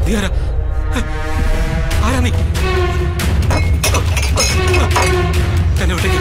നീ ആരാ ആരാ നീ എന്നെ വിട്ടേക്ക്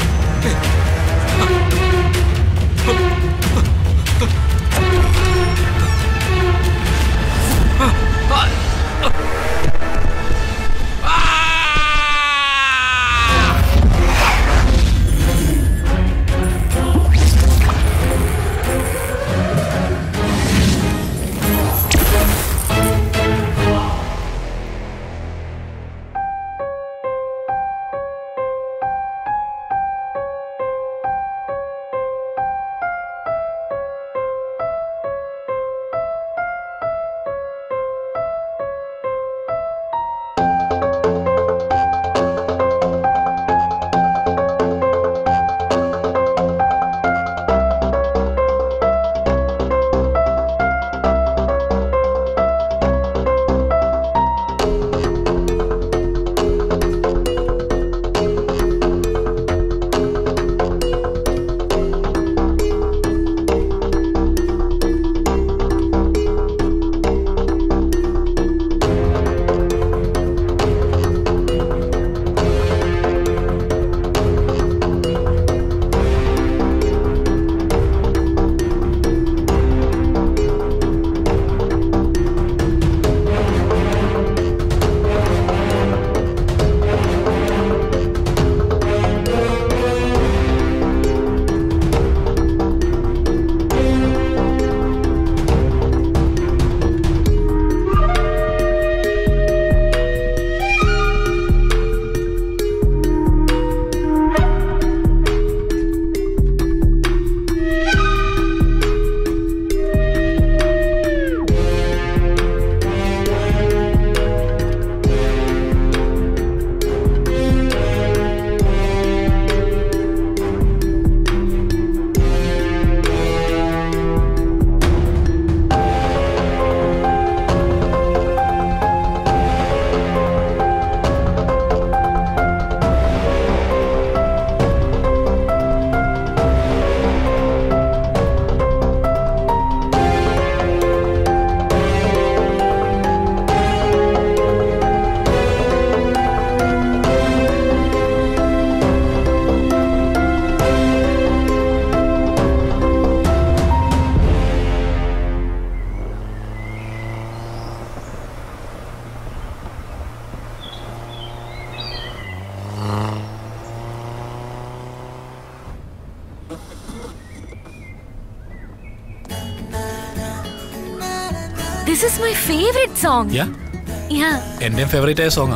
this is my favourite song yeah yeah എന്റെയും ഫേവറേറ്റ് ആയ സോങ്ങാ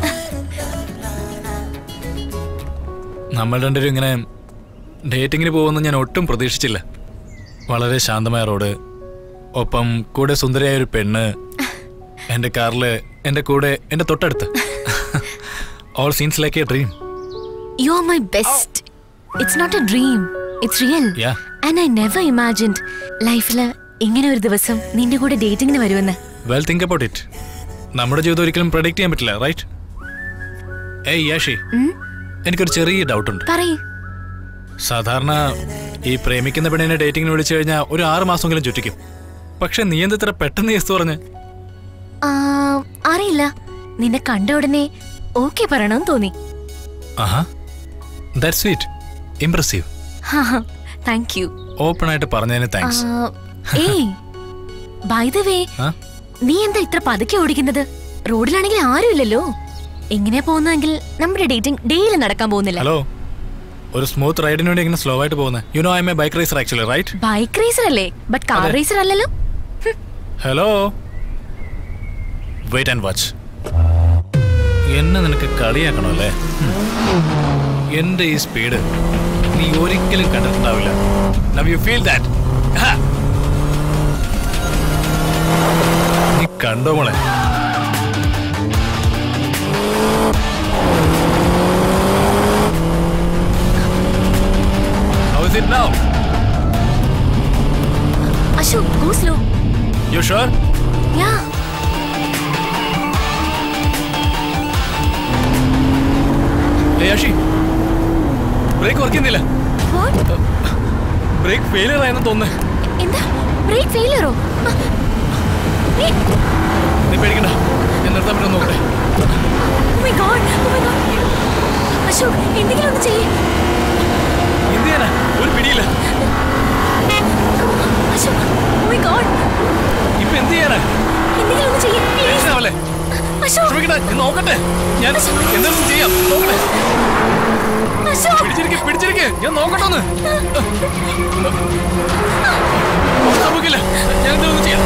നമ്മൾ രണ്ടുപേരും ഇങ്ങനെ ഡേറ്റിങ്ങിന് പോകുമെന്ന് ഞാൻ ഒട്ടും പ്രതീക്ഷിച്ചില്ല വളരെ ശാന്തമായ റോഡ് ഒപ്പം കൂടെ സുന്ദരിയായ ഒരു പെണ്ണ് എൻ്റെ കാറില് എൻ്റെ കൂടെ എൻ്റെ തൊട്ടടുത്ത് all scenes like a dream you are my best it's not a dream it's real yeah and I never imagined ലൈഫില് ഇങ്ങനെ ഒരു ദിവസം നിന്റെ കൂടെ ഡേറ്റിങ്ങിന് വരുമെന്ന് വെൽ തിങ്ക് അബൌട്ട് ഇറ്റ് നമ്മുടെ ജീവിതം ഒരിക്കലും പ്രഡിക്റ്റ് ചെയ്യാൻ പറ്റില്ല റൈറ്റ് ഏയ് യാഷി ഉം? എനിക്കൊരു ചെറിയ ഡൗട്ട് ഉണ്ട് പറയ് സാധാരണ ഈ പ്രേമിക്കുന്ന പെണ്ണിനെ ഡേറ്റിങ്ങിന് വിളിച്ചു കഴിഞ്ഞാൽ ഒരു ആറ് മാസമെങ്കിലും ചുറ്റിക്കും പക്ഷെ നീ എന്ത് ഇത്ര പെട്ടെന്ന് യെസ് പറഞ്ഞ് ആ, അറിയില്ല നിന്നെ കണ്ട ഉടനെ ഓക്കെ പറയണമെന്ന് തോന്നി ആഹാ that sweet impressive thank you open ആയിട്ട് പറഞ്ഞതിന് താങ്ക്സ് ഏയ് ബൈ ദ വേ ആ? നീ എന്താ ഇത്ര പതുക്കെ ഓടിക്കുന്നത് റോഡിലാണെങ്കിൽ ആരുമില്ലല്ലോ എങ്ങനെയാ പോകുന്നതെങ്കിൽ നമ്മുടെ ഡേറ്റിംഗ് ഡെയിലി നടക്കാൻ പോകുന്നില്ല ഹലോ ഒരു സ്മൂത്ത് റൈഡിന് വേണ്ടി ഇങ്ങനെ സ്ലോ ആയിട്ട് പോകുന്നത് you know I'm a bike racer actually right bike racer അല്ലേ ബട്ട് കാർ അതെ. റേസർ അല്ലല്ലോ ഹലോ വെയിറ്റ് ആൻഡ് വാച്ച് എന്നെ നിനക്ക് കളിയാക്കണോ അല്ലേ എന്റെ ഈ സ്പീഡ് നീ ഒരിക്കലും കണ്ടിട്ടുണ്ടാവില്ല നവ് യു ഫീൽ ദാറ്റ് നീ കണ്ടോ മോളെ How is it now? Ashok go slow You sure? Yeah Hey, Ashi. Brake work ചെയ്യുന്നില്ല വാട്ട് ബ്രേക്ക് ഫെയിലിയർ ആയെന്ന് തോന്നുന്നു എന്താ ബ്രേക്ക് ഫെയിലറോ നീ പേടിക്കണ്ട ചെയ്യാനാ എന്തെങ്കിലും ഒന്ന് ചെയ്യ്, please. ടെൻഷൻ ആവല്ലേ അശോക് ശ്രമിക്കട്ടെ ഞാൻ നോക്കട്ടെ ഞാൻ എന്തെങ്കിലും ചെയ്യാം നോക്കട്ടെ അശോക് പിടിച്ചിരിക്കെ പിടിച്ചിരിക്കെ ഞാൻ നോക്കട്ടെ ഒന്ന് ഒന്നും സംഭവിക്കില്ല ഞാൻ എന്തെങ്കിലും ചെയ്യാം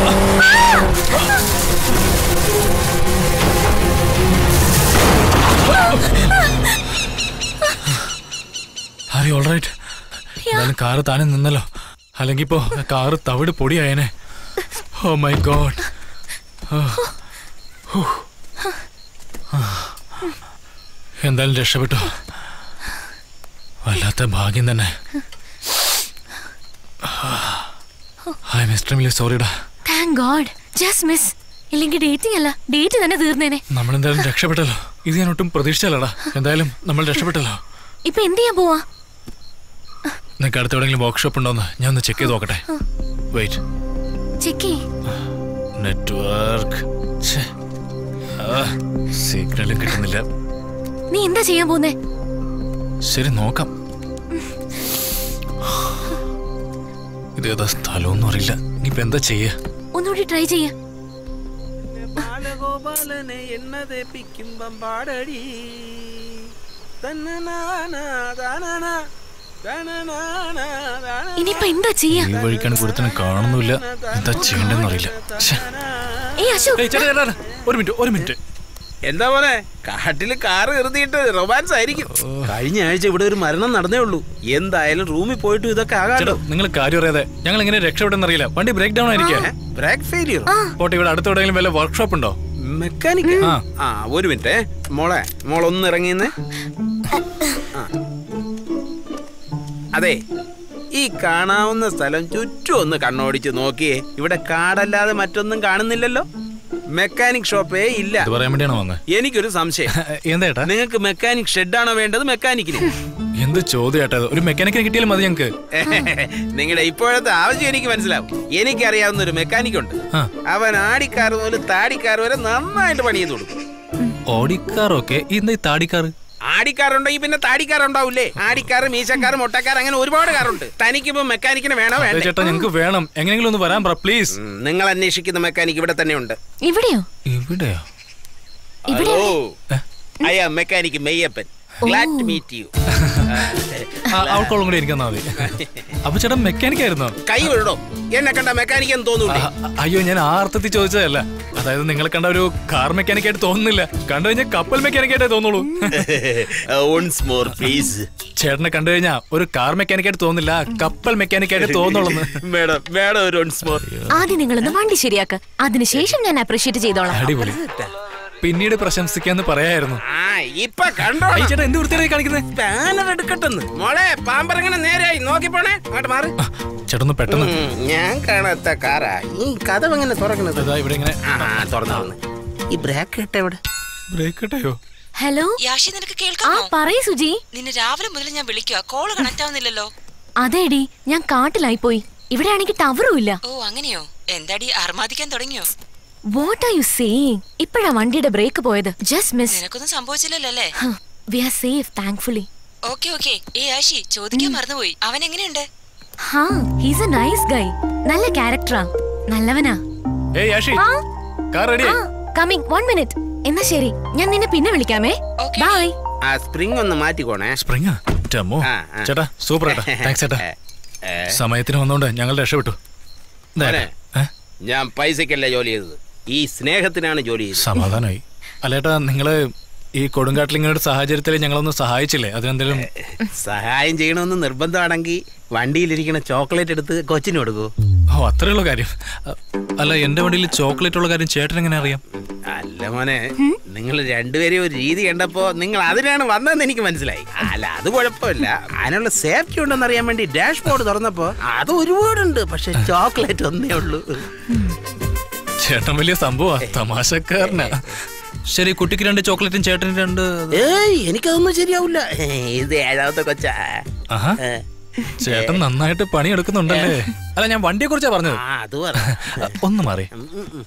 ഹാരി ഓൾറൈറ്റ് എന്തായാലും കാറ് താനെ നിന്നല്ലോ അല്ലെങ്കിൽ ഇപ്പോ കാറ് തവിട് പൊടിയായനെ ഓ മൈ ഗോഡ് എന്തായാലും രക്ഷപ്പെട്ടു വല്ലാത്ത ഭാഗ്യം തന്നെ ഹായ് മിസ്റ്റർ മില്ലി സോറിടാ താങ്ക് ഗോഡ് ജസ്റ്റ് മിസ് ഇല്ലെങ്കിൽ ഡേറ്റിംഗ് അല്ല ഡേറ്റ് തന്നെ തീർന്നേനെ നമ്മളെന്തായാലും രക്ഷപ്പെട്ടല്ലോ ഇത് ഞാൻ ഒട്ടും പ്രതീക്ഷിച്ചല്ലടാ എന്തായാലും നമ്മൾ രക്ഷപ്പെട്ടല്ലോ ഇപ്പൊ എന്ത് ചെയ്യാൻ പോവാ നിനക്ക് അടുത്ത് എവിടെയെങ്കിലും വർക്ക്ഷോപ്പ് ഉണ്ടോന്ന് ഞാൻ ഒന്ന് ചെക്ക് ചെയ്ത് നോക്കട്ടെ വെയിറ്റ് ചെക്കി നെറ്റ്വർക്ക് സിഗ്നലും കിട്ടുന്നില്ല നീ എന്താ ചെയ്യാൻ പോന്നേ ശരി നോക്കാം ഇത് ഏതാ സ്ഥലമൊന്നും അറിയില്ല ഇനിയിപ്പോ എന്താ ചെയ്യാ ഒന്നുകൂടി ട്രൈ ചെയ്യ ബാലഗോപാലനെ എണ്ണ തേപ്പിക്കുമ്പം പാടടി തന്നനാന, താനന, തനനാന, താനന, ഇനിയിപ്പൊ എന്താ ചെയ്യാ ഈ വഴിക്കാണ് കുരുത്തനെ കാണുന്നില്ല എന്താ ചെയ്യണ്ടെന്ന് അറിയില്ല ശ്ശെ. ഏ അശോക് ഏയ് ചേട്ടാ, ചേട്ടാ, ചേട്ടാ. ഒരു മിനിറ്റ് ഒരു മിനിറ്റ് എന്താ പോലെ കാട്ടില് കാറ് എറുതിയിട്ട് റൊമാൻസ് ആയിരിക്കും കഴിഞ്ഞ ആഴ്ച ഇവിടെ ഒരു മരണം നടന്നേ ഉള്ളൂ എന്തായാലും റൂമിൽ പോയിട്ട് ഇതൊക്കെ ചേട്ടാ ആകാട്ടോ നിങ്ങൾ കാര്യം അറിയാതെ ഞങ്ങൾ എങ്ങനെ രക്ഷപ്പെട്ടെന്ന് അറിയില്ല വണ്ടി ബ്രേക്ക് ഡൗൺ ആയിരിക്കാം ബ്രേക്ക് ഫെയിലിയർ പോട്ടെ ഇവിടെ അടുത്ത് എവിടെയെങ്കിലും വല്ല വർക്ക്ഷോപ്പ് ഉണ്ടോ മെക്കാനിക് ആ. ആ ഒരു മിനിറ്റ് മോളെ മോളൊന്ന് ഇറങ്ങിയെന്ന് അതെ ഈ കാണാവുന്ന സ്ഥലം ചുറ്റും ഒന്ന് കണ്ണോടിച്ച് നോക്കിയേ ഇവിടെ കാടല്ലാതെ മറ്റൊന്നും കാണുന്നില്ലല്ലോ മെക്കാനിക് ഷോപ്പേ ഇല്ല ഇത് പറയാൻ വേണ്ടിയാണോ വന്നത് എനിക്കൊരു സംശയം എന്താ ചേട്ടാ നിങ്ങൾക്ക് മെക്കാനിക് ഷെഡാണോ വേണ്ടത് മെക്കാനിക്കിന് എന്ത് ചോദ്യം ചേട്ടാ ഇത്? ഒരു മെക്കാനിക്കിനെ കിട്ടിയാലും മതി ഞങ്ങക്ക് നിങ്ങളുടെ ഇപ്പോഴത്തെ ആവശ്യം എനിക്ക് മനസ്സിലാവും എനിക്കറിയാവുന്ന ഒരു മെക്കാനിക് ഉണ്ട് ആ. അവൻ ആടിക്കാർ മുതൽ താടിക്കാർ വരെ നന്നായിട്ട് പണി ചെയ്ത് കൊടുക്കും ഓടിക്കാറൊക്കെ എന്താ ഈ താടിക്കാറ് ആടിക്കാറുണ്ടെങ്കിൽ പിന്നെ താടിക്കാറുണ്ടാവില്ലേ ആടിക്കാർ മീശക്കാർ മുട്ടക്കാർ അങ്ങനെ ഒരുപാട് കാറുണ്ട് തനിക്കിപ്പോ മെക്കാനിക്കിന് വേണോ അതെ വേണ്ടേ ചേട്ടാ ഞങ്ങക്ക് വേണം എങ്ങനെയെങ്കിലും ഒന്ന് വരാൻ പറ പ്ലീസ് ഉം, നിങ്ങൾ അന്വേഷിക്കുന്ന മെക്കാനിക് ഇവിടെ തന്നെ ഉണ്ട് ഇവിടെയോ ഇവിടെയോ ഇവിടെ hello I am mechanic Meiyappan glad to meet you ആ, അവൾക്കോളം കൂടി ഇരിക്കുന്ന മതി അപ്പൊ ചേട്ടാ മെക്കാനിക് ആയിരുന്നോ കൈ വിടോ എന്നെ കണ്ട മെക്കാനിക് എന്ന് തോന്നൂലേ ആ, അയ്യോ ഞാൻ ആ അർത്ഥത്തിൽ ചോദിച്ചതല്ല അതായത് നിങ്ങളെ കണ്ട ഒരു കാർ മെക്കാനിക് ആയിട്ട് തോന്നുന്നില്ല കണ്ടു കഴിഞ്ഞാൽ കപ്പൽ മെക്കാനിക് ആയിട്ടേ തോന്നുള്ളൂ ഓൺസ് മോർ പ്ലീസ് ചേട്ടനെ കണ്ടു കഴിഞ്ഞാൽ ഒരു കാർ മെക്കാനിക് ആയിട്ട് തോന്നില്ല കപ്പൽ മെക്കാനിക് ആയിട്ട് തോന്നുള്ളൂ മേഡം മേഡം ഒരു ഓൺസ് മോർ ആദ്യം നിങ്ങളൊന്ന് വണ്ടി ശരിയാക്ക് അതിനുശേഷം ഞാൻ അപ്രീഷിയേറ്റ് ചെയ്തോളാം അടിപൊളി പിന്നീട് പ്രശംസിക്കാന്ന് പറയായിരുന്നു ആ ഇപ്പൊ കണ്ടോ അയ്യ ചേട്ടാ എന്ത് വൃത്തിയായി കാണിക്കുന്നത് ബാനർ എടുക്കട്ടെന്ന് മോളെ പാമ്പറങ്ങനെ നേരായി നോക്കിപ്പോണേ അങ്ങോട്ട് മാറി ചേട്ടൊന്ന് പെട്ടെന്ന് ഉം, ഞാൻ കാണാത്ത കാറാ ഈ കഥ എങ്ങനെ തുറക്കണത് അതാ ഇവിടെ ഇങ്ങനെ ആ തുറന്നു തുറന്ന് ഈ ബ്രേക്ക് ഇട്ട എവിടെ ബ്രേക്ക് ഇട്ടയോ ഹലോ യാഷി നിനക്ക് ആ കേൾക്കാമോ പറയൂ സുജി നിന്നെ രാവിലെ മുതൽ ഞാൻ വിളിക്കുക കോള് കണക്ട് ആവുന്നില്ലല്ലോ അതേടി ഞാൻ കാട്ടിലായി പോയി ഇവിടെ ആണെങ്കിൽ ടവറും ഇല്ല ഓ അങ്ങനെയോ എന്താടി അർമാദിക്കാൻ തുടങ്ങിയോ വാട്ട് ആർ യു സേയിങ് ഇപ്പോഴാ വണ്ടിയുടെ ബ്രേക്ക് പോയത് ജസ്റ്റ് മിസ് നിനക്കൊന്നും സംഭവിച്ചില്ലല്ലോ അല്ലേ we are safe thankfully okay okay ഏ ആഷി ചോദിക്കാൻ മറന്നുപോയി അവൻ എങ്ങനെയുണ്ട് ഹാ ഹീസ് എ നൈസ് ഗൈ നല്ല ക്യാരക്ടറാ നല്ലവനാ ഏയ് യാഷി ആ കാർ റെഡി ആ കമ്മിങ് വൺ മിനിറ്റ് എന്നാ ശരി ഞാൻ നിന്നെ പിന്നെ വിളിക്കാമേ Okay. ബൈ ആ സ്പ്രിംഗ് ഒന്ന് മാറ്റിക്കോണേ സ്പ്രിങ് ടമ്മോ ആ, ആ. ചേട്ടാ സൂപ്പർ ചേട്ടാ താങ്ക്സ് ചേട്ടാ ഏ, സമയത്തിന് വന്നോണ്ട് ഞങ്ങൾ രക്ഷപ്പെട്ടു ദേ, മോനെ. ഏ? ഞാൻ പൈസക്കല്ല ജോലി ചെയ്തത് ഈ സ്നേഹത്തിനാണ് ജോലി ചെയ്തത് സമാധാനമായി അല്ലേട്ടാ നിങ്ങള് ഈ കൊടുങ്കാട്ടിൽ ഇങ്ങനെ ഒരു സാഹചര്യത്തിൽ ഞങ്ങളൊന്ന് സഹായിച്ചില്ലേ അതിനെന്തെങ്കിലും സഹായം ചെയ്യണമെന്ന് നിർബന്ധമാണെങ്കിൽ വണ്ടിയിലിരിക്കണ ചോക്ലേറ്റ് എടുത്ത് കൊച്ചിന് കൊടുക്കൂ ഓ അത്രയുള്ള കാര്യം അ- അല്ല എന്റെ വണ്ടിയിൽ ചോക്ലേറ്റ് ഉള്ള കാര്യം ചേട്ടൻ എങ്ങനെ അറിയാം അല്ല മോനെ നിങ്ങൾ രണ്ടുപേരെയും ഒരു രീതി കണ്ടപ്പോ നിങ്ങൾ അതിനാണ് വന്നതെന്ന് എനിക്ക് മനസ്സിലായി അല്ല അത് കുഴപ്പമില്ല അതിനുള്ള സേഫ്റ്റി ഉണ്ടെന്ന് അറിയാൻ വേണ്ടി ഡാഷ് ബോർഡ് തുറന്നപ്പോ അത് ഒരുപാടുണ്ട് പക്ഷെ ചോക്ലേറ്റ് ഒന്നേ ഉള്ളൂ ചേട്ടൻ വലിയ സംഭവമാ തമാശക്കാരനാ ശരി കുട്ടിക്ക് രണ്ട് ചോക്ലേറ്റും ചേട്ടന് രണ്ട് ഏയ് എനിക്കതൊന്നും ശരിയാവില്ല ഇത് ഏഴാമത്തെ കൊച്ചാ ആഹാ ഏ, ചേട്ടൻ നന്നായിട്ട് പണിയെടുക്കുന്നുണ്ടല്ലേ അല്ല ഞാൻ വണ്ടിയെ കുറിച്ചാ പറഞ്ഞത് ആ അത് പറ അ, ഒന്ന് മാറി ഉം, ഉം, ഉം.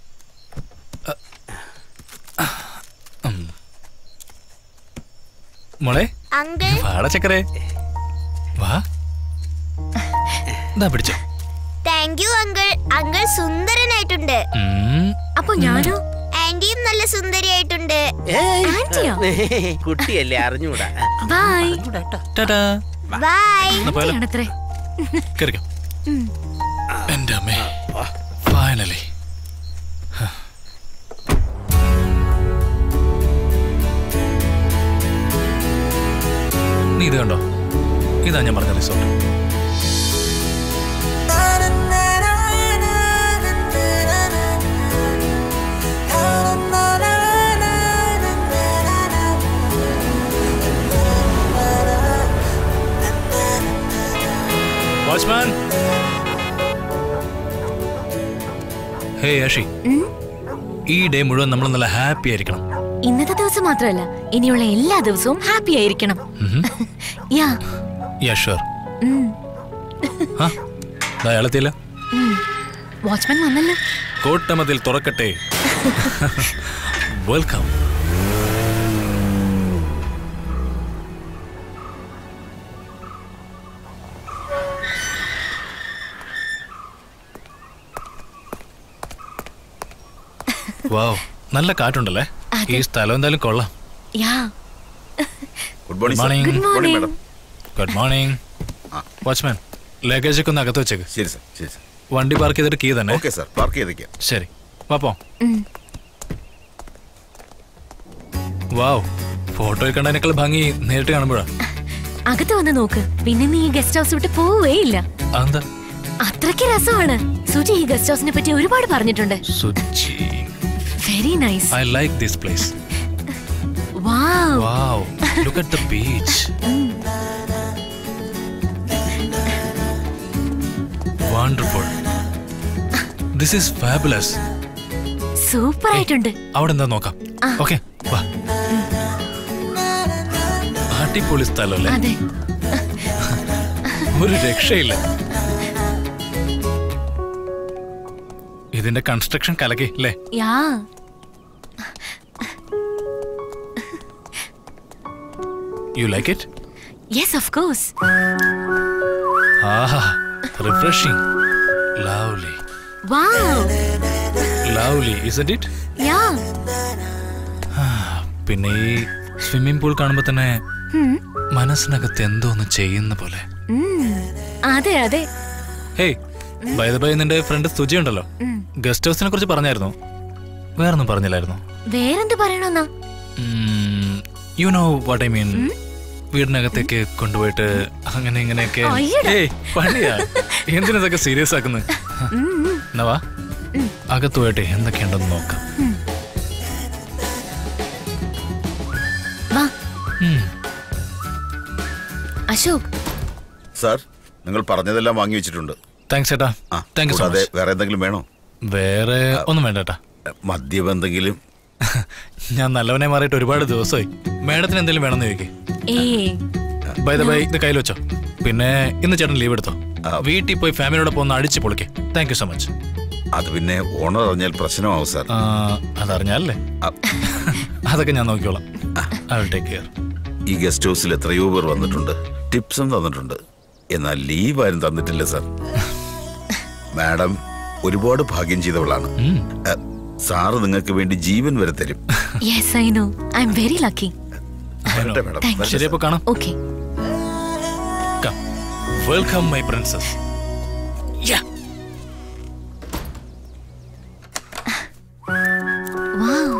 മോളെ അങ്കിൾ വാട ചക്കരെ വാ ഇതാ പിടിച്ചോ താങ്ക് യു അങ്കിൾ അങ്കിൾ സുന്ദരനായിട്ടുണ്ട് സുന്ദരിയായിട്ടുണ്ട് ഉം, അപ്പൊ ഞാനോ ആന്റിയും നല്ല സുന്ദരിയായിട്ടുണ്ട് ഏയ്, ആന്റിയോ? കുട്ടിയല്ലേ അറിഞ്ഞൂടാ ബൈ ടാറ്റാ. ബൈ എന്നാ പോയാലോ? ആണത്രേ കേറിക്കോ എന്റെ അമ്മേ ഫൈനലി നീ ഇത് കണ്ടോ ഇതാ ഞാൻ പറഞ്ഞ റിസോർട്ട് വാച്ച്മാൻ ഹേ യഷി ഈ ഡേ മുഴുവൻ നമ്മൾ നല്ല ഹാപ്പി ആയിരിക്കണം ഇന്നത്തെ ദിവസം മാത്രമല്ല ഇനിയുള്ള എല്ലാ ദിവസവും ഹാപ്പി ആയിരിക്കണം യാ യാ ഷുവർ ഉം. ആ അയാളെത്തിയില്ല വാച്ച്മാൻ വന്നല്ലോ കോട്ടമതിൽ തുറക്കട്ടെ വെൽക്കം വാവ് നല്ല കാറ്റുണ്ടല്ലേ ഈ സ്ഥലം എന്തായാലും കൊള്ളാം yeah good morning morning good morning madam good morning watchman luggage ഒക്കെ ഒന്ന് അകത്ത് വെച്ചേക്ക് ശരി സർ ശരി സർ വണ്ടി പാർക്ക് ചെയ്തിട്ട് കീ തന്നെ ഓക്കെ സർ പാർക്ക് ചെയ്തേക്കാം ശരി പാപ്പോ ഉം. വാവ് ഫോട്ടോയിൽ കണ്ടതിനേക്കാൾ ഭംഗി നേരിട്ട് കാണുമ്പോഴാ അകത്ത് വന്ന് നോക്ക് പിന്നെ നീ ഈ ഗസ്റ്റ് ഹൗസ് വിട്ട് പോവേ ഇല്ല അതെന്താ അത്രയ്ക്ക് രസമാണ് സുജി ഈ ഗസ്റ്റ് ഹൗസിനെ പറ്റി ഒരുപാട് പറഞ്ഞിട്ടുണ്ട് Suchi very nice I like this place wow wow look at the beach wonderful this is fabulous super ആയിട്ടുണ്ട് അവിടെ എന്താ നോക്കാം ആ. ഓക്കെ വാ അടിപൊളി സ്ഥലമല്ലേ അതെ ഒരു രക്ഷയില്ല ഇതിന്റെ കൺസ്ട്രക്ഷൻ കലക്കി അല്ലേ yeah you like it yes of course ആഹാ refreshing lovely wow lovely is it yeah പിന്നെ ഈ സ്വിമ്മിംഗ് പൂൾ കാണുമ്പോ തന്നെ മനസ്സിനകത്ത് എന്തോ ഒന്ന് ചെയ്യുന്ന പോലെ അതെ അതെ ഹേയ് ബൈ ബൈ നിന്റെ ഫ്രണ്ട് സുജി ഉണ്ടല്ലോ ഗസ്റ്റ് ഹൗസിനെ കുറിച്ച് പറഞ്ഞായിരുന്നു വേറൊന്നും പറഞ്ഞില്ലായിരുന്നു വേറെന്ത് പറയണമെന്നാ you know what I mean വീടിനകത്തേക്ക് കൊണ്ടുപോയിട്ട് അങ്ങനെ ഇങ്ങനെയൊക്കെ അയ്യടാ. ഏയ് പണിയാ എന്തിനതൊക്കെ സീരിയസ് ആക്കുന്നത് എന്നാ വാ അകത്ത് പോയിട്ട് എന്തൊക്കെയുണ്ടെന്ന് നോക്കാം വാ ഉം. അശോക് സാർ നിങ്ങൾ പറഞ്ഞതെല്ലാം വാങ്ങി വെച്ചിട്ടുണ്ട് താങ്ക്സ് ചേട്ടാ ആ താങ്ക് യു സോ കൂടാതെ മച്ച് വേറെ എന്തെങ്കിലും വേണോ വേറെ ഒന്നും വേണ്ട ചേട്ടാ മദ്യം എന്തെങ്കിലും ഞാൻ നല്ലവനെ മാറിയിട്ട് ഒരുപാട് ദിവസമായി മാഡത്തിന് എന്തെങ്കിലും വേണമെന്ന് ചോദിക്കേ ഏ ബൈ ദ ബൈ ഇത് കയ്യിൽ വെച്ചോ പിന്നെ ഇന്ന് ചേട്ടൻ ലീവ് എടുത്തോ ആ. വീട്ടിൽ പോയി ഫാമിലിയോടൊപ്പം ഒന്ന് അടിച്ച് പൊളിക്കേ താങ്ക് യു സോ മച്ച് അത് പിന്നെ ഓണർ അറിഞ്ഞാൽ പ്രശ്നമാവും സാർ അതറിഞ്ഞാലേ ആ, അതൊക്കെ ഞാൻ നോക്കിക്കോളാം ഐ വിൽ ടേക്ക് കെയർ ഈ ഗസ്റ്റ് ഹൗസിൽ എത്രയോ പേർ വന്നിട്ടുണ്ട് ടിപ്സും തന്നിട്ടുണ്ട് എന്നാൽ ലീവ് ആരും തന്നിട്ടില്ല സാർ മാഡം ഒരുപാട് ഭാഗ്യം ചെയ്തവളാണ് ആ, സാറ് നിങ്ങൾക്ക് വേണ്ടി ജീവൻ വരെ തരും yes I know I'm very lucky വരട്ടെ മാഡം Thank you. വരട്ടെ ശരി സാർ. അപ്പൊ കാണാം okay welcome my princess wow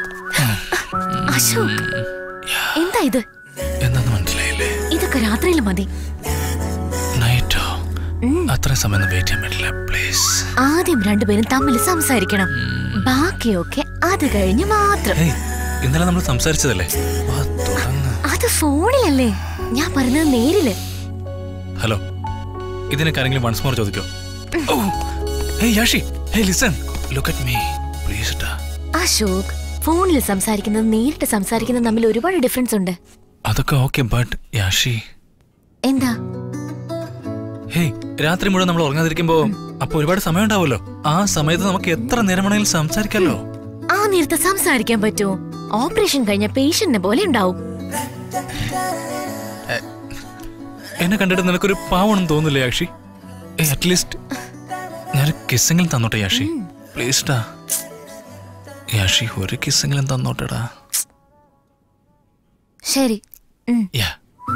Ashok എന്താ ഇത് എന്താന്ന് മനസ്സിലായില്ലേ ഇതൊക്കെ രാത്രിയിൽ മതി നൈറ്റോ അത്ര സമയം വെയിറ്റ് ചെയ്യാൻ പറ്റില്ല പ്ലീസ് ആദ്യം രണ്ടുപേരും തമ്മിൽ സംസാരിക്കണം ബാക്കിയൊക്കെ അത് കഴിഞ്ഞ് മാത്രം ഏയ് ഇന്നലെ നമ്മൾ സംസാരിച്ചതല്ലേ വാ, തുറന്ന്. അത് ഫോണിലല്ലേ ഞാൻ പറഞ്ഞത് നേരില് ഹലോ ഇതിനൊക്കെ ആരെങ്കിലും വൺസ് മോർ ചോദിക്കോ ഓ hey Yashi hey listen look at me please ടാ അശോക് ഫോണിൽ സംസാരിക്കുന്നത് നേരിട്ട് സംസാരിക്കുന്നത് തമ്മിൽ ഒരുപാട് ഡിഫറൻസ് ഉണ്ട് അതൊക്കെ ഓക്കെ ബട്ട് യാഷി എന്താ ഹേയ് രാത്രി മുഴുവൻ നമ്മൾ ഉറങ്ങാതിരിക്കുമ്പോ അപ്പൊ ഒരുപാട് സമയം ഉണ്ടാവുമല്ലോ ആ സമയത്ത് നമുക്ക് എത്ര നേരം വേണമെങ്കിലും സംസാരിക്കാമല്ലോ ആ നേരത്തെ സംസാരിക്കാൻ പറ്റുമോ ഓപ്പറേഷൻ കഴിഞ്ഞ പേഷ്യന്റിനെ പോലെ ഉണ്ടാവും എന്നെ കണ്ടിട്ട് നിനക്കൊരു പാവണം തോന്നില്ലേ യാഷി അറ്റ്ലീസ്റ്റ് ഞാനൊരു കിസ്സെങ്കിലും തന്നോട്ടെ യാഷി പ്ലീസ്ഡാ യാഷി ഒരു കിസ്സെങ്കിലും തന്നോട്ടെടാ ശരി ഉം. യാ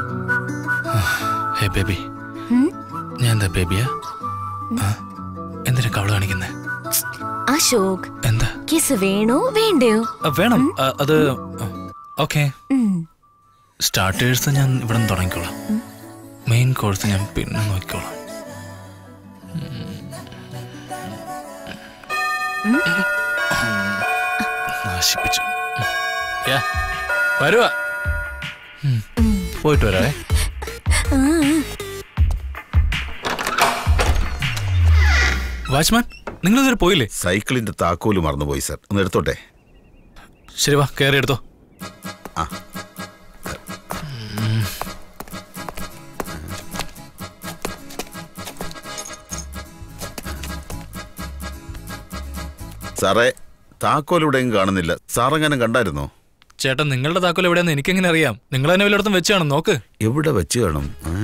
ഹേ ബേബി ഉം. ഞാൻ എന്താ ബേബിയാ ആ? എന്തിനാ കവള് കാണിക്കുന്നേ അശോക് എന്താ കിസ് വേണോ വേണ്ടയോ ആ, വേണം ആ, അത് ഓക്കെ ഉം. സ്റ്റാർട്ടേഴ്സ് ഞാൻ ഇവിടെ നിന്ന് തുടങ്ങിക്കോളാം മെയിൻ കോഴ്സ് ഞാൻ പിന്നെ നോക്കിക്കോളാം നാശിപ്പിച്ചു യാ, വരുവാ ഉം. പോയിട്ട് വരാവേ വാച്ച്മാൻ നിങ്ങൾ ഇതുവരെ പോയില്ലേ സൈക്കിളിന്റെ താക്കോല് മറന്നുപോയി സർ ഒന്ന് എടുത്തോട്ടെ ശരി വാ കയറി എടുത്തോ ആ സാറേ താക്കോൽ ഇവിടെയും കാണുന്നില്ല സാറെങ്ങനെ കണ്ടായിരുന്നോ ചേട്ടൻ നിങ്ങളുടെ താക്കോൽ എവിടെയാന്ന് എനിക്കെങ്ങനെ അറിയാം നിങ്ങൾ തന്നെ വല്ലയിടത്തും വെച്ചാണ് നോക്ക് എവിടെ വെച്ച് കാണും ഏ?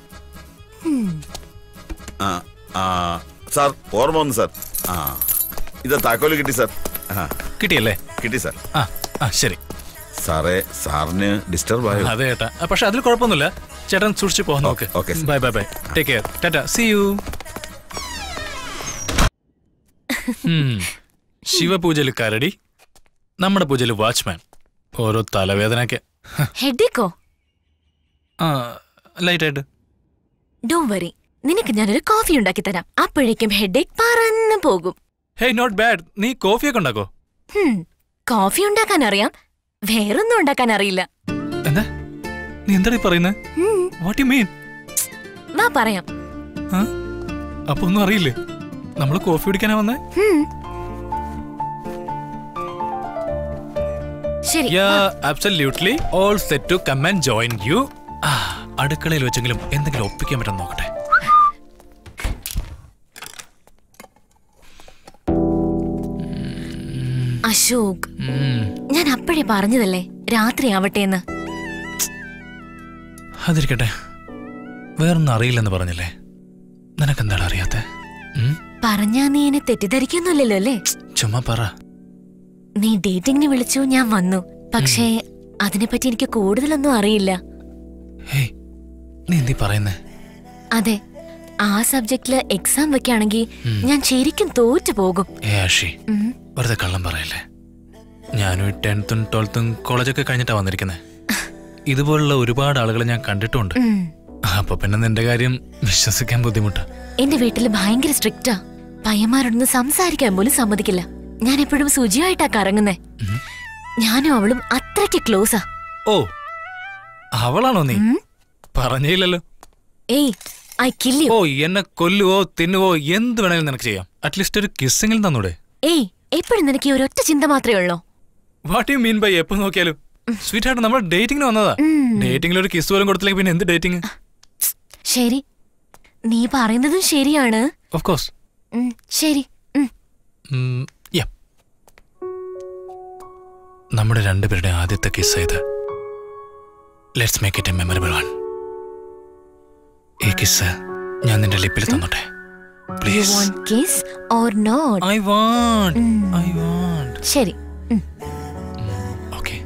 ആ ആ സാർ ഓർമ്മ വന്നു സാർ ആ ഇത് താക്കോല് കിട്ടി സാർ ആ കിട്ടിയല്ലേ കിട്ടി സാർ ആ ആ ശരി സാറേ സാറിന് ഡിസ്റ്റർബ് ആയോ അതെ ചേട്ടാ ആ, പക്ഷെ അതിൽ കുഴപ്പമൊന്നുമില്ല ചേട്ടൻ സൂക്ഷിച്ച് പോകാൻ നോക്ക് ഓ, okay, sir. Bye bye bye take care tata see you ശിവപൂജയിൽ കരടി നമ്മുടെ പൂജയിൽ വാച്ച്മാൻ ഓരോ തലവേദനയൊക്കെ ഹെഡേക്കോ ആ ലൈറ്റായിട്ട് ഡോൺ വറി നിനക്ക് ഞാനൊരു കോഫി ഉണ്ടാക്കി തരാം അപ്പോഴേക്കും ഹെഡേക്ക് പറന്നു പോകും ഹേയ് നോട്ട് ബാഡ് നീ കോഫിയൊക്കെ ഉണ്ടാക്കോ ഹും, കോഫി ഉണ്ടാക്കാൻ അറിയാം വേറൊന്നും ഉണ്ടാക്കാൻ അറിയില്ല എന്താ നീ എന്താടി പറയുന്നത് ഉം, വാട്ട് യു മീൻ വാ പറയാം അപ്പൊ ഒന്നും അറിയില്ലേ നമ്മൾ കോഫി കുടിക്കാനാ വന്നേ ഉം. ശരി yeah absolutely all set to come and join you അടുക്കളയിൽ വെച്ചെങ്കിലും എന്തെങ്കിലും ഒപ്പിക്കാൻ പറ്റും നോക്കട്ടെ അശോക് ഉം, ഞാൻ അപ്പോഴേ പറഞ്ഞതല്ലേ രാത്രി ആവട്ടെ എന്ന് അതിരിക്കട്ടെ വേറൊന്നും അറിയില്ലെന്ന് പറഞ്ഞില്ലേ നിനക്കെന്താണ് അറിയാത്തെ ഉം, പറഞ്ഞാ നീ എന്നെ തെറ്റിദ്ധരിക്കൊന്നുമില്ലല്ലോ അല്ലേ ചുമ്മാ പറ നീ ഡേറ്റിംഗിന് വിളിച്ചു ഞാൻ വന്നു പക്ഷേ അതിനെപ്പറ്റി എനിക്ക് കൂടുതലൊന്നും അറിയില്ല ഹേയ് നീ എന്തി പറയുന്നേ അതെ ആ സബ്ജക്റ്റില് എക്സാം വെക്കുകയാണെങ്കിൽ ഞാൻ ശരിക്കും തോറ്റു പോകും ഏ ആഷി ഉം. വെറുതെ കള്ളം പറയല്ലേ ഞാനും ടെൻത്തും ട്വൽത്തും കോളേജൊക്കെ കഴിഞ്ഞിട്ടാ വന്നിരിക്കുന്നത് ഇതുപോലുള്ള ഒരുപാട് ആളുകളെ ഞാൻ കണ്ടിട്ടുണ്ട് ഉം. അപ്പൊ പിന്നെ നിന്റെ കാര്യം വിശ്വസിക്കാൻ ബുദ്ധിമുട്ടാ എന്റെ വീട്ടില് ഭയങ്കര സ്ട്രിക്റ്റാ പയ്യന്മാരോടൊന്ന് സംസാരിക്കാൻ പോലും സമ്മതിക്കില്ല ഞാൻ എപ്പോഴും സുജിയായിട്ടാ കറങ്ങുന്നേ ഞാനും അവളും അത്രയ്ക്ക് ക്ലോസാ ഓ അവളാണോ നീ ഉം. പറഞ്ഞില്ലല്ലോ ഏയ് ഐ കില്ല് ഓ എന്നെ കൊല്ലുവോ തിന്നുവോ എന്ത് വേണേലും നിനക്ക് ചെയ്യാം അറ്റ്ലീസ്റ്റ് ഒരു കിസ്സെങ്കിലും തന്നൂടെ ഏയ് എപ്പോഴും നിനക്ക് ഈ ഒരൊറ്റ ചിന്ത മാത്രമേ ഉള്ളൂ വാട്ട് യു മീൻ ബൈ എപ്പോ നോക്കിയാലും സ്വീറ്റ് ആയിട്ട് നമ്മൾ ഡേറ്റിംഗിന് വന്നതാ ഉം. ഡേറ്റിംഗിൽ ഒരു കിസ് പോലും കൊടുത്തില്ലെങ്കിൽ പിന്നെ എന്ത് ഡേറ്റിംഗ് ശരി നീ പറയുന്നതും ശരിയാണ് ഓഫ് കോഴ്സ് ഉം, ശരി ഉം. നമ്മുടെ രണ്ടുപേരുടെ ആദ്യത്തെ കിസ് ഇത് let's make it a memorable one ഈ കിസ് ഞാൻ നിന്റെ ലിപ്പിൽ തന്നോട്ടെ You please want kiss or not? I want ഉം. ഐ വാണ്ട് ശരി ഉം. ഓക്കെ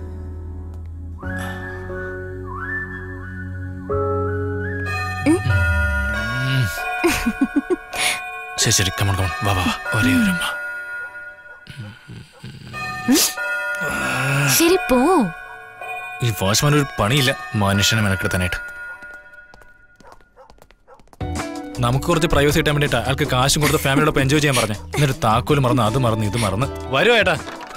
ശരി ശരി കമൺ കമൺ വാ വാ വാ ഒരേ ഒരു ഉമ്മ. ശരി പോ ഈ വാച്ച്മാൻ ഒരു പണിയില്ല മനുഷ്യനെ മെനക്കെടുത്താനായിട്ട് നമുക്ക് കുറച്ച് പ്രൈവസി കിട്ടാൻ വേണ്ടിയിട്ട് അയാൾക്ക് കാശും കൊടുത്ത് ഫാമിലിയോടൊപ്പം എൻജോയ് ചെയ്യാൻ പറഞ്ഞു എന്നിട്ട് താക്കോല് മറന്ന് അത് മറന്ന് ഇത് മറന്ന് വരുമോ ഏട്ടാ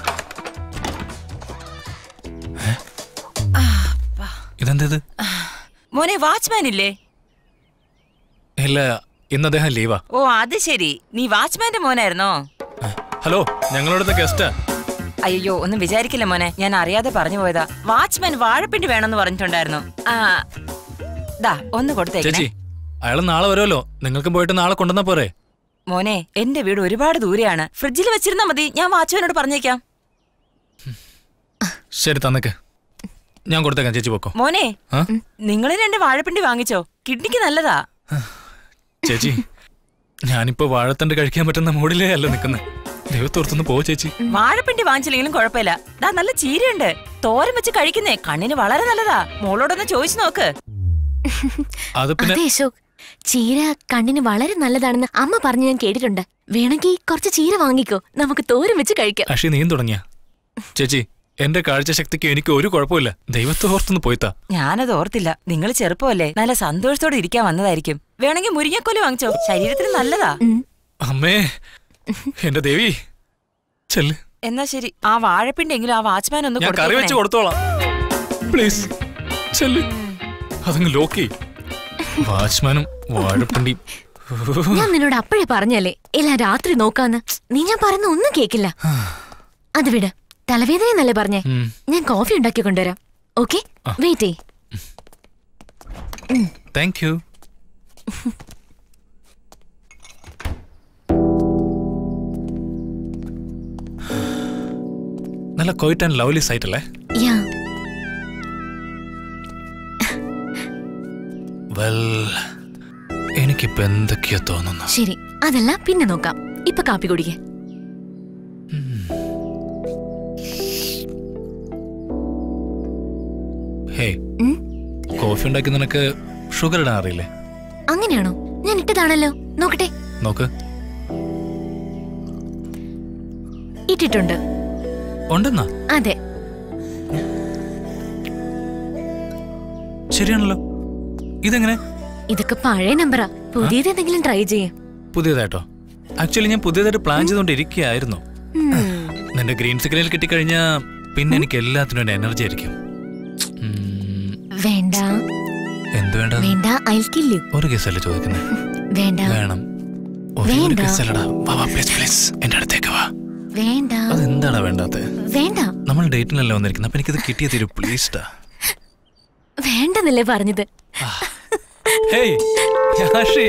ഏ? ഇതെന്തത് മോനെ വാച്ച്മാൻ ഇല്ലേ ഇല്ല ഇന്ന് അദ്ദേഹം ലീവാ ഓ അത് ശരി നീ വാച്ച്മാന്റെ മോനായിരുന്നോ ഹലോ ഞങ്ങളോടത്തെ ഗസ്റ്റാ അയ്യോ ഒന്നും വിചാരിക്കില്ല മോനെ ഞാൻ അറിയാതെ പറഞ്ഞു പോയതാ വാച്ച്മാൻ വാഴപ്പിണ്ടി വേണമെന്ന് പറഞ്ഞിട്ടുണ്ടായിരുന്നു ആ ദാ ഒന്ന് കൊടുത്തേക്കണേ ചേച്ചി അയാൾ നാളെ വരുമല്ലോ നിങ്ങൾക്കും പോയിട്ട് നാളെ കൊണ്ടുവന്നാ പോരെ മോനെ എന്റെ വീട് ഒരുപാട് ദൂരെയാണ് ഫ്രിഡ്ജിൽ വെച്ചിരുന്നാ മതി ഞാൻ വാച്ച്മാനോട് പറഞ്ഞേക്കാം ശരി തന്നേക്ക് ഞാൻ കൊടുത്തേക്കാം ചേച്ചി പൊക്കോ മോനെ ആ? നിങ്ങൾ രണ്ട് വാഴപ്പിണ്ടി വാങ്ങിച്ചോ കിഡ്നിക്ക് നല്ലതാ ചേച്ചി ഞാനിപ്പോ വാഴത്തണ്ട് കഴിക്കാൻ പറ്റുന്ന മൂഡിലേ അല്ല നിൽക്കുന്നത് ദൈവത്തോർത്തൊന്ന് പോ ചേച്ചി വാഴപ്പിണ്ടി വാങ്ങിച്ചില്ലെങ്കിലും കുഴപ്പമില്ല ദാ നല്ല ചീരയുണ്ട് തോരൻ വെച്ച് കഴിക്കുന്നേ കണ്ണിന് വളരെ നല്ലതാ മോളോടൊന്ന് ചോദിച്ചു നോക്ക് അത് പിന്നെ അതെ അശോക് ചീര കണ്ണിന് വളരെ നല്ലതാണെന്ന് അമ്മ പറഞ്ഞു ഞാൻ കേട്ടിട്ടുണ്ട് വേണമെങ്കിൽ കുറച്ച് ചീര വാങ്ങിക്കോ നമുക്ക് തോരൻ വെച്ച് കഴിക്കാം അക്ഷി നീയും തുടങ്ങിയ ചേച്ചി എന്റെ കാഴ്ചശക്തിക്ക് എനിക്ക് ഒരു കുഴപ്പമില്ല ദൈവത്തോർത്തൊന്ന് പോയിത്താ ഞാനത് ഓർത്തില്ല നിങ്ങൾ ചെറുപ്പമല്ലേ നല്ല സന്തോഷത്തോടെ ഇരിക്കാൻ വന്നതായിരിക്കും വേണമെങ്കിൽ മുരിങ്ങക്കോല് വാങ്ങിച്ചോ ശരീരത്തിന് നല്ലതാ അമ്മേ എന്റെ ദേവി ചെല്ല് എന്നാ ശരി ആ വാഴപ്പിണ്ടെങ്കിലും ആ വാച്ച്മാൻ ഒന്ന് ഞാൻ കറി വെച്ച് കൊടുത്തേക്കണേ. കൊടുത്തോളാം പ്ലീസ് ചെല്ല് അതങ്ങ് ലോക്കി വാച്ച്മാനും വാഴപ്പിണ്ടി ഞാൻ നിന്നോട് അപ്പോഴേ പറഞ്ഞല്ലേ എല്ലാം രാത്രി നോക്കാന്ന് നീ ഞാൻ പറയുന്ന ഒന്നും കേക്കില്ല അത് വിട് തലവേദനയെന്നല്ലേ പറഞ്ഞേ ഉം. ഞാൻ കോഫി ഉണ്ടാക്കി കൊണ്ടുവരാം ഓക്കെ വെയിറ്റ് ചെയ് താങ്ക് യു നല്ല കൊയ്റ്റ് ആൻഡ് ലവ്ലി സൈറ്റ് അല്ലേ യാ വെൽ എനിക്കിപ്പോ എന്തൊക്കെയോ തോന്നുന്നു ശരി അതല്ല പിന്നെ നോക്കാം ഇപ്പൊ കാപ്പി കുടിക്കേ ഹേ കോഫി ഉണ്ടാക്കി നിനക്ക് ഷുഗർ ഇടാൻ അറിയില്ലേ അങ്ങനെയാണോ ഞാൻ ഇട്ടതാണല്ലോ നോക്കട്ടെ നോക്ക് ഇട്ടിട്ടുണ്ട് ഉണ്ടെന്നാ അതെ ശരിയാണല്ലോ ഇതെങ്ങനെ ഇതൊക്കെ പഴയ നമ്പറാ പുതിയത് എന്തെങ്കിലും ട്രൈ ചെയ്യേ പുതിയതായിട്ടോ ആക്ച്വലി ഞാൻ പുതിയതായിട്ട് പ്ലാൻ ചെയ്തുകൊണ്ടിരിക്കുകയായിരുന്നു നിന്റെ ഗ്രീൻ സിഗ്നൽ കിട്ടിക്കഴിഞ്ഞാ പിന്നെ എനിക്ക് എല്ലാത്തിനും ഒരു എനർജി ആയിരിക്കും ഉം, വേണ്ട എന്ത് വേണ്ട വേണ്ട ഐ കില്ലു ഒരു കേസല്ലേ ചോദിക്കുന്നത് വേണ്ട വേണം ഒരേ ഒരു വേണ്ട. കേസല്ലടാ വാ വാ പ്ലീസ് പ്ലീസ് എന്റെ അടുത്തേക്ക് വാ വേണ്ട അതെന്താടാ വേണ്ടാത്ത വേണ്ട നമ്മൾ ഡേറ്റിനല്ലേ വന്നിരിക്കുന്നത് അപ്പൊ എനിക്കിത് കിട്ടിയ തരൂ പ്ലീസ് ടാ വേണ്ടെന്നല്ലേ പറഞ്ഞത് ഹേയ് യാഷി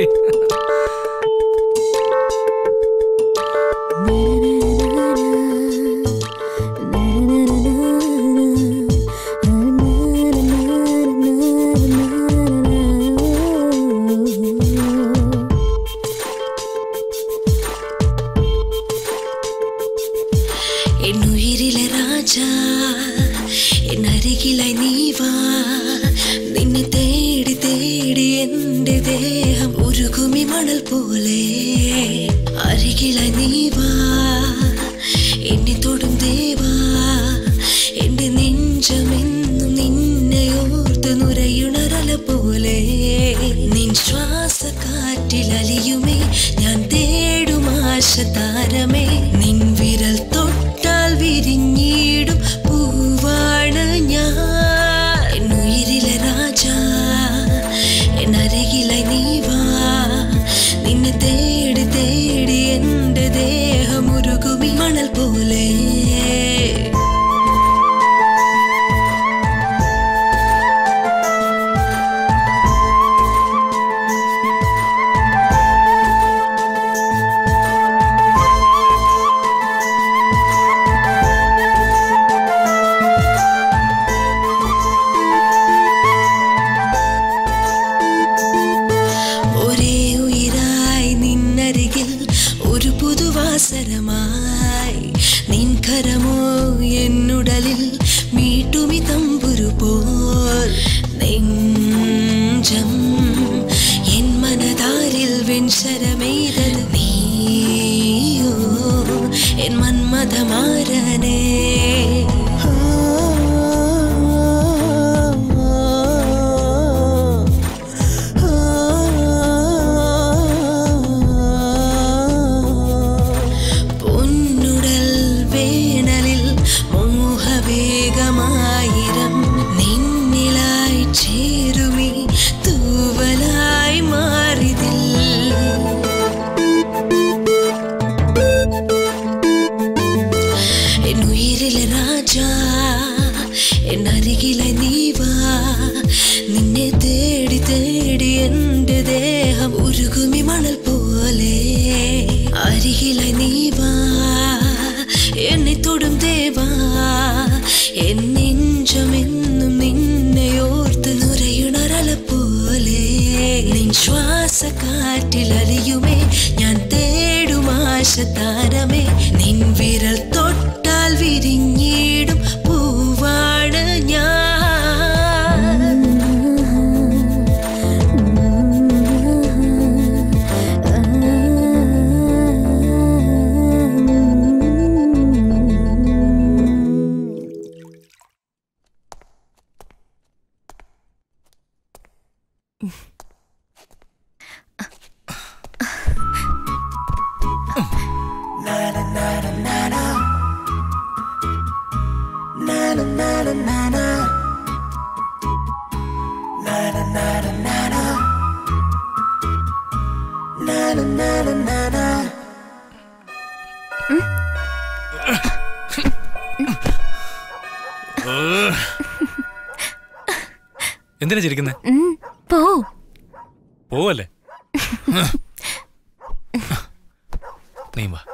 എന്നുയിരിലെ രാജാ എന്നരികിലായി നീ വാ നിന്നെ തേടി തേടി എന്റെ ദേഹം ഉരുകുമി മണൽ പോലെ അരികിലായി നീ വാ എന്നെ തൊടും ദേവാ എന്റെ നെഞ്ചമെന്നും നിന്നെ ഓർത്ത് നുരയുണരല പോലെ നിൻ ശ്വാസക്കാറ്റിൽ അലിയുമേ ഞാൻ തേടും ആശ താരമേ നിൻ വിരൽ തൊട്ടാൽ വിരിഞ്ഞിടും പൂവാണ് ഞാൻ എന്നുയിരിലെ രാജാ എന്നരികിലായി നീ വാ നിന്നെ തേടി തേടി എന്റെ ദേഹം ഉരുകുമി മണൽ പോലെ ഒരേ ഉയിരായി നിന്നരികിൽ ഒരു പുതുവാസരമായി നിൻ കരമോ എന്നുടലിൽ മീട്ടുമി തമ്പുരു പോൽ നെഞ്ചം എൻ മനതാരിൽ വെൺശരമെയ്തത് നീയോ എൻ മന്മഥമാരനേ പൊന്നുടൽ വേനലിൽ മോഹവേഗമായിരം നിന്നിലായി ചേരുമി തൂവലായി മാറിതിൽ എന്നുയിരിലെ രാജാ എന്നരികിലെ നീവാ നിന്നെ തേടി തേടി എന്റെ ദേഹം ഉരുകുമി മണൽ പോലെ അരികിലെ നീവാ എന്നെ തൊടും ദേവാ എൻ നെഞ്ചമെന്നും നിന്നെ ഓർത്ത് നുരയുണരല പോലെ നിൻ ശ്വാസക്കാറ്റിൽ അലിയുമേ ഞാൻ തേടും ആശ താരമേ നിൻ വിരിഞ്ഞിടും പൂവാണ് ഞാൻ എന്തിനാ ചിരിക്കുന്നേ ഉം, പോ പോവല്ലേ നീ വാ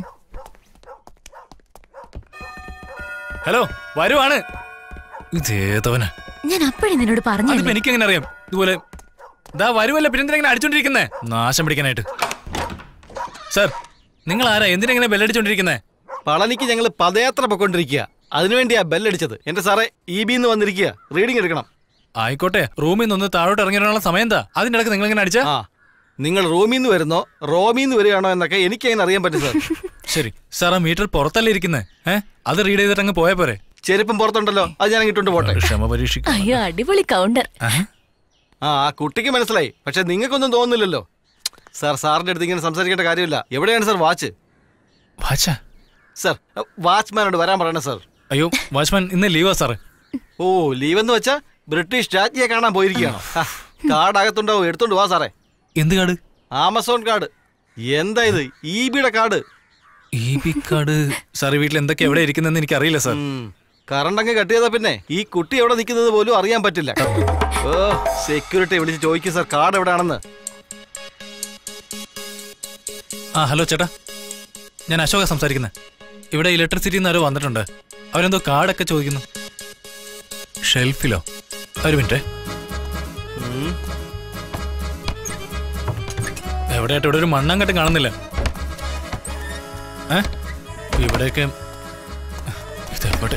ഹലോ വരുവാണ് ഇതേതവനാ ഞാൻ അപ്പോഴേ നിന്നോട് അതിപ്പോ പറഞ്ഞല്ലേ എനിക്ക് എങ്ങനെ അറിയാം ഇതുപോലെ ദാ വരുമല്ല പിന്നെ എന്തിനാ ഇങ്ങനെ അടിച്ചോണ്ടിരിക്കുന്നേ നാശം പിടിക്കാനായിട്ട് സർ നിങ്ങൾ ആരാ എന്തിനാ ഇങ്ങനെ ബെല്ലടിച്ചോണ്ടിരിക്കുന്നേ പളനിക്ക് ഞങ്ങൾ പദയാത്ര പൊക്കൊണ്ടിരിക്കുക അതിനുവേണ്ടിയാ ബെല്ലടിച്ചത് എന്റെ സാറേ ഇ ബിന്ന് വന്നിരിക്കുക റീഡിംഗ് എടുക്കണം ആയിക്കോട്ടെ റൂമിൽ നിന്ന് താഴോട്ട് ഇറങ്ങിയുള്ള സമയം എന്താ അതിന്റെ ഇടയ്ക്ക് നിങ്ങൾ ഇങ്ങനെ അടിച്ചാ ആ നിങ്ങൾ റൂമിൽ നിന്ന് വരുന്നോ റോമിൽ നിന്ന് വരികയാണോ എന്നൊക്കെ എനിക്ക് അങ്ങനെ അറിയാൻ പറ്റും സാർ ശരി സാർ ആ മീറ്റർ പുറത്തല്ലേ ഇരിക്കുന്നേ ഏ അത് റീഡ് ചെയ്തിട്ട് അങ്ങ് പോയാ പോരെ ചെരുപ്പം പുറത്തുണ്ടല്ലോ അത് ഞാൻ ഇങ്ങോട്ട് പോട്ടെ ക്ഷമ പരീക്ഷിക്കും അയ്യോ അടിപൊളി കൗണ്ടർ ആഹാ. ആ ആ കുട്ടിക്ക് മനസ്സിലായി പക്ഷെ നിങ്ങൾക്കൊന്നും തോന്നുന്നില്ലല്ലോ സാർ സാറിന്റെ അടുത്ത് ഇങ്ങനെ സംസാരിക്കേണ്ട കാര്യമില്ല എവിടെയാണ് സാർ വാച്ച് വാച്ചാ സാർ വാച്ച്മാനോട് വരാൻ പറയണേ സാർ അയ്യോ വാച്ച്മാൻ ഇന്ന് ലീവാ സാറ് ഓ ലീവ് എന്ന് വെച്ചാ ബ്രിട്ടീഷ് രാജ്ഞിയെ കാണാൻ പോയിരിക്കുകയാണോ ഹാ, കാർഡ് അകത്തുണ്ടാവും എടുത്തോണ്ട് വാ സാറേ എന്ത് കാർഡ് ആമസോൺ കാർഡ് എന്താ ഇത് ഇ ബിയുടെ card E B card sir വീട്ടിൽ എന്തൊക്കെ എവിടെ ഇരിക്കുന്നെന്ന് എനിക്ക് അറിയില്ല സാർ കറണ്ട് അങ്ങ് കട്ട് ചെയ്താ പിന്നെ ഈ കുട്ടി എവിടെ നിൽക്കുന്നത് പോലും അറിയാൻ പറ്റില്ല ഓ സെക്യൂരിറ്റി വിളിച്ച് ചോദിക്കും സാർ കാർഡ് എവിടെയാണെന്ന് ആ ഹലോ ചേട്ടാ ഞാൻ അശോക സംസാരിക്കുന്നത് ഇവിടെ ഇലക്ട്രിസിറ്റിയിൽ നിന്ന് ആരോ വന്നിട്ടുണ്ട് അവരെന്തോ കാർഡൊക്കെ ചോദിക്കുന്നു ഷെൽഫിലോ ഒരു മിനിറ്റ് എവിടെയായിട്ട് ഇവിടെ ഒരു മണ്ണാങ്കട്ടം കാണുന്നില്ല ഏ ഇവിടെയൊക്കെ ഇതെവിടെ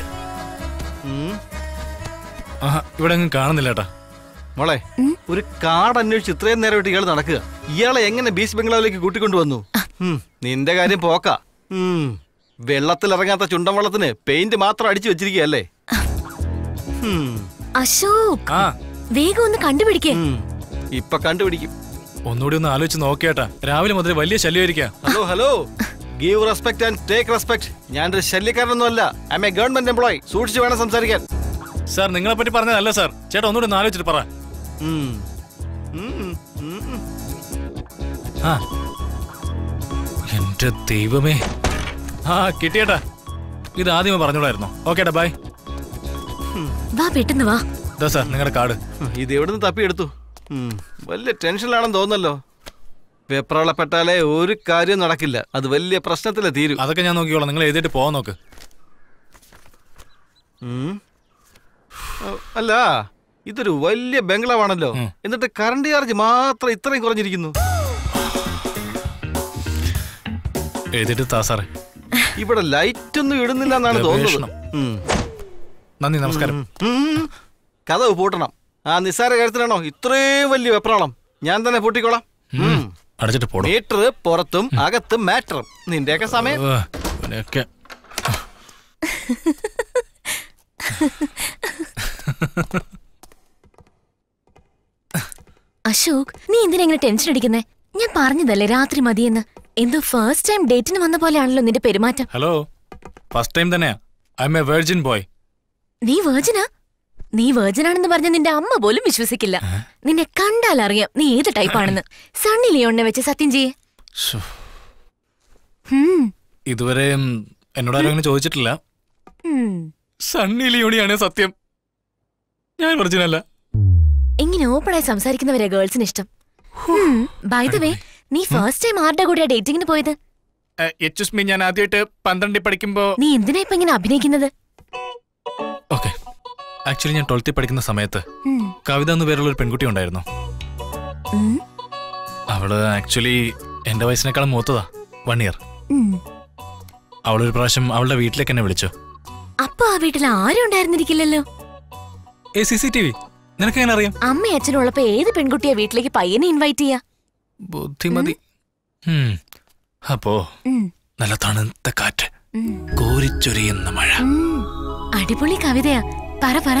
ആഹാ ഇവിടെ അങ്ങ് കാണുന്നില്ല ഏട്ടാ മോളെ ഒരു കാർഡ് അന്വേഷിച്ച് ഇത്രയും നേരമായിട്ട് ഇയാൾ നടക്കുക ഇയാളെ എങ്ങനെ ബീച്ച് ബംഗ്ലാവിലേക്ക് കൂട്ടിക്കൊണ്ടുവന്നു ഉം, നിന്റെ കാര്യം പോക്ക വെള്ളത്തിൽ ഇറങ്ങാത്ത ചുണ്ടൻ വെള്ളത്തിന് പെയിന്റ് മാത്രം അടിച്ചു വെച്ചിരിക്കുകയല്ലേ ഉം, അശോക് ആ വേഗം ഒന്ന് കണ്ടുപിടിക്കേ ഉം. ഇപ്പൊ കണ്ടുപിടിക്കും ഒന്നുകൂടി ഒന്ന് ആലോചിച്ച് നോക്കിയേട്ടാ രാവിലെ മുതൽ വലിയ ശല്യമായിരിക്കാം hello hello give respect and take respect ഞാനൊരു ശല്യക്കാരനൊന്നുമല്ല ഐ എ ഗവൺമെന്റ് എംപ്ലോയി സൂക്ഷിച്ച് വേണം സംസാരിക്കാൻ സാർ നിങ്ങളെ പറ്റി പറഞ്ഞതല്ല സാർ ചേട്ടാ ഒന്നുകൂടി ഒന്ന് ആലോചിച്ചിട്ട് പറ ഉം. ഉം, ഉം, ഉം, ഉം. ആ എന്റെ ദൈവമേ ആ കിട്ടിയേട്ടാ ഇത് ആദ്യമേ പറഞ്ഞോളായിരുന്നു ഓക്കേട്ടാ ബൈ വാ പെട്ടെന്ന് വാ ഇതാ സാർ നിങ്ങളുടെ കാർഡ് ഇത് എവിടുന്ന് തപ്പിയെടുത്തു ഉം, വലിയ ടെൻഷനിലാണെന്ന് തോന്നല്ലോ വെപ്രാളപ്പെട്ടാലേ ഒരു കാര്യം നടക്കില്ല അത് വലിയ പ്രശ്നത്തിലെ തീരും അതൊക്കെ ഞാൻ നോക്കിക്കോളാം നിങ്ങൾ എഴുതിയിട്ട് പോവാൻ നോക്ക് ഉം. ഓ, അല്ല ഇതൊരു വലിയ ബംഗ്ലാവാണല്ലോ ഉം. എന്നിട്ട് കറണ്ട് ചാർജ് മാത്രം ഇത്രയും കുറഞ്ഞിരിക്കുന്നു എഴുതിയിട്ട് താ സാറേ ഇവിടെ ലൈറ്റ് ഒന്നും ഇടുന്നില്ല എന്നാണ് ഗവേഷണം. തോന്നുന്നത് ഉം. നന്ദി നമസ്കാരം ഉം. കഥവ് പൂട്ടണം ആ നിസ്സാര കാര്യത്തിലാണോ ഇത്രയും വലിയ വെപ്രാളം ഞാൻ തന്നെ പൂട്ടിക്കോളാം ഉം. അടച്ചിട്ട് പോടും മീറ്റർ പുറത്തും അകത്തും മാറ്ററും നിന്റെയൊക്കെ സമയം ഇവനെയൊക്കെ അശോക് നീ എന്തിനാ ഇങ്ങനെ ടെൻഷൻ അടിക്കുന്നേ ഞാൻ പറഞ്ഞതല്ലേ രാത്രി മതിയെന്ന് എന്തോ ഫസ്റ്റ് ടൈം ഡേറ്റിന് വന്ന പോലെയാണല്ലോ നിന്റെ പെരുമാറ്റം ഹലോ ഫസ്റ്റ് ടൈം തന്നെയാ I'm a virgin boy നീ വേർജനാ നീ വേർജനാണെന്ന് പറഞ്ഞ നിന്റെ അമ്മ പോലും വിശ്വസിക്കില്ല നിന്നെ കണ്ടാൽ അറിയാം നീ ഏത് ടൈപ്പാണെന്ന് സണ്ണി ലിയോണിനെ വെച്ച് സത്യം ചെയ്യേ ഹും, ഇതുവരെ ഉം, എന്നോട് ആരും അങ്ങനെ ചോദിച്ചിട്ടില്ല ഹും. സണ്ണി ലിയോണിയാണ് സത്യം ഞാൻ വെർജിനല്ല ഇങ്ങനെ ഓപ്പണായി സംസാരിക്കുന്നവരെ ഗേൾസിന് ഇഷ്ടം ബൈ ദ വേ നീ ഫസ്റ്റ് ടൈം ആരുടെ കൂടെയാ ഡേറ്റിങ്ങിന് പോയത് എച്ച് മീ ഞാൻ ആദ്യമായിട്ട് പന്ത്രണ്ടിൽ പഠിക്കുമ്പോ നീ എന്തിനാ ഇപ്പൊ ഇങ്ങനെ അഭിനയിക്കുന്നത് ഓക്കെ ആക്ച്വലി ഞാൻ ട്വൽത്തിൽ പഠിക്കുന്ന സമയത്ത് ഉം, കവിത എന്ന പേരുള്ള ഒരു പെൺകുട്ടി ഉണ്ടായിരുന്നു ഉം, അവള് ആക്ച്വലി എന്റെ വയസ്സിനേക്കാളും മൂത്തതാ വൺ ഇയർ ഉം. അവളൊരു പ്രാവശ്യം അവളുടെ വീട്ടിലേക്ക് എന്നെ വിളിച്ചോ അപ്പൊ ആ വീട്ടിൽ ആരും ഉണ്ടായിരുന്നിരിക്കില്ലല്ലോ A C C T V നിനക്ക് എങ്ങനെ അറിയാം അമ്മ അച്ഛനും ഉള്ളപ്പോ ഏത് പെൺകുട്ടിയെ വീട്ടിലേക്ക് പയ്യനെ ഇൻവൈറ്റ് ചെയ്യാ ബുദ്ധിമതി ഉം. അപ്പോ ഉം, നല്ല തണുത്ത കാറ്റ് ഉം, കോരിച്ചൊരിയുന്ന മഴ ഉം. അടിപൊളി കവിതയാ പറ പറ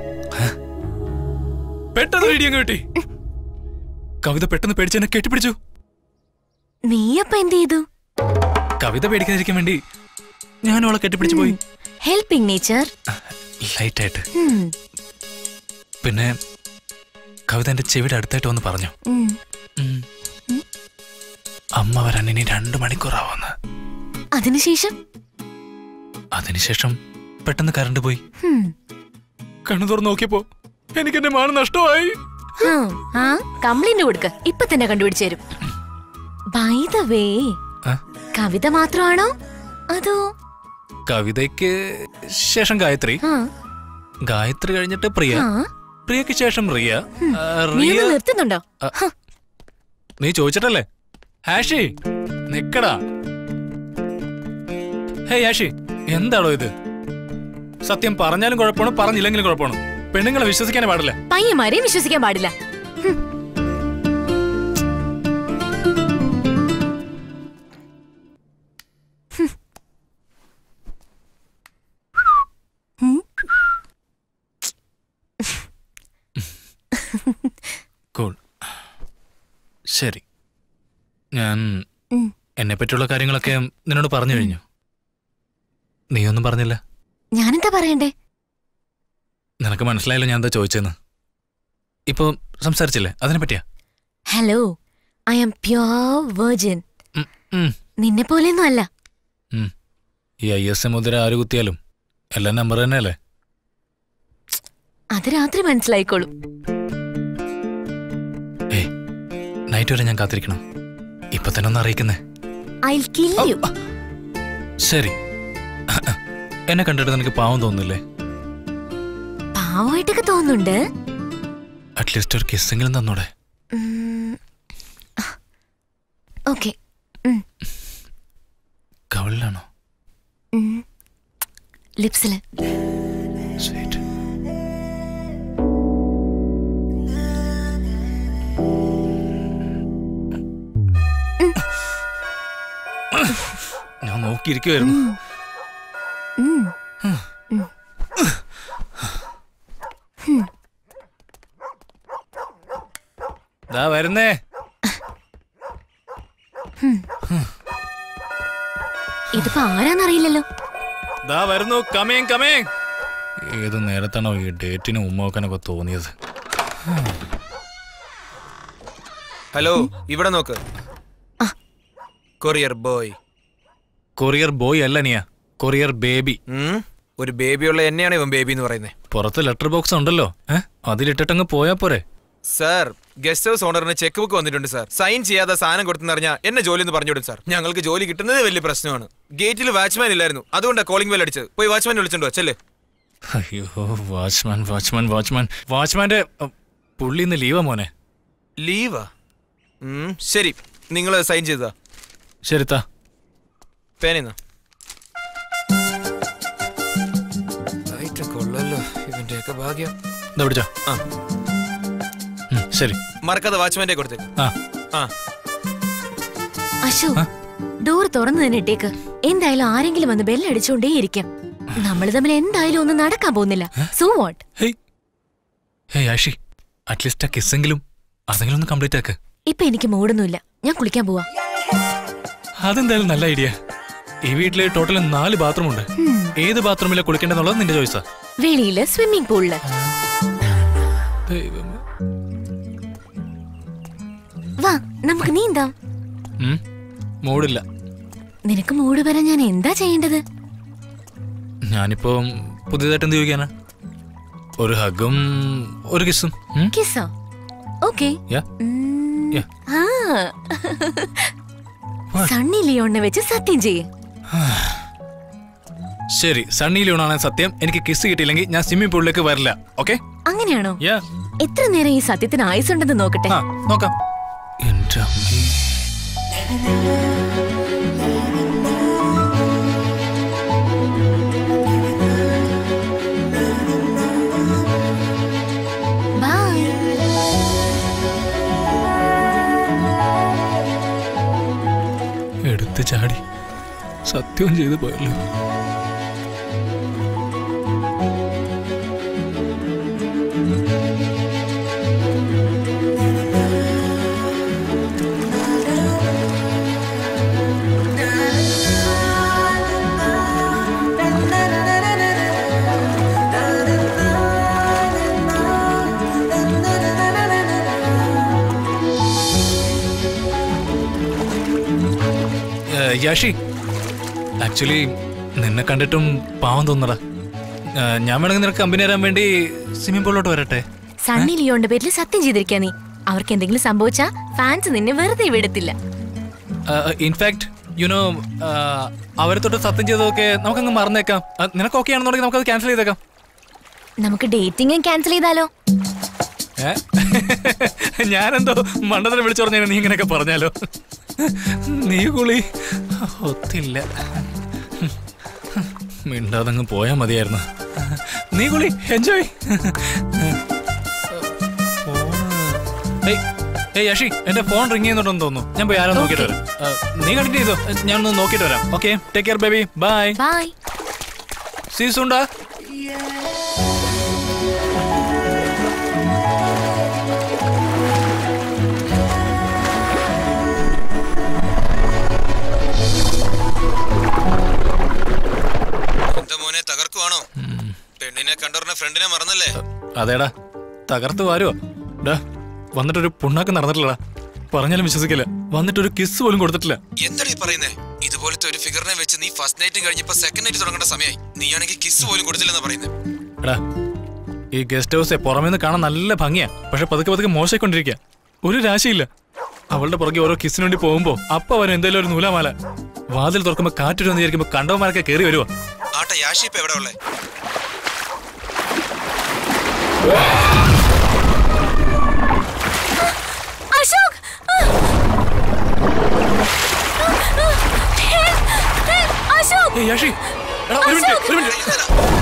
പെട്ടെന്ന് റേഡിയോ കിട്ടി കവിത പെട്ടെന്ന് പേടിച്ച് എന്നെ കെട്ടിപ്പിടിച്ചു നീ അപ്പൊ എന്ത് ചെയ്തു കവിത പേടിക്കാതിരിക്കാൻ വേണ്ടി ഞാൻ അവളെ കെട്ടിപ്പിടിച്ചു പോയി ഹെൽപ്പിംഗ് നേച്ചർ ലൈറ്റായിട്ട് പിന്നെ കവിത എന്റെ ചെവിയുടെ അടുത്തായിട്ട് വന്ന് പറഞ്ഞു ഉം. അമ്മ വരാൻ ഇനി രണ്ടു മണിക്കൂറാവുമെന്ന് അതിനുശേഷം അതിനുശേഷം പെട്ടെന്ന് കറണ്ട് പോയി ഹും, കണ്ണു തുറന്ന് നോക്കിയപ്പോ എനിക്ക് എന്റെ മാനം നഷ്ടമായി ഹും, ആ കംപ്ലൈന്റ് കൊടുക്ക ഇപ്പൊ തന്നെ കണ്ടുപിടിച്ചു തരും ബൈ ദ വേ ആ? കവിത മാത്രമാണോ അതോ കവിതയ്ക്ക് ശേഷം ഗായത്രി ആ, ഗായത്രി കഴിഞ്ഞിട്ട് പ്രിയ ആ, പ്രിയക്ക് ശേഷം റിയ ആ, നീ റിയ ഒന്ന് നിർത്തുന്നുണ്ടോ ആ. നീ ചോദിച്ചിട്ടല്ലേ ഹാഷി നിക്കടാ ഹേ ഹാഷി എന്താണോ ഇത് സത്യം പറഞ്ഞാലും കുഴപ്പമാണ് പറഞ്ഞില്ലെങ്കിലും കുഴപ്പമാണ് പെണ്ണുങ്ങളെ വിശ്വസിക്കാനേ പാടില്ല പയ്യന്മാരെയും വിശ്വസിക്കാൻ പാടില്ല ഹും. ഹും. ഹും. കൂൾ ശരി ഞാൻ ഉം. എന്നെ പറ്റിയുള്ള കാര്യങ്ങളൊക്കെ നിന്നോട് പറഞ്ഞു കഴിഞ്ഞു നീയൊന്നും പറഞ്ഞില്ല ഞാനെന്താ പറയണ്ടേ നിനക്ക് മനസ്സിലായല്ലോ ഞാൻ എന്താ ചോദിച്ചെന്ന് ഇപ്പൊ സംസാരിച്ചില്ലേ അതിനെ പറ്റിയാ hello I am pure virgin ഉം, ഉം, നിന്നെ പോലെയൊന്നും അല്ല ഉം. ഈ ഐ എസ് എം മുതല ആര് കുത്തിയാലും എല്ലാം നമ്പർ തന്നെയല്ലേ അത് രാത്രി മനസ്സിലായിക്കോളും ഏയ് നൈറ്റ് വരെ ഞാൻ കാത്തിരിക്കണം ഇപ്പൊ തന്നെ ഒന്ന് അറിയിക്കുന്നേ ഐ കിൽ യു ശരി എന്നെ കണ്ടിട്ട് നിനക്ക് പാവം തോന്നുന്നില്ലേ പാവമായിട്ടൊക്കെ തോന്നുന്നുണ്ട് അറ്റ്ലീസ്റ്റ് ഒരു കിസ്സെങ്കിലും തന്നൂടെ ഓക്കെ കവളിലാണോ ലിപ്സില് സ്വീറ്റ് ഞാൻ നോക്കിയിരിക്കുവായിരുന്നു ഉം. ദാ വരുന്നേ ഇതിപ്പോ ആരാന്നറിയില്ലല്ലോ ദാ വരുന്നു കമേങ് കമേങ് ഏത് നേരത്താണോ ഈ ഡേറ്റിന് ഉമ്മോക്കാനൊക്കെ തോന്നിയത് ഹലോ ഇവിടെ നോക്ക് കൊറിയർ ബോയ് കൊറിയർ ബോയ് അല്ല നിയ കൊറിയർ ബേബി ഉം? ഒരു ബേബിയുള്ള എന്നെയാണ് ഇവൻ ബേബി എന്ന് പറയുന്നത് പുറത്ത് ലെറ്റർ ബോക്സ് ഉണ്ടല്ലോ ഏഹ് അതിലിട്ടിട്ടങ്ങ് പോയാ പോരെ സാർ ഗസ്റ്റ് ഹൗസ് ഓണറിന് ചെക്ക് ബുക്ക് വന്നിട്ടുണ്ട് സാർ സൈൻ ചെയ്യാതെ സാധനം കൊടുത്തെന്നറിഞ്ഞാൽ എന്നെ ജോലി എന്ന് പറഞ്ഞുവിടും സാർ ഞങ്ങൾക്ക് ജോലി കിട്ടുന്നത് വലിയ പ്രശ്നമാണ് ഗേറ്റിൽ വാച്ച്മാൻ ഇല്ലായിരുന്നു അതുകൊണ്ടാണ് കോളിംഗ് ബെൽ അടിച്ചത് പോയി വാച്ച്മാൻ വിളിച്ചോണ്ട് വച്ചല്ലേ അയ്യോ വാച്ച്മാൻ വാച്ച്മാൻ വാച്ച്മാൻ വാച്ച്മാന്റെ അ, പുള്ളി ഇന്ന് ലീവാ മോനെ ലീവാ ഉം, ശരി നിങ്ങൾ സൈൻ ചെയ്തതാ ശരി താ പേനെന്നാ കൊള്ളല്ലോ ഇവന്റെയൊക്കെ ഭാഗ്യം ഇതാ പിടിച്ചോ ആ ഉം, ശരി മറക്കാതെ വാച്ച്മാന്റെ കൊടുത്തേക്ക് ആ ആ അശു ഡോർ തുറന്നു തന്നെ ഇട്ടേക്ക് എന്തായാലും ആരെങ്കിലും വന്ന് ബെല്ലടിച്ചോണ്ടേ ഇരിക്കും നമ്മൾ തമ്മിൽ എന്തായാലും ഒന്നും നടക്കാൻ പോകുന്നില്ല so what hey hey Ashi at least ആ കിസ്സെങ്കിലും അതെങ്കിലും ഒന്ന് കംപ്ലീറ്റ് ആക്ക് ഇപ്പൊ എനിക്ക് മൂടൊന്നുമില്ല ഞാൻ കുളിക്കാൻ പോവാ അതെന്തായാലും നല്ല ഐഡിയ ഈ വീട്ടില് ടോട്ടൽ നാല് ബാത്റൂം ഉണ്ട് ഏത് ബാത്റൂമിലെ കുളിക്കേണ്ടെന്നുള്ളത് നിന്റെ ചോയ്സാ വെളിയില് സ്വിമ്മിംഗ് പൂളില് ദൈവമേ. വാ നമുക്ക് നീന്താം ഉം, മൂടില്ല നിനക്ക് മൂട് വരാൻ ഞാൻ എന്താ ചെയ്യേണ്ടത് ഞാനിപ്പോ പുതിയതായിട്ട് എന്ത് ചോദിക്കാനാ ഒരു ഹഗും ഒരു കിസ്സും ഉം? കിസ്സോ ഓക്കെ Yeah. Yeah. സണ്ണി ലിയോണിനെ വെച്ച് സത്യം ചെയ്യേ ശരി സണ്ണി ലിയോണാണ് സത്യം എനിക്ക് കിസ് കിട്ടിയില്ലെങ്കിൽ ഞാൻ സ്വിമ്മിംഗ് പൂളിലേക്ക് വരില്ല ഓക്കെ അങ്ങനെയാണോ യാ എത്ര നേരം ഈ സത്യത്തിന് ആയുസുണ്ടെന്ന് നോക്കട്ടെ ആ നോക്കാം എന്റെ അമ്മേ ചതിക്കുകയും ചെയ്തു പോയല്ലോ ഏഹ്, യാഷി ആക്ച്വലി നിന്നെ കണ്ടിട്ടും പാവം തോന്നടാ ഏഹ്, ഞാൻ വേണമെങ്കിൽ നിനക്ക് കമ്പനി തരാൻ വേണ്ടി സ്വിമ്മിംഗ് പൂളിലോട്ട് വരട്ടെ സണ്ണി ലിയോന്റെ പേരിൽ സത്യം ചെയ്തിരിക്കാ നീ അവർക്ക് എന്തെങ്കിലും സംഭവിച്ചാ ഫാൻസ് നിന്നെ വെറുതെ വിടത്തില്ല ഇൻഫാക്ട് യുനോ അവരെ തൊട്ട് സത്യം ചെയ്തതൊക്കെ നമുക്കങ്ങ് മറന്നേക്കാം അഹ് നിനക്ക് ഓക്കെ ആണെന്നുണ്ടെങ്കിൽ നമുക്കത് ക്യാൻസൽ ചെയ്തേക്കാം നമുക്ക് ഡേറ്റിംഗ് ക്യാൻസൽ ചെയ്താലോ ഏ? ഞാനെന്തോ മണ്ടത്തിനെ വിളിച്ചു പറഞ്ഞാൽ നീ ഇങ്ങനെയൊക്കെ പറഞ്ഞാലോ നീ കുളി ഒത്തില്ല മിണ്ടാതങ്ങ് പോയാ മതിയായിരുന്നു നീ കുളി എൻജോയ് ഏയ് യഷി എന്റെ ഫോൺ റിങ് ചെയ്യുന്നുണ്ടെന്ന് തോന്നുന്നു ഞാൻ പോയി ആരോ നോക്കിയിട്ട് വരാം ആ, നീ കണ്ടിന്യൂ ചെയ്തോ ഞാനൊന്ന് നോക്കിയിട്ട് വരാം okay take care baby bye bye സീസുണ്ടാ എന്താ മോനെ തകർക്കുവാണോ പെണ്ണിനെ കണ്ടോറിനെ ഫ്രണ്ടിനെ മറന്നല്ലേ അതേടാ തകർത്ത് വാരുവോ ഡാ വന്നിട്ടൊരു പുണ്ണാക്ക് നടന്നിട്ടില്ലടാ പറഞ്ഞാലും വിശ്വസിക്കില്ല വന്നിട്ടൊരു കിസ് പോലും കൊടുത്തിട്ടില്ല എന്താടീ പറയുന്നേ ഇതുപോലത്തെ ഒരു ഫിഗറിനെ വെച്ച് നീ ഫസ്റ്റ് നൈറ്റും കഴിഞ്ഞപ്പോ സെക്കൻഡ് നൈറ്റ് തുടങ്ങേണ്ട സമയമായി നീയാണെങ്കിൽ കിസ് പോലും കൊടുത്തില്ലെന്നാ പറയുന്നത് എടാ ഈ ഗസ്റ്റ് ഹൗസെ പുറമേന്ന് കാണാൻ നല്ല ഭംഗിയാ പക്ഷെ പതുക്കെ പതുക്കെ മോശമായിക്കൊണ്ടിരിക്കുക ഒരു രാശിയില്ല അവളുടെ പുറകെ ഓരോ കിസിന് വേണ്ടി പോകുമ്പോ അപ്പൊ അവൻ എന്തെങ്കിലും ഒരു നൂലാമാല വാതിൽ തുറക്കുമ്പോ കാറ്റൊരു വിചാരിക്കുമ്പോ കണ്ടവന്മാരൊക്കെ കയറി വരുവാ ആട്ടെ യാഷി ഇപ്പൊ എവിടെ ഉള്ളേ അശോക് അശോക് ഏയ് യാഷി എടാ ഒരു മിനിറ്റ് ഒരു മിനിറ്റ്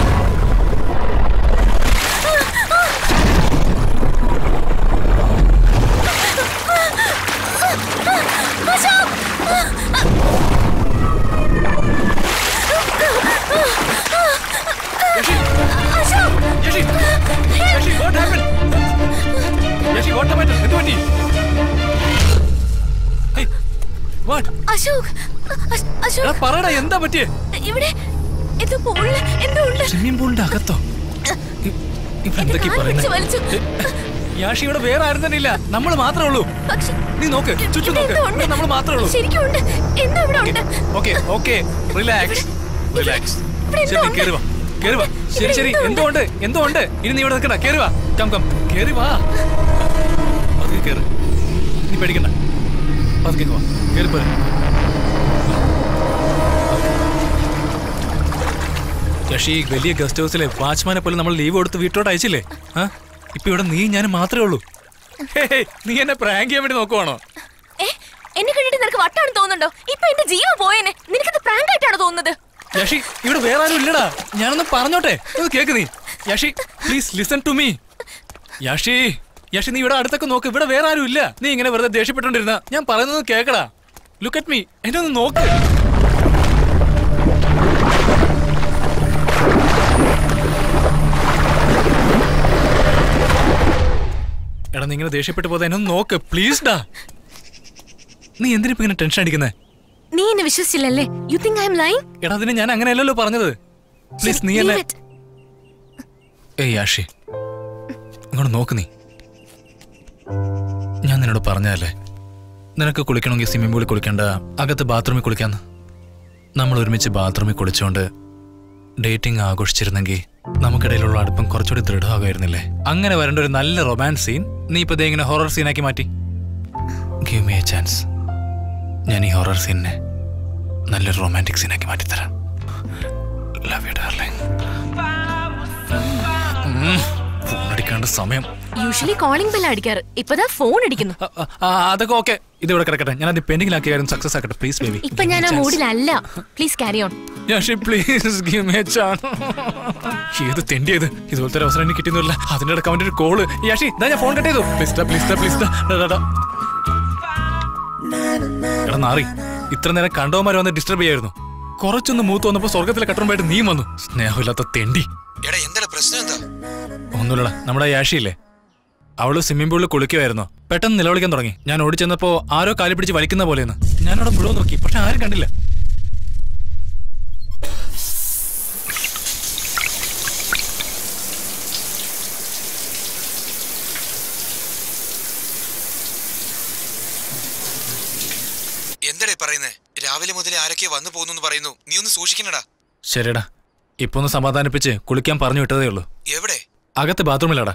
Yashi Yashi what happened Yashi what happened എന്ത് പറ്റി Hey, what അശോക് അശ്- എടാ അശോക് പറയടാ എന്താ പറ്റിയേ ഇവിടെ എന്തോ പൂളില് എന്തോ ഉണ്ട് സ്വിമ്മിംഗ് പൂളിന്റെ അകത്തോ ഇ- ഇവിടെ എന്റെ എന്തൊക്കെയാ കാല് പിടിച്ച് പറയുന്നത് വലിച്ചു യാഷി ഇവിടെ വേറെ ആരും തന്നെ ഇല്ല നമ്മൾ മാത്രമേ ഉള്ളൂ പക്ഷെ നീ നോക്ക് ചുറ്റും നോക്ക് എന്തോ ഉണ്ട്. ഇവിടെ നമ്മൾ മാത്രമേ ഉള്ളൂ ശരിക്കും ഉണ്ട് എന്തോ ഇവിടെ ഉണ്ട് ഓക്കെ ഓക്കെ റിലാക്സ് റിലാക്സ് ഇവിടെ എന്തോ ശരി ഉണ്ട്. കേറി വാ കേറി വാ ശരി ഇവിടെ ശരി എന്തോ എന്തോ ഉണ്ട് എന്തോ ഉണ്ട് ഇനി നീ ഇവിടെ നിൽക്കണ്ട കേറി വാ കം കം കേറി വാ പതുക്കെ കേറ് നീ പേടിക്കണ്ട പതുക്കെ വാ കേറി പോരെ യഷി വലിയ ഗസ്റ്റ് ഹൗസിലെ വാച്ച്മാനെ പോലെ നമ്മൾ ലീവ് കൊടുത്ത് വീട്ടോട്ട് അയച്ചില്ലേ ആ ഇപ്പൊ ഇവിടെ നീ ഞാൻ മാത്രമേ ഉള്ളൂ ഹേയ്, നീ എന്നെ പ്രാങ്ക് ചെയ്യാൻ വേണ്ടി നോക്കുവാണോ ഏ, എന്നെ കണ്ടിട്ട് നിനക്ക് വട്ടാണ് തോന്നുന്നുണ്ടോ ഇപ്പൊ എന്റെ ജീവൻ പോയേനെ നിനക്കത് പ്രാങ്ക് ആയിട്ടാണോ തോന്നുന്നത് യഷി ഇവിടെ വേറെ ആരും ഇല്ലടാ ഞാനൊന്ന് പറഞ്ഞോട്ടെ ഇത് കേക്ക് നീ Yashi please listen to me Yashi Yashi നീ ഇവിടെ അടുത്തൊക്കെ നോക്ക് ഇവിടെ വേറെ ആരും ഇല്ല നീ ഇങ്ങനെ വെറുതെ ദേഷ്യപ്പെട്ടോണ്ടിരുന്ന ഞാൻ പറയുന്നത് കേക്കടാ ലുക്ക് അറ്റ് മീ എന്നെ ഒന്ന് നോക്ക് എടാ നീ ഇങ്ങനെ ദേഷ്യപ്പെട്ട് പോകാതെ എന്നെ ഒന്ന് നോക്ക് പ്ലീസ് ഡാ നീ എന്തിനിപ്പോ ഇങ്ങനെ ടെൻഷൻ അടിക്കുന്നേ നീ എന്നെ വിശ്വസിച്ചില്ലല്ലേ you think I'm lying എടാ അതിന് ഞാൻ അങ്ങനെയല്ലല്ലോ പറഞ്ഞത് പ്ലീസ് നീ എന്നെ ഏയ് ആഷി ഇങ്ങോട്ട് നോക്ക് നീ ഞാൻ നിന്നോട് പറഞ്ഞതല്ലേ നിനക്ക് കുളിക്കണമെങ്കിൽ സ്വിമ്മിംഗ് പൂളിൽ കുളിക്കണ്ട അകത്ത് ബാത്റൂമിൽ കുളിക്കാന്ന് നമ്മൾ ഒരുമിച്ച് ബാത്റൂമിൽ കുളിച്ചുകൊണ്ട് ഡേറ്റിംഗ് ആഘോഷിച്ചിരുന്നെങ്കിൽ നമുക്കിടയിലുള്ള അടുപ്പം കുറച്ചുകൂടി ദൃഢമാകുമായിരുന്നില്ലേ അങ്ങനെ വരേണ്ട ഒരു നല്ല റൊമാൻസ് സീൻ നീ ഇപ്പൊ ദേ ഇങ്ങനെ ഹൊറർ സീനാക്കി മാറ്റി ഗീവ് മീ എ ചാൻസ് ഞാൻ ഈ ഹൊറർ സീനിനെ നല്ലൊരു റൊമാൻറ്റിക് സീനാക്കി മാറ്റിത്തരാം ലവ് യു ഡാർലിംഗ് ഫോൺ അടിക്കേണ്ട സമയം യൂഷ്വലി കോളിംഗ് ബെൽ അടിക്കാറ് ഇപ്പതാ ഫോൺ അടിക്കുന്നു ആ, ആ, ആ, അതൊക്കെ ഓക്കെ ഇത് ഇവിടെ കിടക്കട്ടെ ഞാൻ അത് പെൻഡിങ്ങിലാക്കിയ കാര്യം സക്സസ് ആക്കട്ടെ പ്ലീസ് ബേബി ഇപ്പൊ ഞാൻ ആ മൂഡിലല്ല please carry on Yashi please give me a chance ഏത് തെണ്ടിയത് ഇതുപോലത്തെ ഒരു അവസരം എനിക്ക് കിട്ടിയൊന്നുമില്ല അതിന്റെ ഇടയ്ക്ക് അവന്റെ ഒരു കോള് യാഷി ഇതാ ഞാൻ ഫോൺ കട്ട് ചെയ്തു പ്ലീസ് ഡാ പ്ലീസ് ഡാ പ്ലീസ് ഡാ ഡാ, ഡാ, ഡാ. എടാ നാറി ഇത്ര നേരം കണ്ടവന്മാർ വന്ന് ഡിസ്റ്റർബ് ചെയ്യായിരുന്നു കുറച്ചൊന്ന് മൂത്ത് വന്നപ്പോ സ്വർഗത്തിലെ കട്ടറുമായിട്ട് നീ വന്നു സ്നേഹമില്ലാത്ത തെണ്ടി എടാ എന്താ പ്രശ്നം എന്താ ഒന്നുമില്ലടാ നമ്മുടെ യാഷിയില്ലേ അവള് സ്വിമ്മിംഗ് പൂളിൽ കുളിക്കുമായിരുന്നു പെട്ടെന്ന് നിലവിളിക്കാൻ തുടങ്ങി ഞാൻ ഓടിച്ചെന്നപ്പോ ആരോ കാലി പിടിച്ച് വലിക്കുന്ന പോലെയെന്ന് ഞാനവിടെ മുഴുവൻ നോക്കി പക്ഷെ ആരും കണ്ടില്ല എന്താടേ പറയുന്നേ രാവിലെ മുതലേ ആരൊക്കെ വന്നു പോകുന്നു പറയുന്നു നീ ഒന്ന് സൂക്ഷിക്കണടാ ശരിടാ ഇപ്പൊ ഒന്ന് സമാധാനിപ്പിച്ച് കുളിക്കാൻ പറഞ്ഞു വിട്ടതേ ഉള്ളൂ എവിടെ അകത്ത് ബാത്റൂമിലാടാ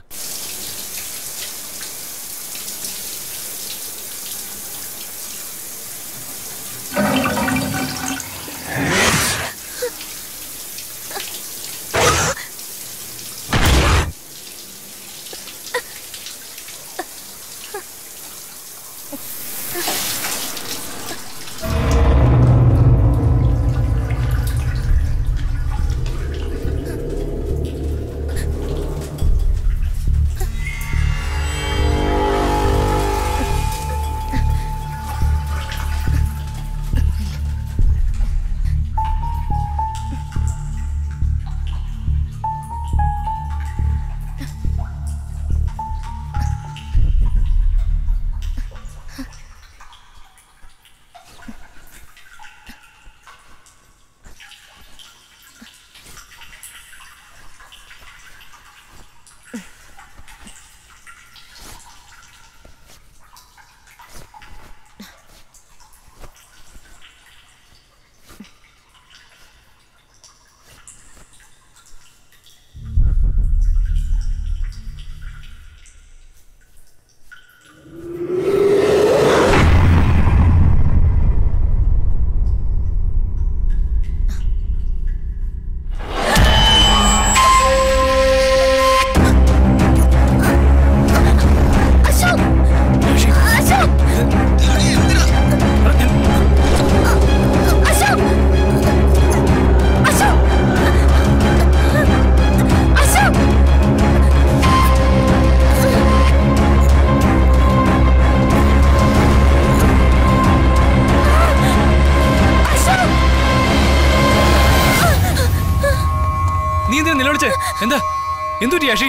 നീ എന്തിനാ നിലവിളിച്ചേ എന്താ എന്തുപറ്റി യാഷി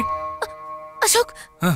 അശോക് ആ.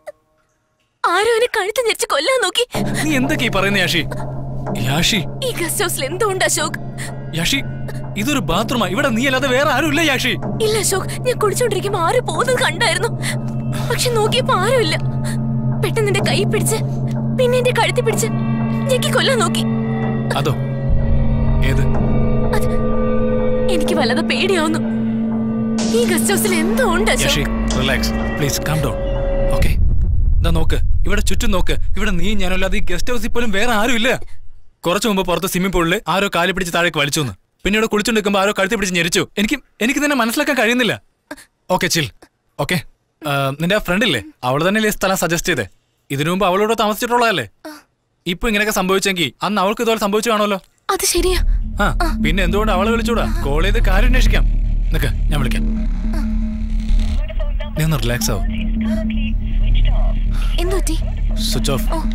ആരോ എന്നെ കഴുത്ത് ഞെരിച്ച് കൊല്ലാൻ നോക്കി നീ എന്തൊക്കെ ഈ പറയുന്ന യാഷി യാഷി ഈ ഗസ്റ്റ് ഹൗസിൽ എന്തോ ഉണ്ട് അശോക് യാഷി ഇതൊരു ബാത്റൂമാ ഇവിടെ നീ അല്ലാതെ വേറെ ആരും ഇല്ല യാഷി ഇല്ല അശോക് ഞാൻ കുടിച്ചോണ്ടിരിക്കുമ്പോ ആരും പോകുന്നത് കണ്ടായിരുന്നു പക്ഷെ നോക്കിയപ്പോ ആരുമില്ല പെട്ടെന്ന് എന്റെ കൈ പിടിച്ച് പിന്നെ എന്റെ കഴുത്തി പിടിച്ച് ഞെക്കി കൊല്ലാൻ നോക്കി അതോ ഏത് അത് എനിക്ക് വല്ലാതെ പേടിയാവുന്നു ഈ ഗസ്റ്റ് ഹൗസിൽ എന്തോ ഉണ്ട് Yashi Ashok relax please calm down okay ഇതാ നോക്ക് ഇവിടെ ചുറ്റും നോക്ക് ഇവിടെ നീ ഞാനല്ലാതെ ഈ ഗസ്റ്റ് ഹൗസിൽ പോലും വേറെ ആരും ഇല്ല കുറച്ചു മുമ്പ് പുറത്ത് സ്വിമ്മിംഗ് പൂളിൽ ആരോ കാലി പിടിച്ച് താഴേക്ക് വലിച്ചു എന്ന് പിന്നെ ഇവിടെ കുളിച്ചുകൊണ്ടിരിക്കുമ്പോൾ ആരോ കഴുത്തി പിടിച്ച് ഞെരിച്ചു എനിക്ക് എനിക്ക് തന്നെ മനസ്സിലാക്കാൻ കഴിയുന്നില്ല ഓക്കെ ചിൽ ഓക്കെ നിന്റെ ആ ഫ്രണ്ട് ഇല്ലേ അവൾ തന്നെ ഈ സ്ഥലം സജസ്റ്റ് ചെയ്തേ ഇതിനു മുമ്പ് അവളോട് താമസിച്ചിട്ടുള്ളതല്ലേ ഇപ്പൊ ഇങ്ങനെയൊക്കെ സംഭവിച്ചെങ്കിൽ അന്ന് അവൾക്ക് ഇതുപോലെ സംഭവിച്ചു കാണുമല്ലോ അത് ശരിയാ ആ പിന്നെ എന്തുകൊണ്ട് അവളെ വിളിച്ചൂടാ കോൾ ചെയ്ത് കാര്യം അന്വേഷിക്കാം നിക്ക് ഞാൻ വിളിക്കാം നീ ഒന്ന് റിലാക്സ് ആവും എന്തുപറ്റി സ്വിച്ച് ഓഫ് ഓ.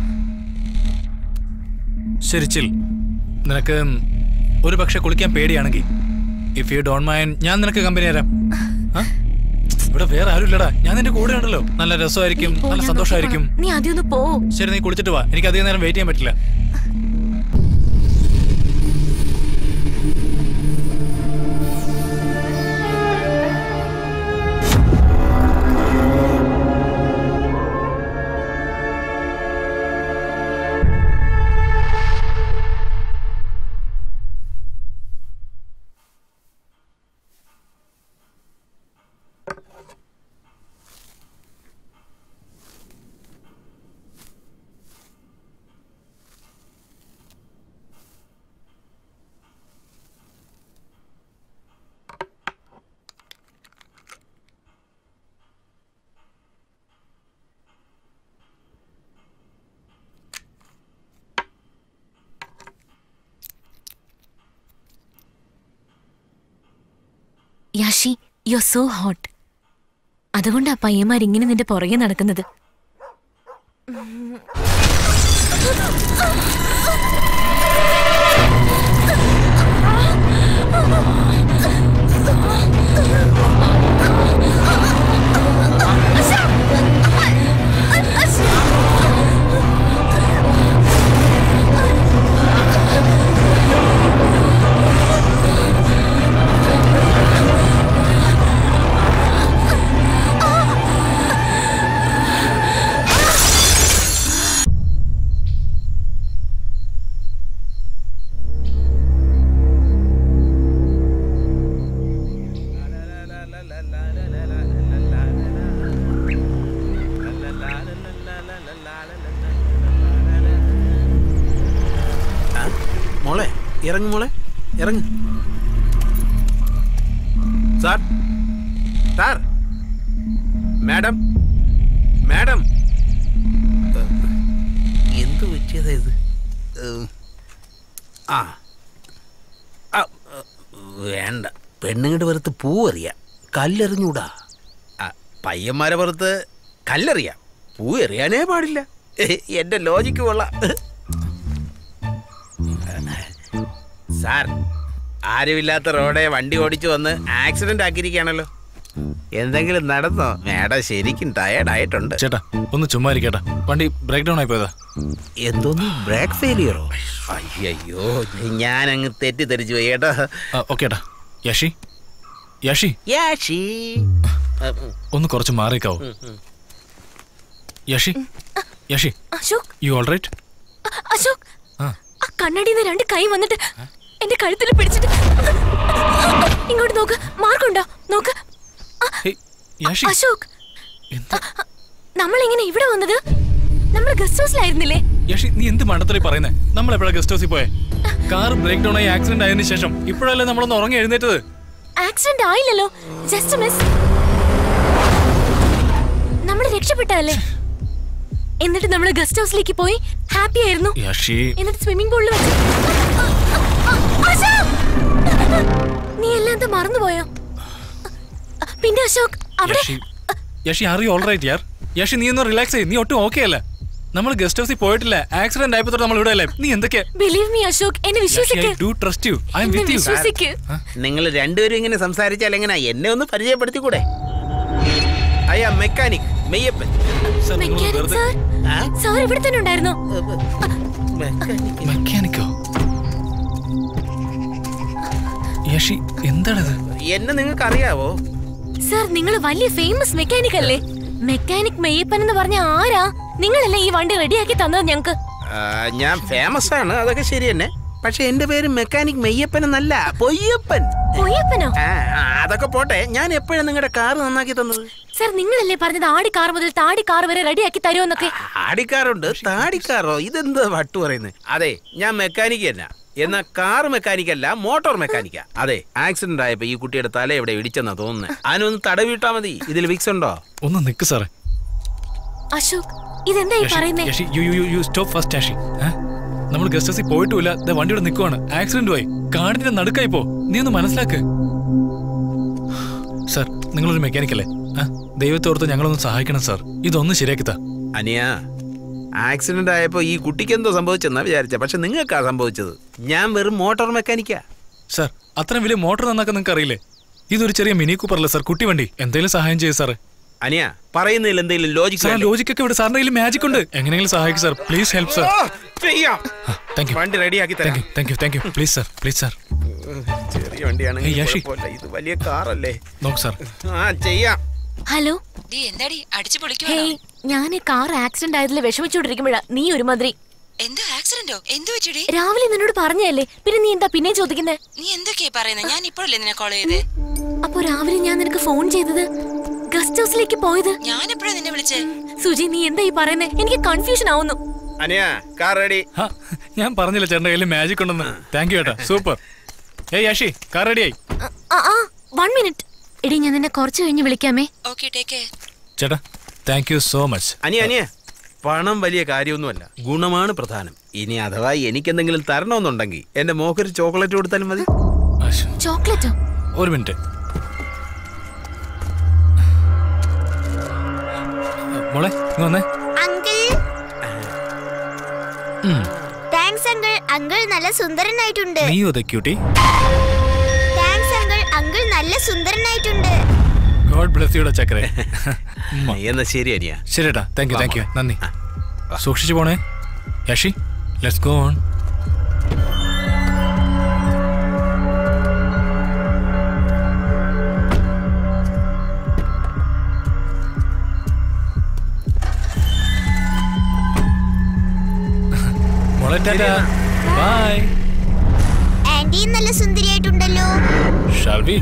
ശരി ചിൽ നിനക്ക് ഒരു പക്ഷെ കുളിക്കാൻ പേടിയാണെങ്കിൽ ഇഫ് യു ഡോണ്ട് മൈൻഡ് ഞാൻ നിനക്ക് കമ്പനി തരാം ആ? ഇവിടെ വേറെ ആരും ഇല്ലടാ ഞാൻ നിന്റെ കൂടെ ഉണ്ടല്ലോ നല്ല രസമായിരിക്കും പോ, നല്ല ഞാൻ സന്തോഷമായിരിക്കും നോക്കിക്കോളാം. നീ ആദ്യം ഒന്ന് പോ ശരി നീ കുളിച്ചിട്ട് വാ എനിക്ക് അധികം നേരം വെയിറ്റ് ചെയ്യാൻ പറ്റില്ല യാഷി യു സോ ഹോട്ട് അതുകൊണ്ടാ പയ്യന്മാർ ഇങ്ങനെ നിന്റെ പുറകെ നടക്കുന്നത് ഇറങ്ങു മോളെ ഇറങ്ങ് സാർ സാർ മാഡം മാഡം എന്ത് പറ്റിയതാ ഇത് ഉം. ആ ആ, വേണ്ട പെണ്ണുങ്ങളുടെ പുറത്ത് പൂവറിയാം കല്ലെറിഞ്ഞൂടാ ആ, പയ്യന്മാരെ പുറത്ത് കല്ലെറിയാം പൂ എറിയാനേ പാടില്ല എന്റെ ലോജിക്ക് കൊള്ളാം സാർ ആരുമില്ലാത്ത റോഡെ വണ്ടി ഓടിച്ചു വന്ന് ആക്സിഡന്റ് ആക്കിയിരിക്കുകയാണല്ലോ എന്തെങ്കിലും നടന്നോ മേഡം ശരിക്കും ടയർഡ് ആയിട്ടുണ്ട് ചേട്ടാ ഒന്ന് ചുമ്മാ ഇരിക്കട്ടാ വണ്ടി ബ്രേക്ക് ഡൗൺ ആയി പോയതാ എന്തോന്ന് ബ്രേക്ക് ഫെയിലിയറോ അയ്യോ ഞാൻ അങ്ങ് തെറ്റിദ്ധരിച്ചു പോയി കേട്ടോ ഓക്കെ ഏട്ടാ യഷി യഷി യാഷി ഒന്ന് കുറച്ച് മാറിക്കാവോ Yashi Yashi Ashok you all right അ- അശോക് ആ. ആ കണ്ണടിന്ന് രണ്ട് കൈ വന്നിട്ട് എന്റെ കഴുത്തിൽ പിടിച്ചിട്ട് ഇങ്ങോട്ട് നോക്ക് മാർക്കുണ്ടോ നോക്ക് ആ, യഷി അശോക് നമ്മൾ എങ്ങനെ ഇവിടെ വന്നത് നമ്മൾ ഗസ്റ്റ് ഹൗസിലായിരുന്നില്ലേ യഷി നീ എന്ത് മണ്ടത്തറി പറയുന്നേ നമ്മൾ എപ്പോഴാ ഗസ്റ്റ് ഹൗസിൽ പോയെ കാർ ബ്രേക്ക് ഡൗൺ ആയി ആക്സിഡന്റ് ആയതിനു ശേഷം ഇപ്പോഴല്ലേ നമ്മളൊന്ന് ഉറങ്ങി എഴുന്നേറ്റത് ആക്സിഡന്റ് ആയില്ലല്ലോ ജസ്റ്റ് മിസ് നമ്മൾ രക്ഷപ്പെട്ടല്ലേ എന്നിട്ട് നമ്മൾ ഗസ്റ്റ് ഹൗസിലേക്ക് പോയി ഹാപ്പി ആയിരുന്നു യഷി എന്നിട്ട് സ്വിമ്മിംഗ് പൂളിൽ വെച്ച് അശോക്! നീ എല്ലാം എന്താ മറന്നുപോയോ പിന്നെ അശോക് അവിടെ Yashi Yashi are you all right യാർ യഷി നീ ഒന്ന് റിലാക്സ് ചെയ്യ് നീ ഒട്ടും ഓക്കെ അല്ല നമ്മൾ ഗസ്റ്റ് ഹൗസിൽ പോയിട്ടില്ല ആക്സിഡന്റ് ആയപ്പോ തൊട്ട് നമ്മൾ ഇവിടെ അല്ലേ നീ എന്തൊക്കെയാ ബിലീവ് മീ അശോക് എന്നെ വിശ്വസിക്ക് do trust you I'm എന്നെ വിത്ത് യു വിശ്വസിക്ക് നിങ്ങൾ രണ്ടുപേരും ഇങ്ങനെ സംസാരിച്ചാൽ എങ്ങനെ എന്നെ ഒന്ന് പരിചയപ്പെടുത്തിക്കൂടെ അയ്യാ mechanic Meiyappan mechanic sir sir ഇവിടെ തന്നെ ഉണ്ടായിരുന്നോ മെക്കാനിക്കോ യഷി എന്താണത് എന്നെ നിങ്ങൾക്ക് അറിയാവോ സാർ നിങ്ങൾ വലിയ ഫേമസ് മെക്കാനിക് അല്ലേ മെക്കാനിക് മെയ്യപ്പൻ എന്ന് പറഞ്ഞ ആരാ നിങ്ങളല്ലേ ഈ വണ്ടി റെഡിയാക്കി തന്നത് ഞങ്ങക്ക് ആ, ഞാൻ ഫേമസ് ആണ് അതൊക്കെ ശരി തന്നെ പക്ഷെ എന്റെ പേര് മെക്കാനിക് മെയ്യപ്പൻ എന്നല്ല പൊയ്യപ്പൻ പൊയ്യപ്പനോ ആ, ആ, അതൊക്കെ പോട്ടെ ഞാൻ എപ്പോഴാണ് നിങ്ങളുടെ കാർ നന്നാക്കി തന്നത് സാർ നിങ്ങളല്ലേ പറഞ്ഞത് ആടി കാർ മുതൽ താടി കാർ വരെ റെഡിയാക്കി തരുമെന്നൊക്കെ ആടിക്കാറുണ്ട് താടിക്കാറോ ഇതെന്ത് വട്ടു പറയുന്നത് അതെ ഞാൻ മെക്കാനിക് തന്നെ എന്നാ കാർ മെക്കാനിക് അല്ല മോട്ടോർ മെക്കാനിക്കാ അതെ ആക്സിഡന്റ് ആയപ്പോ ഈ കുട്ടിയുടെ തല എവിടെ ഇടിച്ചെന്നാ തോന്നുന്നത് അതിനൊന്ന് തടവിട്ടാ മതി ഇതിൽ വിക്സ് ഉണ്ടോ ഒന്ന് നിക്ക് സാറേ അശോക് ഇതെന്താ ഈ യഷി, പറയുന്നേ Yashi you you you stop first Yashi ഏ? നമ്മൾ ഗസ്റ്റ് ഹൗസിൽ പോയിട്ടുമില്ല ദേ വണ്ടി ഇവിടെ നിൽക്കുവാണ് ആക്സിഡന്റ് ആയി കാടിന്റെ നടുക്കായി പോ നീ ഒന്ന് മനസ്സിലാക്ക് സാർ നിങ്ങളൊരു മെക്കാനിക് അല്ലേ ആ, ദൈവത്തെ ഓർത്ത് ഞങ്ങളൊന്ന് സഹായിക്കണം സാർ ഇതൊന്ന് ശരിയാക്കി താ അനിയ ആക്സിഡന്റ് ആയപ്പോ ഈ കുട്ടിക്ക് എന്തോ സംഭവിച്ചെന്നാ വിചാരിച്ച പക്ഷെ നിങ്ങൾക്കാ സംഭവിച്ചത് ഞാൻ വെറും മോട്ടോർ മെക്കാനിക്കാ സാർ അത്രയും വലിയ മോട്ടോർ നന്നാക്കാൻ നിങ്ങൾക്ക് അറിയില്ലേ ഇതൊരു ചെറിയ മിനി കൂപ്പറല്ലേ സാർ കുട്ടി വണ്ടി എന്തെങ്കിലും സഹായം ചെയ്യും സാർ അനിയ പറയുന്നതിൽ എന്തെങ്കിലും ലോജിക് സാർ ലോജിക് ഒക്കെ ഇവിടെ സാറിന്റെ കയ്യിൽ മാജിക് ഉണ്ട് എങ്ങനെയെങ്കിലും സഹായിക്കും സാർ പ്ലീസ് ഹെൽപ്പ് സാർ ചെയ്യാം താങ്ക് യു വണ്ടി റെഡിയാക്കി തരാം thank you thank you please sir please sir ചെറിയ ഏയ്, വണ്ടിയാണെങ്കിൽ യാഷി. കുഴപ്പമില്ല. ഇത് വലിയ കാറല്ലേ നോക്ക് സാർ ആ ചെയ്യാം ഹലോ എന്താടി അടിച്ചു ഹേയ് ഞാൻ ഈ കാർ ആക്സിഡന്റ് ആയതിൽ വിഷമിച്ചോണ്ടിരിക്കുമ്പോഴാ നീ ഒരുമാതിരി എന്താ ആക്സിഡന്റോ എന്തു വെച്ചടി രാവിലെ നിന്നോട് പറഞ്ഞല്ലേ പിന്നെ നീ എന്താ പിന്നെ ചോദിക്കുന്നേ നീ എന്തൊക്കെയാ പറയുന്നത് ഞാൻ ഇപ്പോഴല്ലേ നിന്നെ കോൾ ചെയ്തേ അപ്പൊ രാവിലെ ഞാൻ നിനക്ക് ഫോൺ ചെയ്തത് ഗസ്റ്റ് ഹൗസിലേക്ക് പോയത് ഞാൻ എപ്പോഴാ നിന്നെ വിളിച്ചേ സുജി നീ എന്താ ഈ പറയുന്നേ എനിക്ക് കൺഫ്യൂഷൻ ആവുന്നു അനിയ കാർ റെഡി ഞാൻ പറഞ്ഞില്ല ചേട്ടൻ്റെ കയ്യിൽ മാജിക് ഉണ്ടെന്ന് താങ്ക് യു ഏട്ടാ സൂപ്പർ ഏയ് യാഷി കാർ റെഡിയായി ആ ആ വൺ മിനിറ്റ് എടി ഞാൻ നിന്നെ കുറച്ച് കഴിഞ്ഞ് വിളിക്കാമേ ഓക്കെ ടേക്ക് ചേട്ടാ താങ്ക് യു സോ മച്ച് അനിയ അനിയ പണം വലിയ കാര്യമൊന്നുമല്ല ഗുണമാണ് പ്രധാനം ഇനി അഥവാ എനിക്കെന്തെങ്കിലും തരണമെന്നുണ്ടെങ്കിൽ എന്റെ മോക്കൊരു ചോക്ലേറ്റ് കൊടുത്താലും മതി ചോക്ലേറ്റോ ഒരു മിനിറ്റ് മോളെ ഇങ്ങ് വന്നേ അങ്കിൾ ഉം. താങ്ക്സ് അങ്കിൾ അങ്കിൾ നല്ല സുന്ദരനായിട്ടുണ്ട് നീയോ the cutie thanks uncle uncle നല്ല സുന്ദരനായിട്ടുണ്ട് ഗോഡ് ബ്ലസ് യുടെ ചക്കരെ എന്നാ ശരി അനിയ ശരിട്ടാ താങ്ക് യു താങ്ക് യു നന്ദി സൂക്ഷിച്ചു പോണേ യഷി ലെറ്റ്സ് ഗോ ഓൺ മോളെ ടാറ്റാ ബൈ ആന്റിയും നല്ല സുന്ദരിയായിട്ടുണ്ടല്ലോ ഷാൽ വി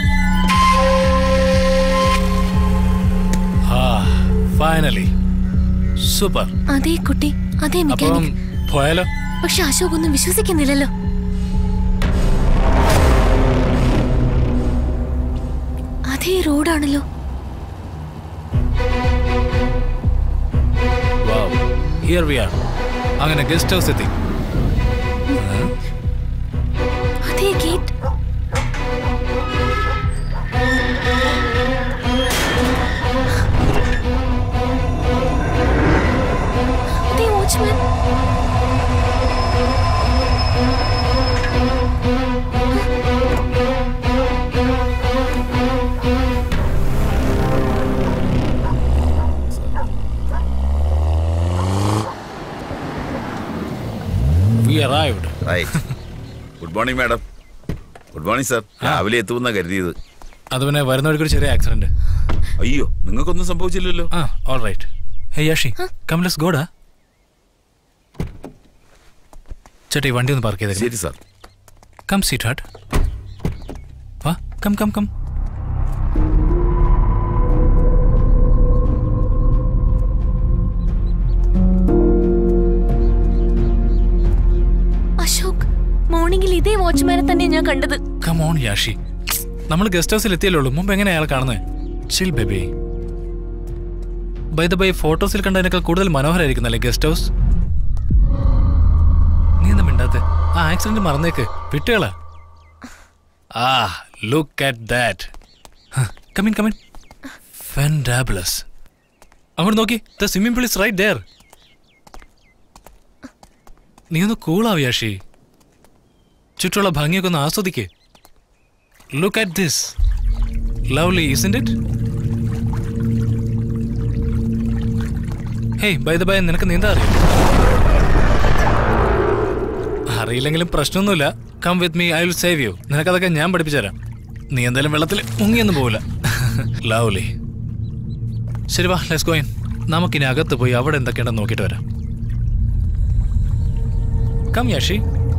ആ ഫൈനലി സൂപ്പർ അതേ കുട്ടി അതേ അപ്പം മെക്കാനിക് പോയാലോ പക്ഷെ അശോക് ഒന്നും വിശ്വസിക്കുന്നില്ലല്ലോ അതേ റോഡാണല്ലോ ഹിയർ വി ആർ അങ്ങനെ ഗസ്റ്റ് ഹൗസ് എത്തി അതേ ഗേറ്റ് അതേ watchman we arrived good morning madam good morning sir രാവിലെ എത്തുമെന്നാ കരുതിയത് അത് പിന്നെ വരുന്ന വഴിക്ക് ഒരു ചെറിയ ആക്സിഡന്റ് അയ്യോ നിങ്ങൾക്കൊന്നും സംഭവിച്ചില്ലല്ലോ ആ all right hey Yashi come let's ഗോഡാ ചേട്ടാ ഈ വണ്ടി ഒന്ന് പാർക്ക് ചെയ്തേ ശരി സാർ കം സീറ്റ് ഹാർട്ട് വാ കം കം കം അശോക് മോർണിംഗിൽ ഇതേ വാച്ച്മാനെ തന്നെ ഞാൻ കണ്ടത് കം ഓൺ യാഷി നമ്മൾ ഗസ്റ്റ് ഹൗസിൽ എത്തിയല്ലേ ഉള്ളൂ മുമ്പ് എങ്ങനെ അയാൾ കാണുന്നത് chill baby by the by ഫോട്ടോസിൽ കണ്ടതിനേക്കാൾ കൂടുതൽ മനോഹരമായിരിക്കുന്നല്ലേ ഗസ്റ്റ് ഹൗസ് നീ എന്താ മിണ്ടാത്തെ ആ ആക്സിഡന്റ് മറന്നേക്ക് വിട്ടുകളാ ആ look at that come in come in fabulous അങ്ങോട്ട് നോക്കി the swimming pool is right there നീ ഒന്ന് കൂളാവ് യാഷി ചുറ്റുള്ള ഭംഗിയൊക്കെ ഒന്ന് ആസ്വദിക്കേ look at this lovely isn't it hey by the by നിനക്ക് നീന്താ അറിയോ അറിയില്ലെങ്കിലും പ്രശ്നമൊന്നുമില്ല come with me I will save you നിനക്കതൊക്കെ ഞാൻ പഠിപ്പിച്ചു തരാം നീ എന്തായാലും വെള്ളത്തിൽ മുങ്ങിയൊന്നും പോവില്ല ലവ്ലി ശരി വാ ലെറ്റ്സ് ഗോയിൻ നമുക്കിനി അകത്ത് പോയി അവിടെ എന്തൊക്കെയുണ്ടെന്ന് നോക്കിയിട്ട് വരാം കം യാഷി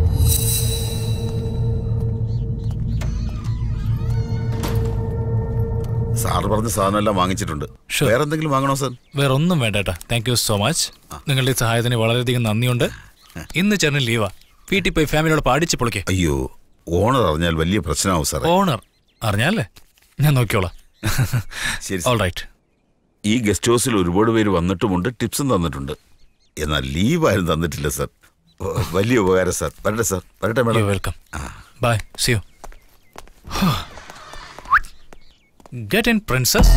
സാർ പറഞ്ഞ സാധനം എല്ലാം വാങ്ങിച്ചിട്ടുണ്ട് Sure. വേറെ എന്തെങ്കിലും വാങ്ങണോ സാർ വേറെ ഒന്നും വേണ്ട ഏട്ടാ താങ്ക് യു സോ മച്ച് നിങ്ങളുടെ ഈ സഹായത്തിന് വളരെയധികം നന്ദിയുണ്ട് ഇന്ന് ചേട്ടൻ ലീവാ വീട്ടിൽ പോയി ഫാമിലിയോട് പാടിച്ച് പൊളിക്കേ അയ്യോ ഓണർ അറിഞ്ഞാൽ വലിയ പ്രശ്നമാവും സാറേ ഓണർ അറിഞ്ഞാലേ ഞാൻ നോക്കിയോളാം ശരി ഓൾ റൈറ്റ് ഈ ഗസ്റ്റ് ഹൗസിൽ ഒരുപാട് പേര് വന്നിട്ടുമുണ്ട് ടിപ്സും തന്നിട്ടുണ്ട് എന്നാൽ ലീവ് ആരും തന്നിട്ടില്ല സാർ ഓ, വലിയ ഉപകാരം സാർ വരട്ടെ സാർ വരട്ടെ madam welcome bye see you get in princess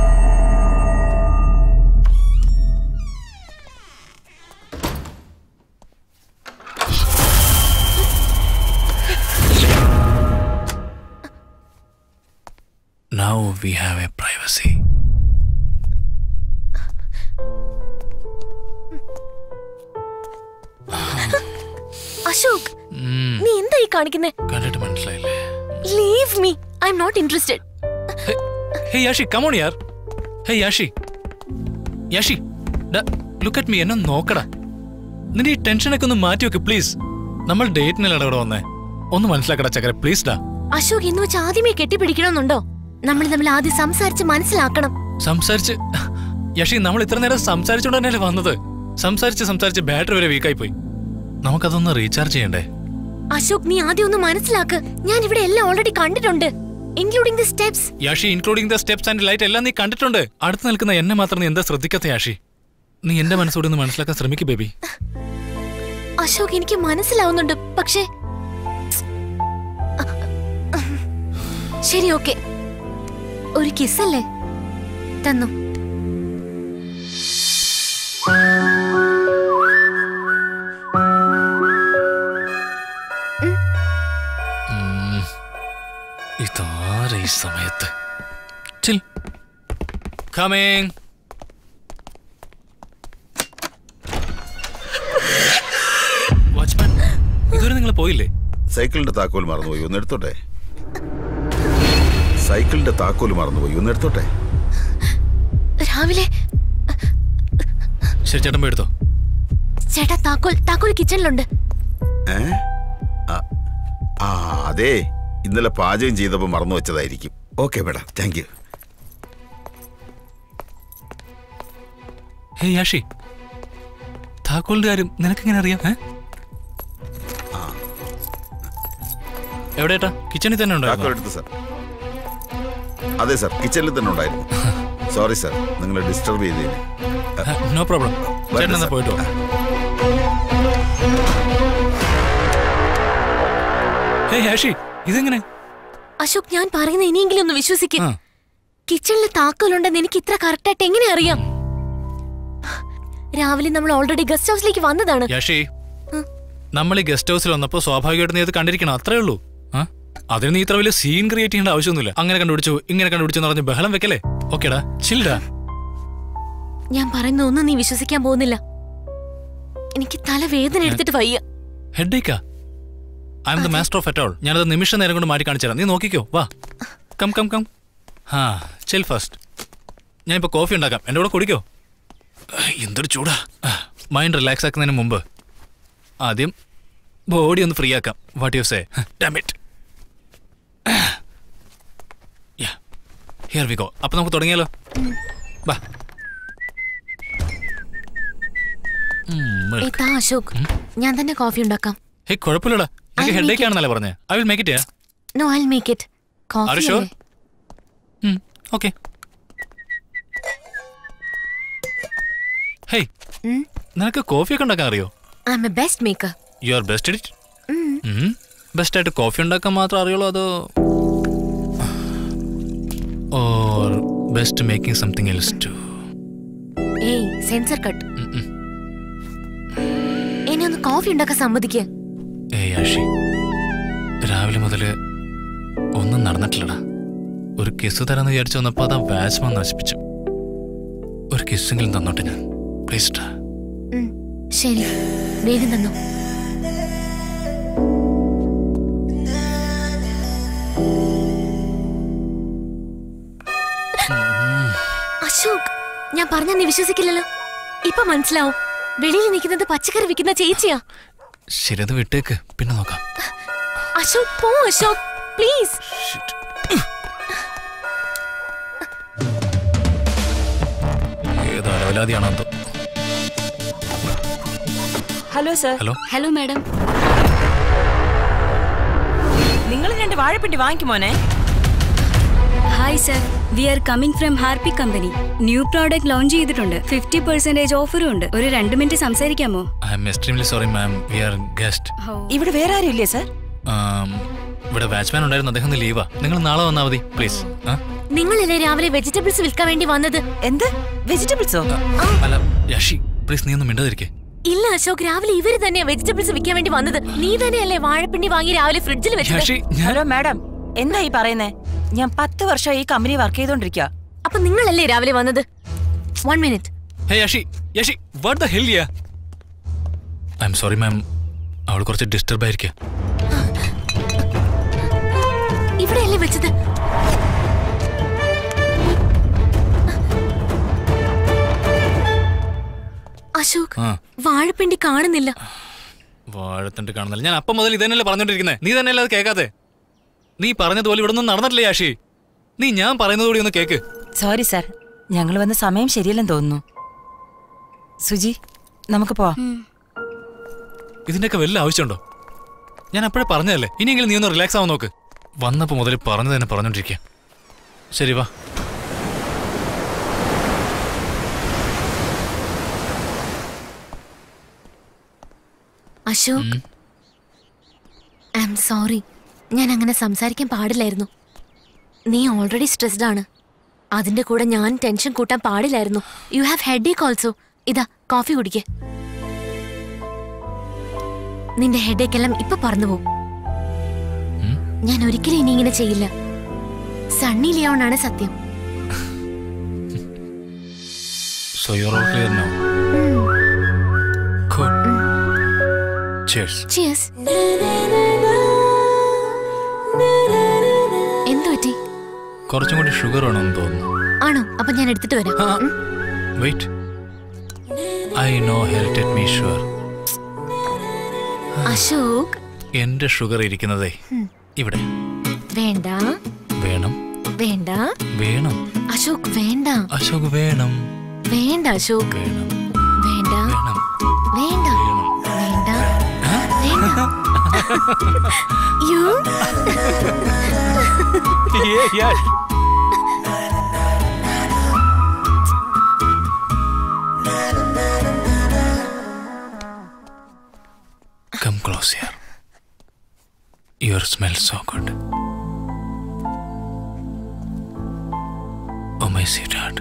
Now we have a privacy. Ashok ഉം, നീ എന്തായി കാണിക്കുന്നേ കണ്ടിട്ട് മനസ്സിലായില്ലേ leave me I'm not interested hey Yashi come on യാർ hey Yashi Yashi look at me എന്നെ നോക്കടാ നിന്റെ ഈ ടെൻഷനൊക്കെ ഒന്ന് മാറ്റി വെക്ക് പ്ലീസ് നമ്മൾ ഡേറ്റിനല്ല ഇവിടെ വന്നേ ഒന്ന് മനസ്സിലാക്കടാ ചക്കര പ്ലീസ് ഡാ അശോക് എന്ന് വെച്ച് ആദ്യമേ കെട്ടിപ്പിടിക്കണമെന്നുണ്ടോ നമ്മൾ തമ്മിൽ ആദ്യം സംസാരിച്ച് മനസ്സിലാക്കണം സംസാരിച്ച് യഷി നമ്മൾ ഇത്ര നേരം സംസാരിച്ചുകൊണ്ട് തന്നെയല്ലേ വന്നത് സംസാരിച്ച് സംസാരിച്ച് ബാറ്ററി വരെ വീക്കായി പോയി നമുക്കതൊന്ന് റീചാർജ് ചെയ്യണ്ടേ അശോക് നീ ആദ്യം ഒന്ന് മനസ്സിലാക്ക് ഞാൻ ഇവിടെ എല്ലാം ഓൾറെഡി കണ്ടിട്ടുണ്ട് including the steps Yashi including the steps and light എല്ലാം നീ കണ്ടിട്ടുണ്ട് അടുത്ത് നിൽക്കുന്ന എന്നെ മാത്രം നീ എന്താ ശ്രദ്ധിക്കാത്ത യാഷി നീ എന്റെ മനസ്സോട് ഒന്ന് മനസ്സിലാക്കാൻ ശ്രമിക്കും ബേബി അശോക് എനിക്ക് മനസ്സിലാവുന്നുണ്ട് പക്ഷേ ശരി ഓക്കെ ഒരു കിസ്സല്ലേ തന്നു ഉം. ഇതാരാ ഈ സമയത്ത് ചിൽ കമിങ് വാച്ച്മാൻ ഇതുവരെ നിങ്ങൾ പോയില്ലേ സൈക്കിളിന്റെ താക്കോൽ മറന്നുപോയി ഒന്ന് എടുത്തോട്ടെ സൈക്കിളിന്റെ താക്കോൽ മറന്നുപോയി ഒന്ന് എടുത്തോട്ടെ രാവിലെ ശരി ചേട്ടൻ പോയി എടുത്തോ ചേട്ടാ താക്കോൽ താക്കോൽ കിച്ചണിലുണ്ട് ഏ ആ, ആ അതെ ഇന്നലെ പാചകം ചെയ്തപ്പോൾ മറന്നു വെച്ചതായിരിക്കും okay madam thank you hey Yashi താക്കോലിന്റെ കാര്യം നിനക്കെങ്ങനെ അറിയാം ഏ എവിടെട്ടാ കിച്ചണിൽ തന്നെ താക്കോൽ ഉണ്ടോ എടുത്തു സാർ അതെ സാർ കിച്ചണിൽ തന്നെ ഉണ്ടായിരുന്നു സോറി സാർ നിങ്ങളെ ഡിസ്റ്റർബ് ചെയ്തതിന് നോ പ്രോബ്ലം ചേട്ടൻ എന്നാ പോയിട്ട് വാ. ഹേയ് ആഷി ഇതെങ്ങനെ അശോക് ഞാൻ പറയുന്ന ഇനിയെങ്കിലും ഒന്ന് വിശ്വസിക്കും കിച്ചണിൽ താക്കോലുണ്ടെന്ന് എനിക്ക് ഇത്ര കറക്റ്റായിട്ട് എങ്ങനെ അറിയാം രാവിലെ നമ്മൾ ഓൾറെഡി ഗസ്റ്റ് ഹൗസിലേക്ക് വന്നതാണ് യാഷി നമ്മൾ ഈ ഗസ്റ്റ് ഹൗസിൽ വന്നപ്പോ സ്വാഭാവികമായിട്ട് നീ അത് കണ്ടിരിക്കണം അത്രേ ഉള്ളൂ ആ? അതിന് നീ ഇത്ര വലിയ സീൻ ക്രിയേറ്റ് ചെയ്യേണ്ട ആവശ്യമൊന്നുമില്ല അങ്ങനെ കണ്ടുപിടിച്ചു ഇങ്ങനെ കണ്ടുപിടിച്ചു എന്ന് പറഞ്ഞ് ബഹളം വെക്കല്ലേ ഓക്കേടാ ചിൽഡാ ഞാൻ പറയുന്ന ഒന്നും നീ വിശ്വസിക്കാൻ പോകുന്നില്ല എനിക്ക് തല വേദന എടുത്തിട്ട് വയ്യ ഹെഡേക്കാ I'm the master of it all ഞാനത് നിമിഷ നേരം കൊണ്ട് മാറ്റി കാണിച്ചു തരാം നീ നോക്കിക്കോ വാ കം കം കം ഹാ ചിൽ ഫസ്റ്റ് ഞാൻ ഇപ്പൊ കോഫി ഉണ്ടാക്കാം എൻ്റെ കൂടെ കുടിക്കോ ഐ, എന്തൊരു ചൂടാ മൈൻഡ് റിലാക്സ് ആക്കുന്നതിന് മുമ്പ് ആദ്യം ബോഡി ഒന്ന് ഫ്രീ ആക്കാം what you say damn it here we go അപ്പൊ നമുക്ക് തുടങ്ങിയാലോ വാ ഏ, താ അശോക് ഞാൻ തന്നെ കോഫി ഉണ്ടാക്കാം ഹേ കുഴപ്പമില്ലടാ എനിക്ക് I'll make ഹെഡേക്ക് ആണെന്നല്ലേ പറഞ്ഞേ I will make it no I make it Are coffee you sure? Okay hey നിനക്ക് കോഫിയൊക്കെ ഉണ്ടാക്കാൻ അറിയോ I'm a best maker you are best it best ആയിട്ട് കോഫി ഉണ്ടാക്കാൻ മാത്രം അറിയുള്ളൂ അതോ or best making something else to ഏയ് സെൻസർ കട്ട് എന്നെ ഒന്ന് കോഫി ഉണ്ടാക്കാൻ സമ്മതിക്കേ ഏയ് ആഷി രാവിലെ മുതൽ ഒന്നും നടന്നിട്ടില്ലടാ ഒരു കിസ് തരാന്ന് വിചാരിച്ചു വന്നപ്പോൾ അതാ വാച്ച്മാൻ നശിപ്പിച്ചു ഒരു കിസ്സെങ്കിലും തന്നോട്ടെ ഞാൻ പ്ലീസ് ടാ ശരി വേഗം തന്നു അശോക് ഞാൻ പറഞ്ഞ നീ വിശ്വസിക്കില്ലല്ലോ ഇപ്പൊ മനസ്സിലാവും വെളിയിൽ നിൽക്കുന്നത് പച്ചക്കറി വിൽക്കുന്ന ചേച്ചിയാ ശരി അത് വിട്ടേക്ക് പിന്നെ നോക്കാം അശോക് പോ അശോക് പ്ലീസ് ഏത് അലവലാതിയാണോ എന്തോ hello sir hello hello madam നിങ്ങൾ രണ്ട് വാഴപ്പിണ്ടി വാങ്ങിക്കുമോനെ hi sir we are coming from Harpy company new product launch ചെയ്തിട്ടുണ്ട് ഫിഫ്റ്റി പെർസെന്റേജ് ഓഫറും ഉണ്ട് ഒരു രണ്ട് മിനിറ്റ് സംസാരിക്കാമോ I'm extremely sorry ma'am we are guest ഇവിടെ വേറെ ആരും ഇല്ലേ സർ ഇവിടെ വാച്ച്മാൻ ഉണ്ടായിരുന്നു അദ്ദേഹം ലീവാ നിങ്ങൾ നാളെ വന്നാൽ മതി പ്ലീസ് നിങ്ങളല്ലേ രാവിലെ വെജിറ്റബിൾസ് വിൽക്കാൻ വേണ്ടി വന്നത് എന്ത് വെജിറ്റബിൾസോ അല്ല യഷി പ്ലീസ് നീ ഒന്നും മിണ്ടാതിരിക്കേ ഇല്ല അശോക് രാവിലെ ഇവര് തന്നെയാ വെജിറ്റബിൾസ് വിൽക്കാൻ വേണ്ടി വന്നത് നീ തന്നെയല്ലേ വാഴപ്പിണ്ടി വാങ്ങി രാവിലെ ഫ്രിഡ്ജിൽ വെച്ചത് ഹലോ മാഡം എന്താ ഈ പറയുന്നേ ഞാൻ പത്ത് വർഷം ഈ കമ്പനി വർക്ക് ചെയ്തോണ്ടിരിക്കുക അപ്പൊ നിങ്ങളല്ലേ രാവിലെ വന്നത് one minute hey Yashi Yashi what the hell യാ ഐ എം സോറി മാം അവൾ കുറച്ച് ഡിസ്റ്റർബ് ആയിരിക്കുക ഇവിടെയല്ലേ വെച്ചത് അശോക് ആ വാഴപ്പിണ്ടി കാണുന്നില്ല വാഴത്തണ്ട് കാണുന്നില്ല ഞാൻ അപ്പം മുതൽ ഇതന്നെയല്ലേ പറഞ്ഞോണ്ടിരിക്കുന്നത് നീ തന്നെയല്ലേ അത് കേൾക്കാതെ നീ പറഞ്ഞതുപോലെ ഇവിടെ ഒന്നും നടന്നിട്ടില്ല യാഷി നീ ഞാൻ പറയുന്നത് കൂടി ഒന്ന് കേക്ക് സോറി സർ ഞങ്ങൾ വന്ന സമയം ശരിയല്ലെന്ന് തോന്നുന്നു സുജി നമുക്ക് പോവാം ഇതിന്റെയൊക്കെ വല്ല ആവശ്യമുണ്ടോ ഞാൻ അപ്പോഴേ പറഞ്ഞതല്ലേ ഇനിയെങ്കിലും നീ ഒന്ന് റിലാക്സ് ആവാൻ നോക്ക് വന്നപ്പോൾ മുതൽ പറഞ്ഞു തന്നെ പറഞ്ഞോണ്ടിരിക്കുക ശരി വാ അശോക് ഐ എം സോറി ഞാൻ അങ്ങനെ സംസാരിക്കാൻ പാടില്ലായിരുന്നു നീ ഓൾറെഡി സ്ട്രെസ്ഡ് ആണ് അതിന്റെ കൂടെ ഞാൻ ടെൻഷൻ കൂട്ടാൻ പാടില്ലായിരുന്നു യു ഹാവ് ഹെഡേക്ക് ഓൾസോ ഇതാ കോഫി കുടിക്കേ നിന്റെ ഹെഡേക്ക് എല്ലാം ഇപ്പൊ പറന്നു പോകും ഞാൻ ഒരിക്കലും ഇനി ഇങ്ങനെ ചെയ്യില്ല സണ്ണി ലിയോൺ ആണ് സത്യം so you are clear now good cheers cheers എന്തു പറ്റി കുറച്ചും കൂടി ഷുഗർ വേണമെന്ന് തോന്നുന്നു ആണോ അപ്പൊ ഞാൻ എടുത്തിട്ട് വരാം ഉം. Wait I know irritated me sure Ashok എന്റെ ഷുഗർ ഇരിക്കുന്നതേ ഉം. ഇവിടെ വേണ്ട വേണം വേണ്ട വേണം അശോക് വേണ്ട അശോക് വേണം വേണ്ട അശോക് വേണം വേണ്ട വേണം വേണ്ട വേണ്ട വേണ്ട you close here. Your smell so good. Oh, my sweetheart.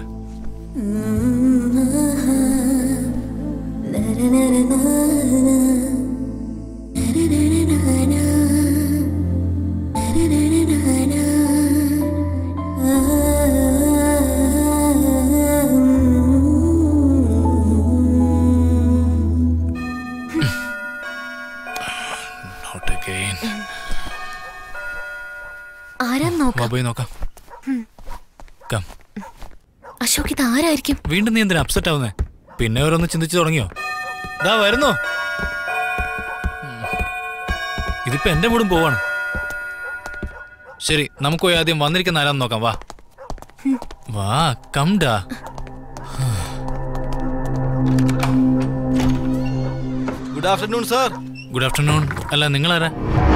Not again. ആരാന്ന് വാ നോക്കാം പോയി നോക്കാം കം അശോക് ഇത് ആരായിരിക്കും വീണ്ടും നീ എന്തിനാ അപ്സെറ്റ് ആവുന്നേ പിന്നെ ഓരോന്ന് ചിന്തിച്ചു തുടങ്ങിയോ ദാ വരുന്നു ഉം. ഇതിപ്പോ എന്റെ മൂടും പോവാണ് ശരി നമുക്ക് പോയി ആദ്യം വന്നിരിക്കുന്ന ആരാന്ന് നോക്കാം വാ വാ കംഡാ good afternoon sir good afternoon അല്ല നിങ്ങളാരാ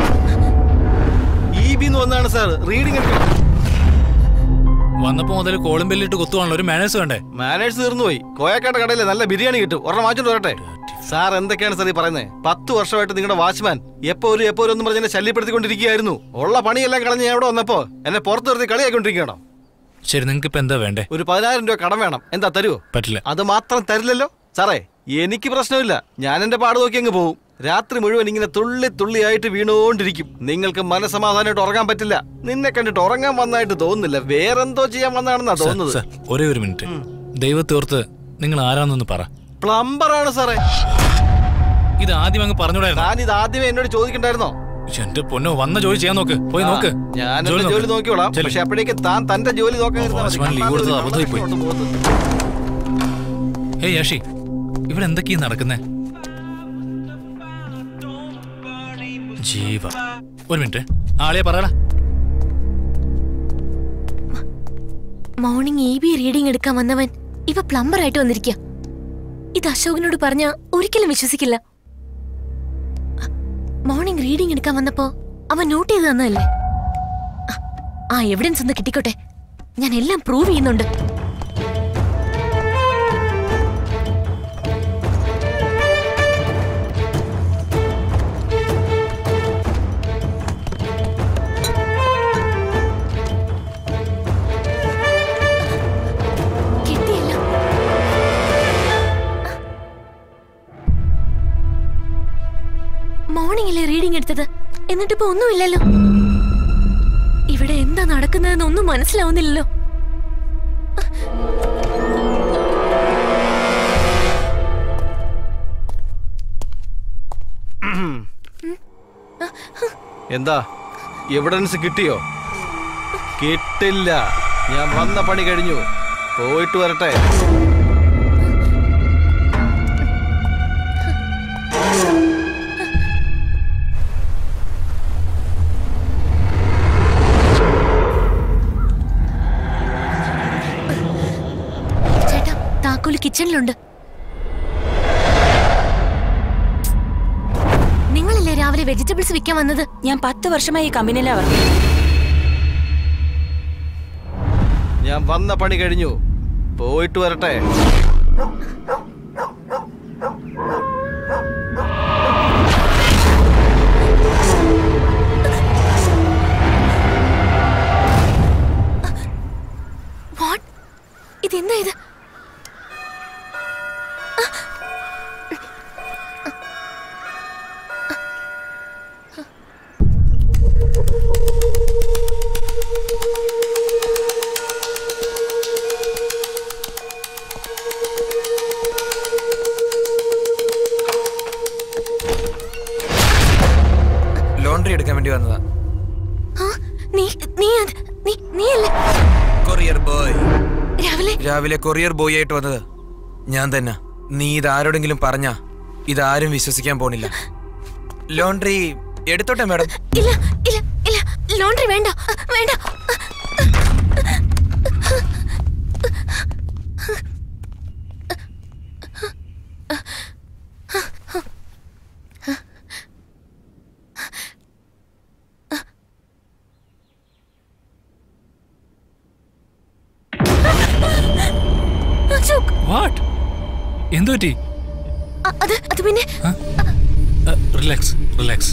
ഇ ബി എന്ന് വന്നാണ് സാർ റീഡിംഗ് എടുക്കണം വന്നപ്പോ മുതൽ കോളും ബെല്ലിട്ട് കുത്തുവാണല്ലോ ഒരു മാനേഴ്സ് വേണ്ടേ മാനേഴ്സ് തീർന്നു പോയി കോയക്കാട്ട കടയിലെ നല്ല ബിരിയാണി കിട്ടും ഒരെണ്ണം വാങ്ങിച്ചോണ്ട് വരട്ടെ സാർ എന്തൊക്കെയാണ് സാർ ഈ പറയുന്നത് പത്ത് വർഷമായിട്ട് നിങ്ങളുടെ വാച്ച്മാൻ എപ്പോ ഒരു എപ്പോ ഒരു എന്ന് പറഞ്ഞ് എന്നെ ശല്യപ്പെടുത്തിക്കൊണ്ടിരിക്കുകയായിരുന്നു ഉള്ള പണിയെല്ലാം കളഞ്ഞ് ഞാൻ ഇവിടെ വന്നപ്പോ എന്നെ പുറത്ത് നിർത്തി കളിയാക്കൊണ്ടിരിക്കുകയാണോ ശരി നിങ്ങൾക്ക് ഇപ്പൊ എന്താ വേണ്ടേ ഒരു പതിനായിരം രൂപ കടം വേണം എന്താ തരുവോ പറ്റില്ല അത് മാത്രം തരില്ലല്ലോ സാറേ എനിക്ക് പ്രശ്നമില്ല ഞാൻ എന്റെ പാട് നോക്കി അങ്ങ് പോവും രാത്രി മുഴുവൻ ഇങ്ങനെ തുള്ളി തുള്ളിയായിട്ട് വീണുകൊണ്ടിരിക്കും നിങ്ങൾക്ക് മനസമാധാനമായിട്ട് ഉറങ്ങാൻ പറ്റില്ല നിന്നെ കണ്ടിട്ട് ഉറങ്ങാൻ വന്നായിട്ട് തോന്നുന്നില്ല വേറെന്തോ ചെയ്യാൻ വന്നാണെന്നാ സർ, തോന്നുന്നത് സർ, ഒരേ ഒരു മിനിറ്റ് ദൈവത്തോർത്ത് നിങ്ങൾ ആരാന്നൊന്ന് പറ പ്ലംബറാണ് സാറേ ഇത് ആദ്യം അങ്ങ് പറഞ്ഞൂടായിരുന്നു ഞാൻ ഇത് ആദ്യമേ എന്നോട് ചോദിക്കണ്ടായിരുന്നോ എന്റെ പൊന്നോ വന്ന ജോലി ചെയ്യാൻ നോക്ക് പോയി നോക്ക് ഞാൻ ജോലി എന്റെ ജോലി നോക്ക്. നോക്കിയോളാം ചെല്ല്. പക്ഷെ അപ്പോഴേക്ക് താൻ തന്റെ ജോലി നോക്കാൻ ഇരുന്നാ മതി. വാച്ച്മാൻ ലീവ് കൊടുത്തത് അബദ്ധമായി പോയി. അങ്ങോട്ട് പോകുന്നത്. ഹേയ് യാഷി ഇവിടെ എന്തൊക്കെയാ നടക്കുന്നേ ജീവ ഒരു മിനിറ്റ് ആളെയാ പറയടാ മോർണിംഗ് എ ബി റീഡിംഗ് എടുക്കാൻ വന്നവൻ ഇവ പ്ലംബർ ആയിട്ട് വന്നിരിക്കുക ഇത് അശോകിനോട് പറഞ്ഞ ഒരിക്കലും വിശ്വസിക്കില്ല മോർണിംഗ് റീഡിംഗ് എടുക്കാൻ വന്നപ്പോ അവൻ നോട്ട് ചെയ്ത് തന്നതല്ലേ ആ, ആ എവിഡൻസ് ഒന്ന് കിട്ടിക്കോട്ടെ ഞാൻ എല്ലാം പ്രൂവ് ചെയ്യുന്നുണ്ട് കിട്ടിയല്ലോ മോർണിംഗിലെ റീഡിംഗ് എടുത്തത് എന്നിട്ടിപ്പോ ഒന്നുമില്ലല്ലോ ഇവിടെ എന്താ നടക്കുന്നതെന്ന് ഒന്നും മനസ്സിലാവുന്നില്ലല്ലോ എന്താ എവിഡൻസ് കിട്ടിയോ കിട്ടില്ല ഞാൻ വന്ന പണി കഴിഞ്ഞു പോയിട്ട് വരട്ടെ ചേട്ടാ താക്കോല് കിച്ചണിലുണ്ട് നിങ്ങളല്ലേ രാവിലെ വെജിറ്റബിൾസ് വിൽക്കാൻ വന്നത് ഞാൻ പത്ത് വർഷമായി ഈ കമ്പനിയിലാ വർക്ക് ഞാൻ വന്ന പണി കഴിഞ്ഞു പോയിട്ട് വരട്ടെ വാട്ട് ഇതെന്താ ഇത് ലോണ്ടറി എടുക്കാൻ വേണ്ടി വന്നതാ ആ, നീ നീ അത് നീ നീ അല്ലേ കൊറിയർ ബോയ് രാവിലെ രാവിലെ കൊറിയർ ബോയ് ആയിട്ട് വന്നത് ഞാൻ തന്നെ നീ ഇത് ആരോടെങ്കിലും പറഞ്ഞ ഇതാരും വിശ്വസിക്കാൻ പോണില്ല ലോണ്ടറി എടുത്തോട്ടെ മാഡം ഇല്ല ഇല്ല ഇല്ല ലോണ്ടറി വേണ്ട വേണ്ട അശോക് വാട്ട് എന്തു പറ്റി അ- അത് അത് പിന്നെ റിലാക്സ് റിലാക്സ്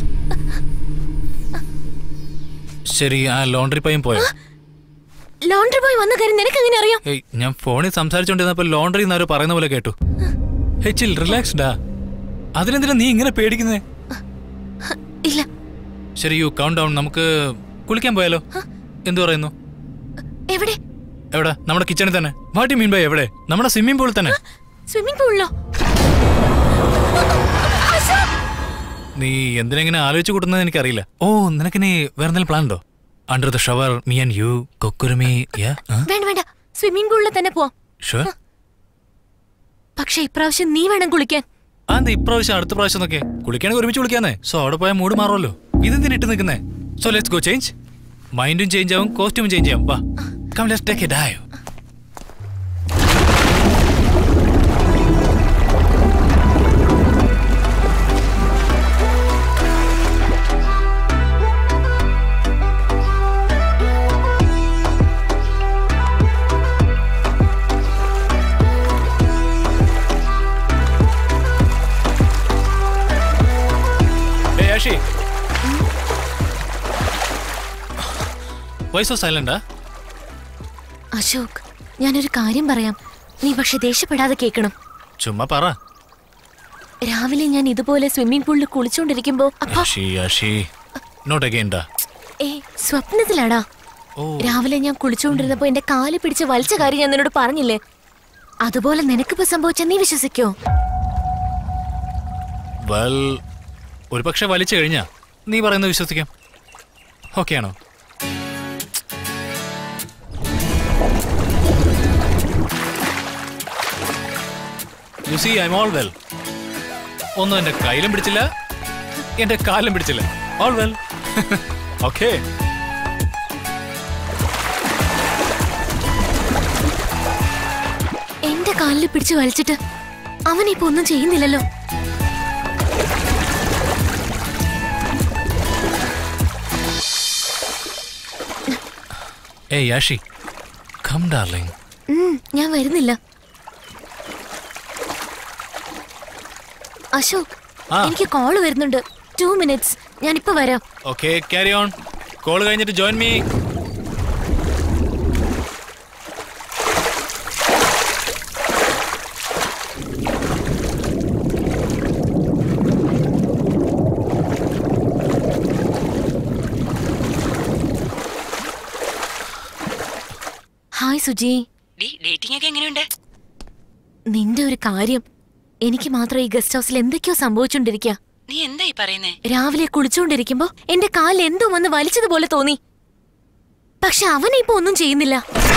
ശരി ആ ലോണ്ടറി പയ്യൻ പോയോ ലോണ്ടറി ബോയ് വന്ന കാര്യം നിനക്ക് എങ്ങനെ അറിയാം ഏയ് ഞാൻ ഫോണിൽ സംസാരിച്ചോണ്ടിരുന്നപ്പോ ലോണ്ടറി എന്നാരോ പറയുന്ന പോലെ കേട്ടു ഹേ ചിൽ റിലാക്സ് ഡാ അതിനെന്തിനാ നീ ഇങ്ങനെ പേടിക്കുന്നേ ഇല്ല ശരി യു കൗണ്ട് ഡൗൺ നമുക്ക് കുളിക്കാൻ പോയാലോ എന്തു പറയുന്നു എവിടെ എവിടെ നമ്മുടെ കിച്ചണിൽ തന്നെ വാട്ട് യു മീൻ ബൈ എവിടെ നമ്മുടെ സ്വിമ്മിംഗ് പൂളിൽ തന്നെ സ്വിമ്മിംഗ് പൂളിലോ നീ എന്തിനെങ്ങനെ ആലോചിച്ച് കൂട്ടുന്നത് എനിക്കറിയില്ല ഓ നിനക്കിനി വേറെ എന്തെങ്കിലും പ്ലാൻ ഉണ്ടോ under the shower me and you കൊക്കുരുമി വേണ്ട വേണ്ട സ്വിമ്മിംഗ് പൂളിൽ തന്നെ പോവാം ഷുവർ പക്ഷെ ഇപ്രാവശ്യം നീ വേണം കുളിക്കാൻ അതെന്താ ഇപ്രാവശ്യം അടുത്ത പ്രാവശ്യം എന്നൊക്കെ കുളിക്കുകയാണെങ്കിൽ ഒരുമിച്ച് കുളിക്കാന്നേ സോ അവിടെ പോയാൽ മൂഡ് മാറുമല്ലോ ഇതെന്തിനാ ഇട്ട് നിൽക്കുന്നേ സോ ലെറ്റ്സ് ഗോ ചേഞ്ച് മൈൻഡും ചേഞ്ച് ആവും കോസ്റ്റ്യൂം ചേഞ്ച് ആവും വാ come let's take a dive Hey, Ashi. Why so silent, ah? Ashok ഞാനൊരു കാര്യം പറയാം നീ പക്ഷെ ദേഷ്യപ്പെടാതെ കേൾക്കണം ചുമ്മാ പറ രാവിലെ ഞാൻ ഇതുപോലെ സ്വിമ്മിംഗ് പൂളിൽ കുളിച്ചോണ്ടിരിക്കുമ്പോ അപ്പൊ അഷി അഷി നോട്ട് അഗൈൻ ഡാ ഏ സ്വപ്നത്തിലാടാ ഓ രാവിലെ ഞാൻ കുളിച്ചുകൊണ്ടിരുന്നപ്പോ എന്റെ കാല് പിടിച്ച് വലിച്ച കാര്യം ഞാൻ നിന്നോട് പറഞ്ഞില്ലേ അതുപോലെ നിനക്കിപ്പോ സംഭവിച്ച നീ വിശ്വസിക്കോ വെൽ ഒരു പക്ഷെ വലിച്ചു കഴിഞ്ഞാ നീ പറയുന്നത് വിശ്വസിക്കാം ഓക്കെ ആണോ you see I'm all well ഒന്നും എന്റെ കയ്യിലും പിടിച്ചില്ല എന്റെ കാലിലും പിടിച്ചില്ല ഓൾ വെൽ ഓക്കെ എന്റെ കാലിൽ പിടിച്ച് വലിച്ചിട്ട് അവൻ ഇപ്പൊ ഒന്നും ചെയ്യുന്നില്ലല്ലോ ഏയ് യാഷി കം ഡാർലിംഗ് ഉം, ഞാൻ വരുന്നില്ല അശോക് ആ. എനിക്ക് കോള് വരുന്നുണ്ട് ടു മിനിറ്റ്സ് ഞാൻ ഇപ്പൊ വരാം ഓക്കെ ക്യാരി ഓൺ കോൾ കഴിഞ്ഞിട്ട് join me hi Suji dating ഒക്കെ എങ്ങനെയുണ്ട് നിന്റെ ഒരു കാര്യം എനിക്ക് മാത്രം ഈ ഗസ്റ്റ് ഹൗസിൽ എന്തൊക്കെയോ സംഭവിച്ചോണ്ടിരിക്കുക നീ എന്തായി പറയുന്നേ രാവിലെ കുളിച്ചുകൊണ്ടിരിക്കുമ്പോ എന്റെ കാലിൽ എന്തോ വന്ന് വലിച്ചതുപോലെ തോന്നി പക്ഷെ അവൻ ഇപ്പൊ ഒന്നും ചെയ്യുന്നില്ല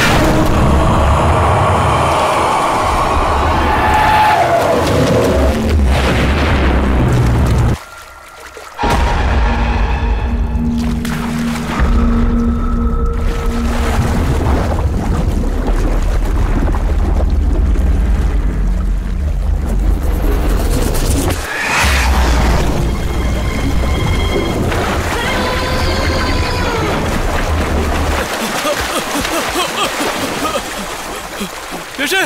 യശേ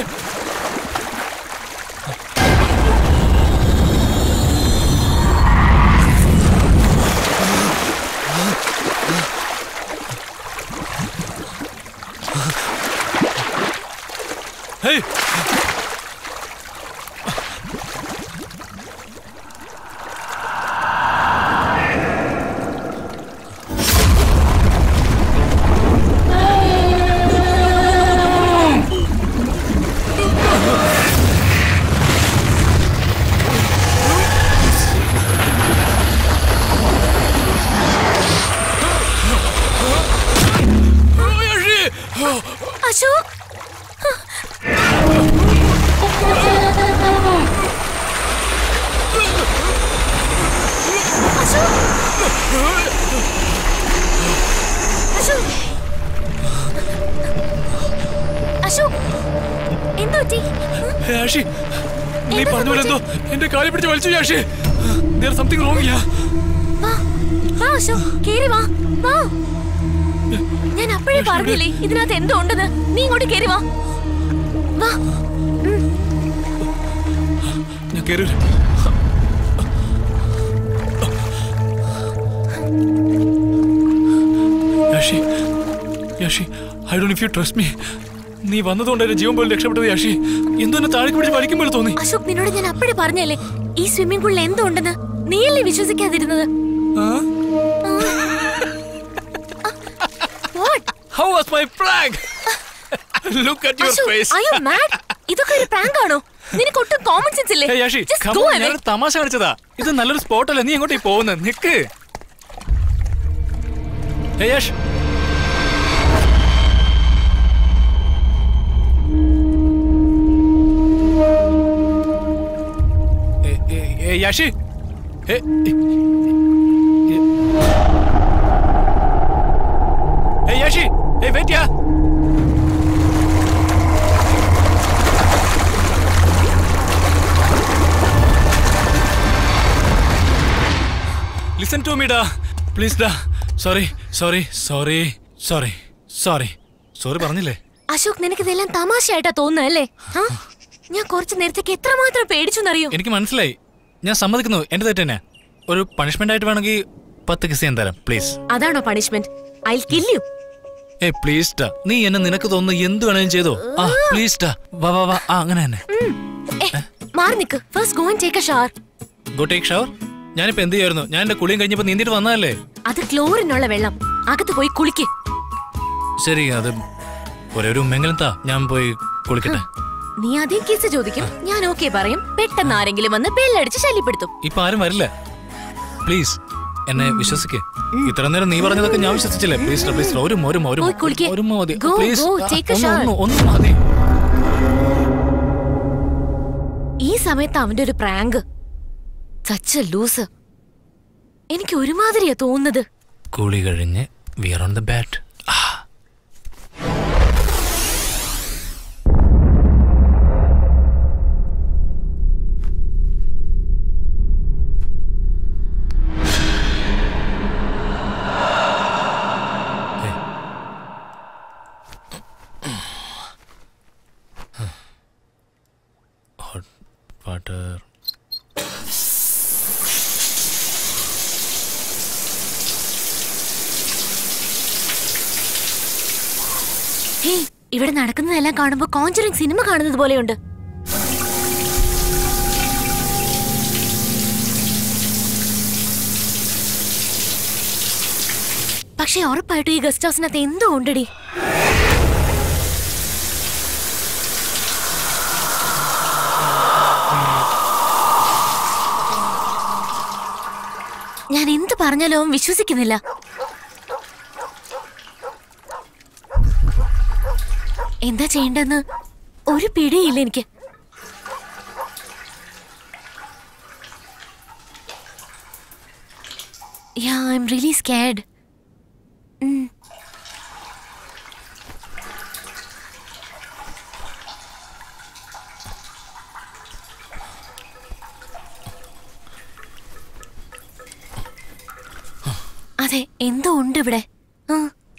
Hey! അശോക് അശോക് അശോക് അശോക് എന്തോ പറ്റി യാഷി നീ പറഞ്ഞ പോലെ എന്തോ എന്റെ കാലി പിടിച്ച് വലിച്ചു യാഷി ദർ സംതിങ് റോങ് യാ വാ വാ അശോക് കേറി വാ വാ ഞാൻ അപ്പോഴേ പറഞ്ഞില്ലേ ഇതിനകത്ത് എന്തോ ഉണ്ടെന്ന് നീ ഇങ്ങോട്ട് കേറി വാ വാ ഞാൻ കയറി Yashi Yashi I don't if you trust me നീ വന്നതുകൊണ്ട് എന്റെ ജീവൻ പോലും രക്ഷപ്പെട്ടത് യാഷി എന്തോ എന്നെ താഴേക്ക് പിടിച്ച് വലിക്കുമ്പോൾ തോന്നി അശോക് നിന്നോട് ഞാൻ അപ്പഴേ പറഞ്ഞല്ലേ ഈ സ്വിമ്മിംഗ് പൂളിൽ എന്തോ ഉണ്ടെന്ന് നീയല്ലേ വിശ്വസിക്കാതിരുന്നത് how was my prank look at your face are you mad? ഇതൊക്കെ ഒരു പ്രാങ്ക് ആണോ നിനക്ക് ഒട്ടും കോമൺ സെൻസ് ഇല്ലേ Yashi Just come go on, away. ഞാനൊരു തമാശ കാണിച്ചതാ ഇത് നല്ലൊരു സ്പോട്ട് അല്ലേ നീ എങ്ങോട്ടേ പോകുന്നത് നിക്ക് Hey, യാഷ് ഏ, ഏ, ഏ, യാഷി ഏ, ഏ, ഏ, യാഷി ഏ വെയിറ്റ് യാ ലിസൺ ടു മീ ഡാ പ്ലീസ് ഡാ sorry sorry sorry sorry sorry sorry പറഞ്ഞില്ലേ അശോക് നിനക്ക് ഇതെല്ലാം തമാശയായിട്ടാ തോന്നുന്നല്ലേ ഞാൻ കുറച്ച് നേരത്തേക്ക് എത്രമാത്രം പേടിച്ചു എന്നറിയോ എനിക്ക് മനസ്സിലായി ഞാൻ സമ്മതിക്കുന്നു എന്റെ തെറ്റ് തന്നെ ഒരു പണിഷ്മെന്റ് ആയിട്ട് വേണമെങ്കിൽ പത്ത് കിസ് ഞാൻ തരാം പ്ലീസ് അതാണോ പണിഷ്മെന്റ് ഐ കിൽ യു ഏ പ്ലീസ് ടാ നീ എന്നെ നിനക്ക് തോന്നുന്നു എന്ത് വേണേലും ചെയ്തോ ആ പ്ലീസ് ടാ വാ വാ വാ ആ അങ്ങനെ തന്നെ മാറി നിക്ക് first go and take a shower go take shower ഞാനിപ്പോ എന്ത് ചെയ്യായിരുന്നു ഞാൻ എന്റെ കുളിയും കഴിഞ്ഞപ്പോ നീന്തിട്ട് വന്നതല്ലേ അത് ക്ലോറിനുള്ള വെള്ളം അകത്ത് പോയി കുളിക്ക് ശരി അത് ഒരേ ഒരു ഉമ്മെങ്കിലും താ ഞാൻ പോയി കുളിക്കട്ടെ നീ ആദ്യം കിസ് ചോദിക്കും ഞാൻ ഓക്കെ പറയും പെട്ടെന്ന് ആരെങ്കിലും വന്ന് ബെല്ലടിച്ച് ശല്യപ്പെടുത്തും ഇപ്പൊ ആരും വരില്ല പ്ലീസ് എന്നെ വിശ്വസിക്ക് ഇത്ര നേരം നീ പറഞ്ഞതൊക്കെ ഞാൻ വിശ്വസിച്ചില്ലേ പ്ലീസ് പ്ലീസ് ഒരു ഒരു ഒരു പോയി കുളിക്ക്. ഒരു മതി Go, please go, take a shower. ഒന്ന് മതി ഈ സമയത്ത് അവന്റെ ഒരു പ്രാങ്ക് സച്ച് ലൂസ് എനിക്ക് ഒരുമാതിരിയാ തോന്നുന്നത് കുളി കഴിഞ്ഞ് wear on the bath water hey ഇവിടെ നടക്കുന്നതെല്ലാം കാണുമ്പോ കോഞ്ചറിങ് സിനിമ കാണുന്നത് പോലെയുണ്ട് പക്ഷെ ഉറപ്പായിട്ടും ഈ ഗസ്റ്റ് ഹൗസിനകത്ത് എന്തോ ഉണ്ടടി ഞാൻ എന്ത് പറഞ്ഞാലും അവൻ വിശ്വസിക്കുന്നില്ല എന്താ ചെയ്യേണ്ടെന്ന് ഒരു പിടിയില്ല എനിക്ക് യാ ഐ എം റിയലി സ്കാഡ് അതെ എന്തോ ഉണ്ട് ഇവിടെ ആ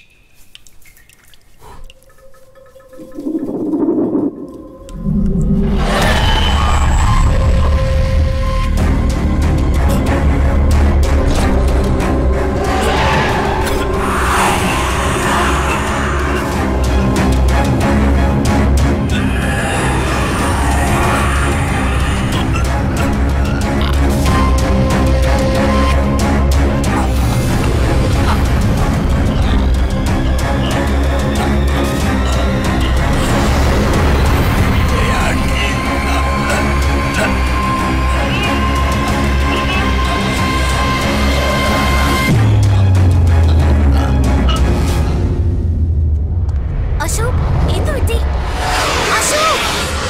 അശോക് എന്തു പറ്റി അശോക്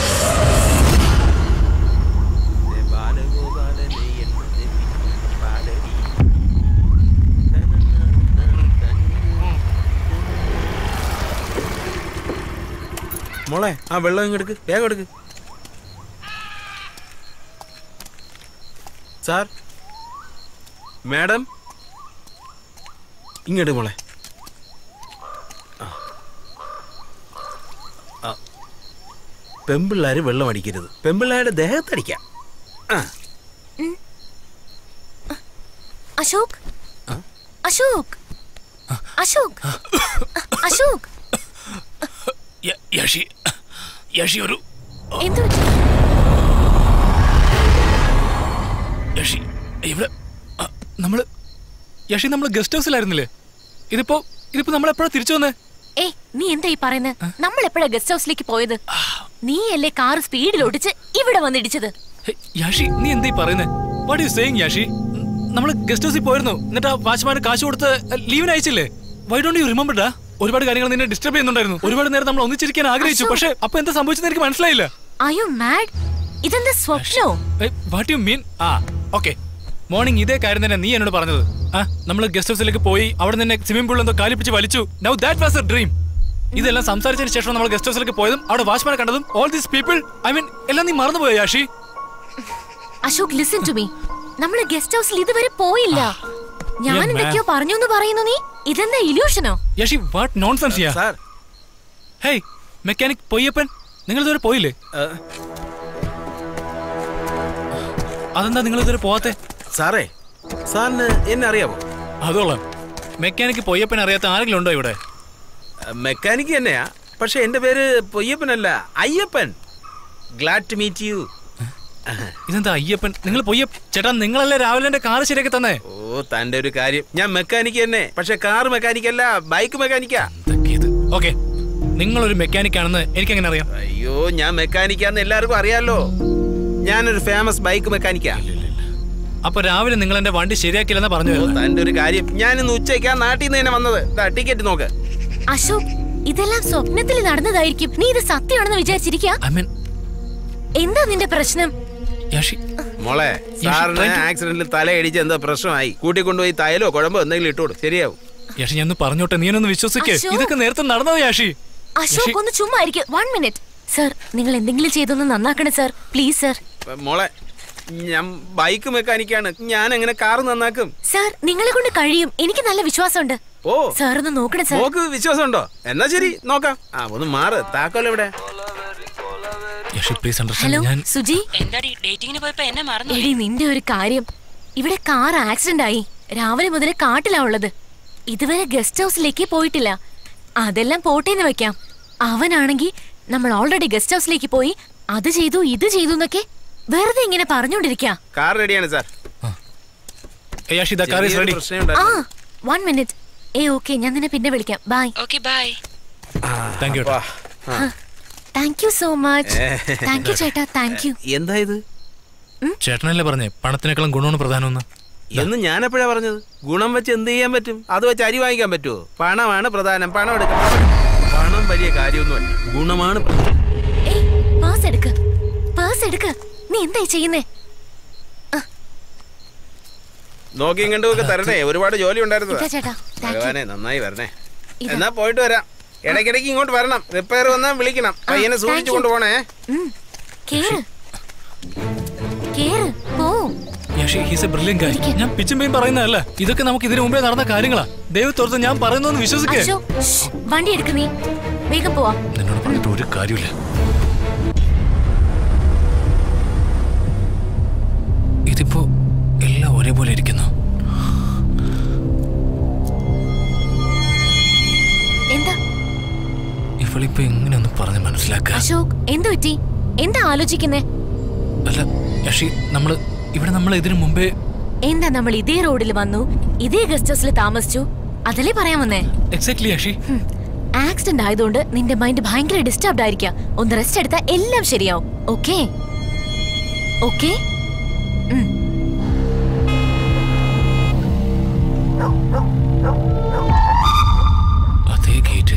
മോളെ ആ വെള്ളം ഇങ്ങെടുക്ക് വേഗം എടുക്ക് സാർ മാഡം ഇങ്ങോട്ട് മോളെ ആ. ആ. പെമ്പിള്ളാര് വെള്ളം അടിക്കരുത് പെമ്പിള്ളാരുടെ ദേഹത്തടിക്കാം ആ അശോക് അശോക് അശോക് അശോക് യ- യഷി യഷി ഒരു എന്തു പറ്റി? യഷി ഇവിടെ ആ, നമ്മള് യഷി നമ്മള് ഗസ്റ്റ് ഹൗസിലായിരുന്നില്ലേ ഇതിപ്പോ ഇതിപ്പോ നമ്മൾ എപ്പോഴാ തിരിച്ചു വന്നേ ഏയ് നീ എന്താ ഈ പറയുന്നത് നമ്മൾ എപ്പോഴാ ഗസ്റ്റ് ഹൗസിലേക്ക് പോയത് നീയല്ലേ കാർ സ്പീഡിൽ ഓടിച്ച് ഇവിടെ വന്നിടിച്ചത് ഹേ, യാഷി നീ എന്താ ഈ പറയുന്നേ വാട്ട് യു സേയിങ് യാഷി നമ്മൾ ഗസ്റ്റ് ഹൗസിൽ പോയിരുന്നു എന്നിട്ട് ആ വാച്ച്മാന് കാശ് കൊടുത്ത് ലീവിന് അയച്ചില്ലേ വൈ ഡോണ്ട് യു റിമെമ്പർ ഡാ ഒരുപാട് കാര്യങ്ങൾ നിന്നെ ഡിസ്റ്റർബ് ചെയ്യുന്നുണ്ടായിരുന്നു ഒരുപാട് നേരം നമ്മൾ ഒന്നിച്ചിരിക്കാൻ ആഗ്രഹിച്ചു അശോക്. പക്ഷേ അപ്പൊ എന്താ സംഭവിച്ചെന്ന് എനിക്ക് മനസ്സിലായില്ല Are you mad? ഇതെന്താ സ്വപ്നോ വാട്ട് യു മീൻ ആ ഓക്കെ മോർണിംഗ് ഇതേ കാര്യം തന്നെ നീ എന്നോട് പറഞ്ഞത് ആ നമ്മൾ ഗസ്റ്റ് ഹൗസിലേക്ക് പോയി അവിടെ നിന്ന് സ്വിമ്മിംഗ് പൂളിൽ എന്തോ കാലിപ്പിച്ച് വലിച്ചു now that was a dream ഇതെല്ലാം സംസാരിച്ചതിന് ശേഷം നമ്മൾ ഗസ്റ്റ് ഹൗസിലേക്ക് പോയതും അവിടെ വാച്ച്മാനെ കണ്ടതും all these people I mean എല്ലാം നീ മറന്നുപോയോ Yashi Ashok listen to me നമ്മള് ഗസ്റ്റ് ഹൗസിൽ ഇതുവരെ പോയില്ല ഞാൻ Yeah, ma'am. എന്തൊക്കെയോ പറഞ്ഞു എന്ന് പറയുന്നു നീ ഇതെന്താ ഇല്യൂഷനോ യാഷി വാട്ട് നോൺസെൻസ് യാ സാർ ഹേയ് മെക്കാനിക് പൊയ്യപ്പൻ നിങ്ങൾ ഇതുവരെ പോയില്ലേ അതെന്താ നിങ്ങൾ ഇതുവരെ പോവാത്തെ സാറേ സാറിന് എന്നെ അറിയാമോ അതോളാം മെക്കാനിക് പൊയ്യപ്പൻ അറിയാത്ത ആരെങ്കിലും ഉണ്ടോ ഇവിടെ മെക്കാനിക്ക് തന്നെയാ പക്ഷെ എന്റെ പേര് പൊയ്യപ്പനല്ല Ayyappan glad to meet you ഇതെന്താ അയ്യപ്പൻ നിങ്ങൾ പൊയ്യ ചേട്ടാ നിങ്ങളല്ലേ രാവിലെ എന്റെ കാറ് ശരിയാക്കി തന്നേ ഓ തന്റെ ഒരു കാര്യം ഞാൻ മെക്കാനിക്ക് തന്നെ പക്ഷെ കാർ മെക്കാനിക് അല്ല ബൈക്ക് മെക്കാനിക്കാ ഓക്കെ നിങ്ങളൊരു മെക്കാനിക് ആണെന്ന് എനിക്ക് എങ്ങനെ അറിയാം അയ്യോ ഞാൻ മെക്കാനിക്കാന്ന് എല്ലാവർക്കും അറിയാലോ ഞാനൊരു ഫേമസ് ബൈക്ക് മെക്കാനിക്കാ അപ്പൊ രാവിലെ നിങ്ങൾ എന്റെ വണ്ടി ശരിയാക്കില്ലെന്നാ പറഞ്ഞു ഓ, തന്റെ ഒരു കാര്യം ഞാൻ ഇന്ന് ഉച്ചയ്ക്കാ നാട്ടിൽ നിന്ന് തന്നെ വന്നത് ടിക്കറ്റ് നോക്ക് അശോക് ഇതെല്ലാം സ്വപ്നത്തിൽ നടന്നതായിരിക്കും നീ ഇത് സത്യമാണെന്ന് വിചാരിച്ചിരിക്കുക ഐ മീൻ എന്താ നിന്റെ പ്രശ്നം യാഷി മോളെ സാറിന് try to- ആക്സിഡന്റിൽ തലയടിച്ച് എന്തോ പ്രശ്നമായി കൂട്ടിക്കൊണ്ടുപോയി തൈലോ കുഴമ്പോ എന്തെങ്കിലും ഇട്ടോടും ശരിയാവും യാഷി ഞാൻ ഒന്ന് പറഞ്ഞോട്ടെ നീ എന്നൊന്ന് വിശ്വസിക്കേ അശോക്. ഇതൊക്കെ നേരത്തെ നടന്നത് യാഷി അശോക് ഒന്ന് ചുമ്മാ ഇരിക്കും വൺ മിനിറ്റ് സർ നിങ്ങൾ എന്തെങ്കിലും ചെയ്തൊന്ന് നന്നാക്കണേ സർ പ്ലീസ് സർ മോളെ ഞാൻ ബൈക്ക് മെക്കാനിക്കാണ് ഞാൻ എങ്ങനെ കാർ നന്നാക്കും സർ നിങ്ങളെ കൊണ്ട് കഴിയും എനിക്ക് നല്ല വിശ്വാസമുണ്ട് ഓ സാർ ഒന്ന് നോക്കണേ സർ മോക്ക് വിശ്വാസമുണ്ടോ എന്നാ ശരി നോക്കാം ആ ഒന്ന് മാറ് താക്കോൽ എവിടെ യാഷി പ്ലീസ് ഹലോ അണ്ടർസ്റ്റാൻഡ് ഞാൻ സുജി എന്താടി ഡേറ്റിങ്ങിന് പോയപ്പോ എന്നെ മറന്നു എടി നിന്റെ ഒരു കാര്യം ഇവിടെ കാർ ആക്സിഡന്റ് ആയി രാവിലെ മുതൽ കാട്ടിലാ ഉള്ളത് ഇതുവരെ ഗസ്റ്റ് ഹൗസിലേക്ക് പോയിട്ടില്ല അതെല്ലാം പോട്ടേന്ന് വെക്കാം അവനാണെങ്കിൽ നമ്മൾ ഓൾറെഡി ഗസ്റ്റ് ഹൗസിലേക്ക് പോയി അത് ചെയ്തു ഇത് ചെയ്തു എന്നൊക്കെ വെറുതെ ഇങ്ങനെ പറഞ്ഞോണ്ടിരിക്കാ കാർ റെഡിയാണ് സാർ ഏ, Yashi the car is ready ആ വൺ മിനിറ്റ് ഏ ഓക്കെ ഞാൻ നിന്നെ പിന്നെ വിളിക്കാം bye okay bye thank you thank you so much thank you ചേട്ടാ താങ്ക് യു എന്താ ഇത് ചേട്ടനല്ലേ പറഞ്ഞേ പണത്തിനേക്കാളും ഗുണമാണ് പ്രധാനമെന്ന് എന്ന് ഞാൻ എപ്പോഴാ പറഞ്ഞത് ഗുണം വെച്ച് എന്ത് ചെയ്യാൻ പറ്റും അത് വെച്ച് അരി വാങ്ങിക്കാൻ പറ്റുമോ പണമാണ് പ്രധാനം പണം എടുക്കാം പണം വലിയ കാര്യമൊന്നുമല്ല ഗുണമാണ് പ്രധാനം. ഏയ് പേഴ്സ് എടുക്ക് പേഴ്സ് എടുക്ക് നീ എന്തായി ചെയ്യുന്നേ നോക്കിയും കണ്ടുമൊക്കെ തരണേ ഒരുപാട് ജോലി ഉണ്ടായിരുന്നു ഇതാ ചേട്ടാ താങ്ക് യു ഭഗവാനെ നന്നായി വരണേ ഇതാ. എന്നാ പോയിട്ട് വരാം ഇടയ്ക്കിടയ്ക്ക് ഇങ്ങോട്ട് വരണം റിപ്പയർ വന്നാൽ വിളിക്കണം പയ്യനെ thank സൂക്ഷിച്ചു you. കൊണ്ടുപോണേ ഉം. കേറ് കേറ് പോ യാഷി ഹീസ് എ ബ്രില്യൻ കാര്യം ഞാൻ പിച്ചും പേയും പറയുന്നതല്ല ഇതൊക്കെ നമുക്ക് ഇതിനു മുമ്പേ നടന്ന കാര്യങ്ങളാ ദൈവത്തോർത്ത് ഞാൻ പറയുന്നു വിശ്വസിക്കേ അശോ ഷ്, വണ്ടി എടുക്ക് നീ വേഗം പോവാം നിന്നോട് പറഞ്ഞിട്ട് ഒരു കാര്യമില്ല ഇതിപ്പോ എല്ലാം ഒരേപോലെ ഇരിക്കുന്നു എന്താ ഇവളിപ്പോ എങ്ങനെയൊന്ന് പറഞ്ഞ് മനസ്സിലാക്കുക അശോക് എന്ത് പറ്റി എന്താ ആലോചിക്കുന്നേ അല്ല യഷി നമ്മള് ഇവിടെ നമ്മൾ ഇതിനു മുമ്പേ എന്താ നമ്മൾ ഇതേ റോഡിൽ വന്നു ഇതേ ഗസ്റ്റ് ഹൗസിൽ താമസിച്ചു അതല്ലേ പറയാൻ വന്നേ എക്സാക്ട്ലി യഷി ആക്സിഡന്റ് ആയതുകൊണ്ട് നിന്റെ മൈൻഡ് ഭയങ്കര ഡിസ്റ്റർബ്ഡ് ആയിരിക്കാം ഒന്ന് റെസ്റ്റ് എടുത്താൽ എല്ലാം ശരിയാവും ഓക്കേ ഓക്കേ അതേ ഗേറ്റ്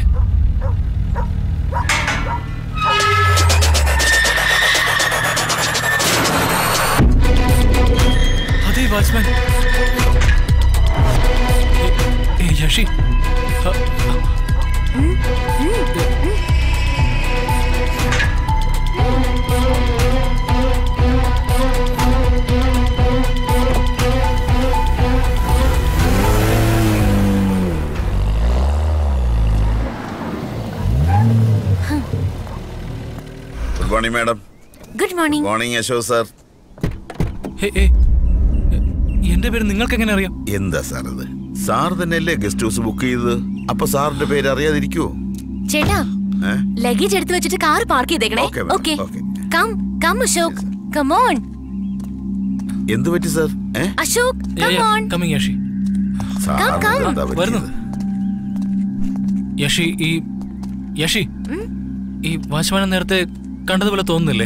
അതേ വാച്ച്മാൻ ഏ യഷി അ- good morning madam good morning morning Ashok sir hey, ഏ, എന്റെ പേര് നിങ്ങൾക്ക് എങ്ങനെ അറിയാം എന്താ സാർ ഇത് സാർ തന്നെയല്ലേ ഗസ്റ്റ് ഹൗസ് ബുക്ക് ചെയ്തത് അപ്പൊ സാറിന്റെ പേര് അറിയാതിരിക്കുവോ ചേട്ടാ ഏ? ലഗേജ് എടുത്തു വെച്ചിട്ട് കാർ പാർക്ക് ചെയ്തേക്കണേ Okay, madam. Okay Okay. Come come Ashok come on എന്ത് പറ്റി സാർ ഏ Ashok come on coming Yashi Come, come. എന്താ വരുന്നു പറ്റിയത്? യഷി ഈ യഷി ഈ വാച്ച്മാനെ നേരത്തെ കണ്ടതുപോലെ തോന്നുന്നില്ലേ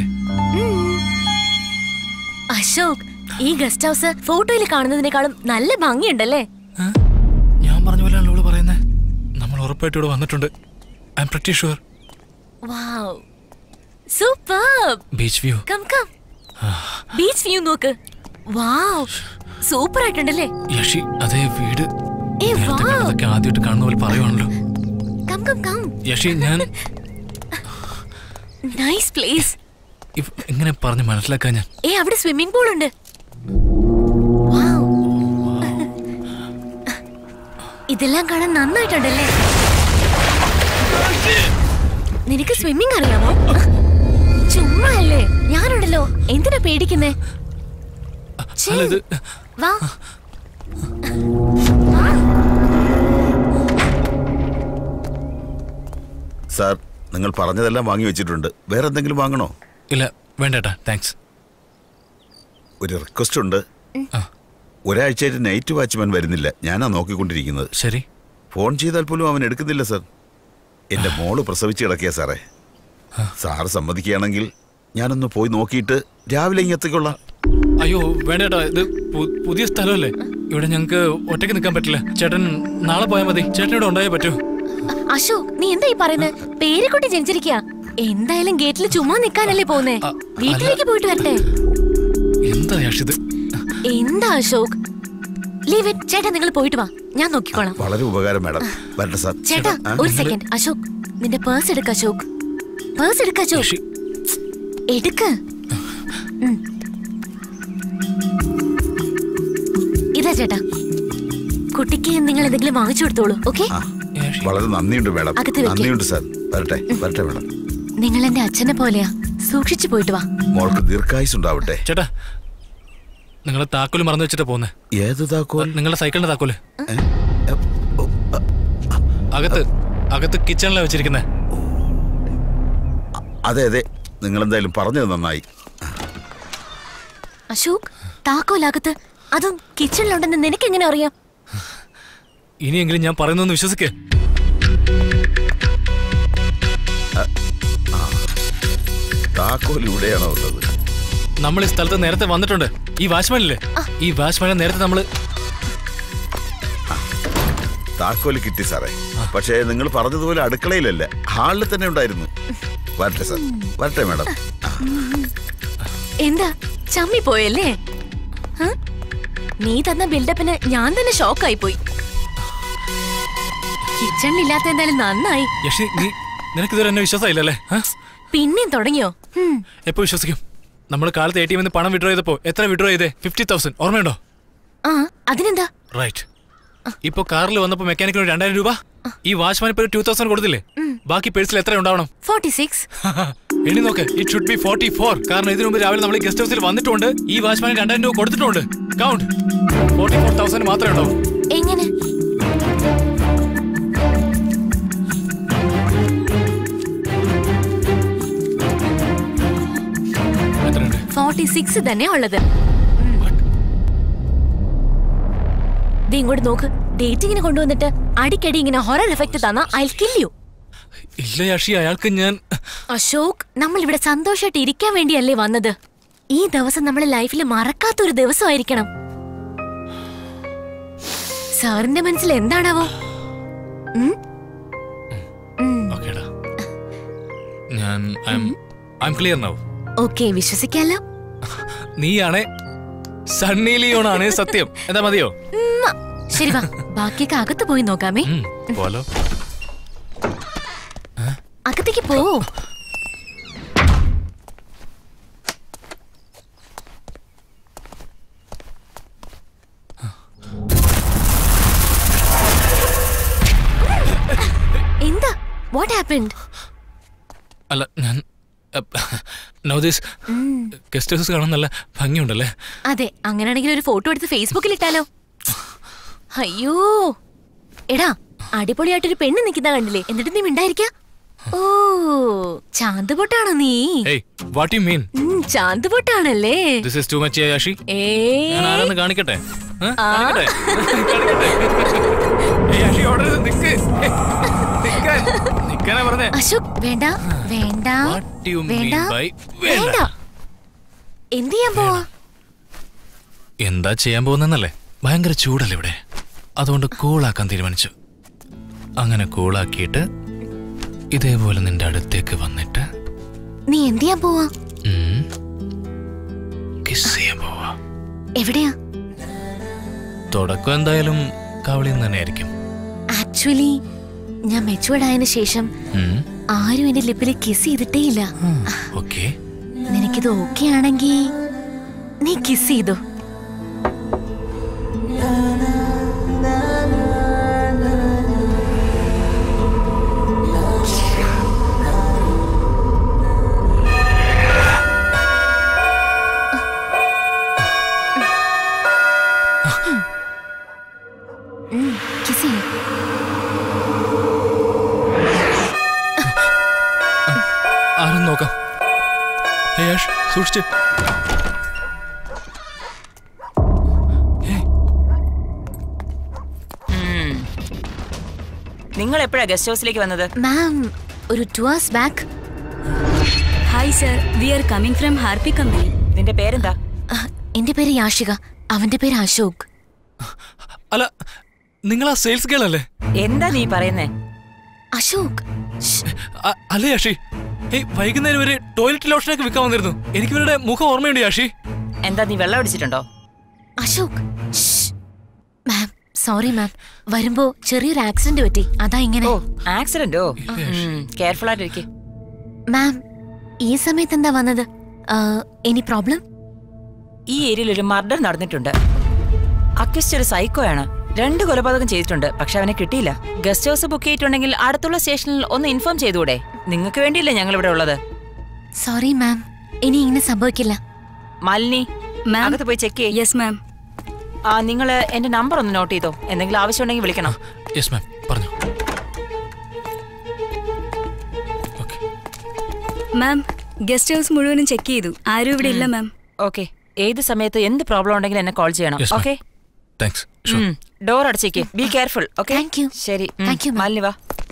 അശോക് ഈ ഗസ്റ്റ് ഹൗസ് ഫോട്ടോയിൽ കാണുന്നതിനേക്കാളും നല്ല ഭംഗിയുണ്ടല്ലേ ഞാൻ പറഞ്ഞ പോലെയാണല്ലോ അവള് പറയുന്നത് നമ്മൾ ഉറപ്പായിട്ട് ഇവിടെ വന്നിട്ടുണ്ട് I'm pretty sure wow super beach view come come beach view നോക്ക് വാവ് സൂപ്പർ ആയിട്ടുണ്ടല്ലേ യഷി അതേ വീട് ഏ നേരത്തെ വാവ് കണ്ടതൊക്കെ ആദ്യമായിട്ട് കാണുന്ന പോലെ പറയുവാണല്ലോ കം കം കം യഷി ഞാൻ നൈസ് പ്ലേസ് ഇപ്പ- എങ്ങനെ പറഞ്ഞ് മനസ്സിലാക്കാൻ ഞാൻ ഏ അവിടെ സ്വിമ്മിംഗ് പൂൾ ഉണ്ട് Wow. ഇതെല്ലാം കാണാൻ നന്നായിട്ടുണ്ടല്ലേ നിനക്ക് സ്വിമ്മിംഗ് അറിയാമോ ചുമ്മാ അല്ലേ ഞാനുണ്ടല്ലോ എന്തിനാ പേടിക്കുന്നേ ഛേ, അല്ല ഇത് വാ സാർ നിങ്ങൾ പറഞ്ഞതെല്ലാം വാങ്ങി വെച്ചിട്ടുണ്ട് വേറെ എന്തെങ്കിലും വാങ്ങണോ ഇല്ല വേണ്ടേട്ടാ താങ്ക്സ് ഒരു റിക്വസ്റ്റ് ഉണ്ട് ഒരാഴ്ചയായിട്ട് നൈറ്റ് വാച്ച്മാൻ വരുന്നില്ല ഞാനാ നോക്കിക്കൊണ്ടിരിക്കുന്നത് ശരി ഫോൺ ചെയ്താൽ പോലും അവൻ എടുക്കുന്നില്ല സാർ എന്റെ മോള് പ്രസവിച്ച് കിടക്കിയ സാറേ സാർ സമ്മതിക്കുകയാണെങ്കിൽ ഞാനൊന്ന് പോയി നോക്കിയിട്ട് രാവിലെ ഇങ്ങ് എത്തിക്കൊള്ളാം അയ്യോ വേണ്ടേട്ടാ ഇത് പു- പുതിയ സ്ഥലമല്ലേ ഇവിടെ ഞങ്ങൾക്ക് ഒറ്റയ്ക്ക് നിൽക്കാൻ പറ്റില്ല ചേട്ടൻ നാളെ പോയാൽ മതി ചേട്ടൻ ഇവിടെ ഉണ്ടായേ പറ്റൂ അശോക് നീ എന്താ ഈ പറയുന്നത് പേരെക്കുട്ടി ജനിച്ചിരിക്കുക എന്തായാലും ഗേറ്റിൽ ചുമ്മാ നിക്കാനല്ലേ പോകുന്നേ അ- വീട്ടിലേക്ക് പോയിട്ട് വരട്ടെ എന്താ യഷിത് എന്താ അശോക് ലീവ് ഇറ്റ് ചേട്ടാ നിങ്ങൾ പോയിട്ട് വാ ഞാൻ നോക്കിക്കോളാം വളരെ ഉപകാരം മാഡം വരട്ടെ സാർ ചേട്ടാ ആ? ഒരു സെക്കൻഡ് അശോക് നിന്റെ പേഴ്സ് എടുക്ക അശോക് പേഴ്സ് എടുക്ക അശോക് യഷി എടുക്ക് ഉം. ഇതാ ചേട്ടാ കുട്ടിക്ക് നിങ്ങൾ എന്തെങ്കിലും വാങ്ങിച്ചു കൊടുത്തോളൂ ഓക്കെ ആ, യഷി വളരെ നന്ദിയുണ്ട് മാഡം അകത്ത് വെക്ക്. നന്ദിയുണ്ട് സാർ വരട്ടെ വരട്ടെ മാഡം നിങ്ങൾ എന്റെ അച്ഛനെ പോലെയാ സൂക്ഷിച്ചു പോയിട്ട് വാ മോൾക്ക് ദീർഘായുസ് ഉണ്ടാവട്ടെ ചേട്ടാ നിങ്ങൾ താക്കോല് മറന്നു വെച്ചിട്ടാ പോകുന്നത് ഏത് താക്കോൽ നിങ്ങളുടെ സൈക്കിളിന്റെ താക്കോല് ഏ? ഏ, ഓ, ആ, അകത്ത് അകത്ത് കിച്ചണിലാണ് വെച്ചിരിക്കുന്നത് അതെ അതെ നിങ്ങൾ എന്തായാലും പറഞ്ഞത് നന്നായി അശോക് താക്കോലാകത്ത് അതും കിച്ചണിലുണ്ടെന്ന് നിനക്ക് എങ്ങനെ അറിയാം ഇനിയെങ്കിലും ഞാൻ പറയുന്നൊന്ന് വിശ്വസിക്കേ താക്കോൽ ഇവിടെയാണോ ഉള്ളത് നമ്മൾ ഈ സ്ഥലത്ത് നേരത്തെ വന്നിട്ടുണ്ട് ഈ വാച്ച്മാനില്ലേ ഈ വാച്ച്മാനെ നേരത്തെ നമ്മള് താക്കോൽ കിട്ടി സാറേ പക്ഷേ നിങ്ങൾ പറഞ്ഞതുപോലെ അടുക്കളയിലല്ല ഹാളിൽ തന്നെ ഉണ്ടായിരുന്നു വരട്ടെ സാർ വരട്ടെ മാഡം എന്താ ചമ്മി പോയല്ലേ ഹ? നീ തന്ന ബിൽഡപ്പിന് ഞാൻ തന്നെ ഷോക്കായി പോയി കിച്ചണിലില്ലാത്ത എന്തായാലും നന്നായി യക്ഷി നീ നിനക്കിതുവരെ എന്നെ വിശ്വാസമില്ലല്ലേ ആ? പിന്നെയും തുടങ്ങിയോ ഹും. എപ്പോ വിശ്വസിക്കും നമ്മൾ കാലത്ത് എ ടി എമ്മിൽ പണം വിഡ്രോ ചെയ്തപ്പോ എത്ര വിഡ്രോ ചെയ്തേ ഫിഫ്റ്റി തൗസൻഡ് ഓർമ്മയുണ്ടോ ആ അതിനെന്താ റൈറ്റ് ഇപ്പൊ കാറിൽ വന്നപ്പോ മെക്കാനിക്കിന് രണ്ടായിരം രൂപ ഈ വാച്ച്മാൻ ഇപ്പൊ ടൂ തൗസൻഡ് കൊടുത്തില്ലേ ബാക്കി പേഴ്സിൽ എത്ര ഉണ്ടാവണം ഫോർട്ടി സിക്സ് എണ്ണി നോക്ക് it should be forty four കാരണം ഇതിനു മുമ്പ് രാവിലെ നമ്മൾ ഗസ്റ്റ് ഹൗസിൽ വന്നിട്ടുണ്ട് ഈ വാച്ച്മാന് രണ്ടായിരം രൂപ കൊടുത്തിട്ടുണ്ട് കൗണ്ട് ഫോർട്ടി ഫോർ തൗസൻഡ് മാത്രമേ ഉണ്ടാവൂ എങ്ങനെ എത്രയുണ്ട് ഫോർട്ടി സിക്സ് തന്നെ ഉള്ളത് ദേ ഇങ്ങോട്ട് നോക്ക് ഡേറ്റിങ്ങിന് കൊണ്ടുവന്നിട്ട് അടിക്കടി ഇങ്ങനെ ഹൊറർ എഫക്ട് തന്ന ഐ കിൽ യു ഇല്ല യക്ഷി അയാൾക്ക് ഞാൻ അശോക് നമ്മൾ ഇവിടെ സന്തോഷമായിട്ട് ഇരിക്കാൻ വേണ്ടിയല്ലേ വന്നത് ഈ ദിവസം നമ്മുടെ ലൈഫിൽ മറക്കാത്തൊരു ദിവസമായിരിക്കണം സാറിന്റെ മനസ്സിൽ എന്താണാവോ ഉം? ഉം. ഓക്കേടാ ഞാൻ I'm clear now okay വിശ്വസിക്കാലോ നീയാണേ സണ്ണി ലിയോൺ ആണേ സത്യം എന്താ മതിയോ ഉമ്മ. ശരി വാ ബാക്കിയൊക്കെ അകത്ത് പോയി നോക്കാമേ ഉം, പോലോ അകത്തേക്ക് പോ എന്താ വാട്ട് ഹാപ്പൻഡ് അല്ല ഞാൻ നവദീസ് ഗസ്റ്റ് ഹൗസ് കാണാൻ നല്ല ഭംഗിയുണ്ടല്ലേ അതെ അങ്ങനെയാണെങ്കിൽ ഒരു ഫോട്ടോ എടുത്ത് ഫേസ്ബുക്കിൽ ഇട്ടാലോ അയ്യോ എടാ അടിപൊളിയായിട്ടൊരു പെണ്ണ് നിൽക്കുന്ന കണ്ടില്ലേ എന്നിട്ട് നീ മിണ്ടായിരിക്ക ഓ ചാന്ത് പൊട്ടാണോ നീ ഏയ് വാട്ട് യു മീൻ ഉം, ചാന്ത് പൊട്ടാണല്ലേ this is too much Yashi ഏ ഞാൻ ആരാന്ന് കാണിക്കട്ടെ ഏ? ആ. കാണിക്കട്ടെ കാണിക്കട്ടെ. ഏയ് യാഷി ഓടരുത് നിക്ക് നിക്കാൻ നിക്കാനാ പറഞ്ഞേ അശോക് വേണ്ട വേണ്ട What you mean വേണ്ട by വേണ്ട എന്ത് ചെയ്യാൻ പോവാ എന്താ ചെയ്യാൻ പോകുന്നല്ലേ ഭയങ്കര ചൂടല്ലേ ഇവിടെ അതുകൊണ്ട് കൂളാക്കാൻ തീരുമാനിച്ചു അങ്ങനെ കൂളാക്കിയിട്ട് ഇതേപോലെ നിന്റെ അടുത്തേക്ക് വന്നിട്ട് നീ എന്ത് ചെയ്യാൻ പോവാ കിസ് ചെയ്യാൻ പോവാ എവിടെയാ തുടക്കം എന്തായാലും കവളിൽ നിന്ന് തന്നെയായിരിക്കും ആക്ച്വലി ഞാൻ മെച്ചുവേർഡ് ആയതിനു ശേഷം ഉം, ആരും എന്റെ ലിപ്പിൽ കിസ് ചെയ്തിട്ടേ ഇല്ല ഓക്കേ നിനക്കിത് ഓക്കെ ആണെങ്കിൽ നീ കിസ് ചെയ്തോ കിസ് ചെയ്യും ആരും നോക്കാം ഹേ യാഷ് സൂക്ഷിച്ച് നിങ്ങൾ എപ്പോഴാ ഗസ്റ്റ് ഹൗസിലേക്ക് വന്നത് മാം ഒരു two hours back hi sir we are coming from Harpy company നിന്റെ പേരെന്താ എന്റെ പേര് യാഷിക അവന്റെ പേര് അശോക് അല്ല നിങ്ങൾ ആ സെയിൽസ് ഗേൾ അല്ലേ എന്താ നീ പറയുന്നേ അശോക് അ- അല്ലേ യാഷി ഏയ് വൈകുന്നേരം വരെ ടോയ്ലറ്റ് ലോഷനൊക്കെ വിൽക്കാൻ വന്നിരുന്നു എനിക്ക് ഇവരുടെ മുഖം ഓർമ്മയുണ്ട് യാഷി എന്താ നീ വെള്ളം അടിച്ചിട്ടുണ്ടോ അശോക് മാം സോറി മാം വരുമ്പോ ചെറിയൊരു ആക്സിഡന്റ് പറ്റി അതാ ഇങ്ങനെ ആക്സിഡന്റോ കെയർഫുൾ ആയിട്ടിരിക്കെ മാം ഈ സമയത്ത് എന്താ വന്നത് എനി പ്രോബ്ലം ഈ ഏരിയയിൽ ഒരു മർഡർ നടന്നിട്ടുണ്ട് അക്വിസ്റ്റ് ഒരു സൈക്കോയാണ് രണ്ട് കൊലപാതകം ചെയ്തിട്ടുണ്ട് പക്ഷെ അവനെ കിട്ടിയില്ല ഗസ്റ്റ് ഹൗസ് ബുക്ക് ചെയ്തിട്ടുണ്ടെങ്കിൽ അടുത്തുള്ള സ്റ്റേഷനിൽ ഒന്ന് ഇൻഫോം ചെയ്തുകൂടെ നിങ്ങൾക്ക് വേണ്ടിയില്ലേ ഞങ്ങൾ ഇവിടെ ഉള്ളത് സോറി മാം ഇനി ഇങ്ങനെ സംഭവിക്കില്ല മാലിനി അകത്ത് പോയി ചെക്ക് ചെയ്യ് യെസ് മാം ആ നിങ്ങൾ എന്റെ നമ്പർ ഒന്ന് നോട്ട് ചെയ്തോ എന്തെങ്കിലും ആവശ്യമുണ്ടെങ്കിൽ വിളിക്കണം യെസ് മാം പറഞ്ഞു മാം ഗസ്റ്റ് ഹൗസ് മുഴുവനും ചെക്ക് ചെയ്തു ആരും ഇവിടെ ഇല്ല മാം ഓക്കെ ഏത് സമയത്ത് എന്ത് പ്രോബ്ലം ഉണ്ടെങ്കിലും എന്നെ കോൾ ചെയ്യണം Yes, ma'am. Okay thanks door അടച്ചേക്ക് be careful okay thank you ശരി ഉം. Thank you, ma'am. മാലിനി വാ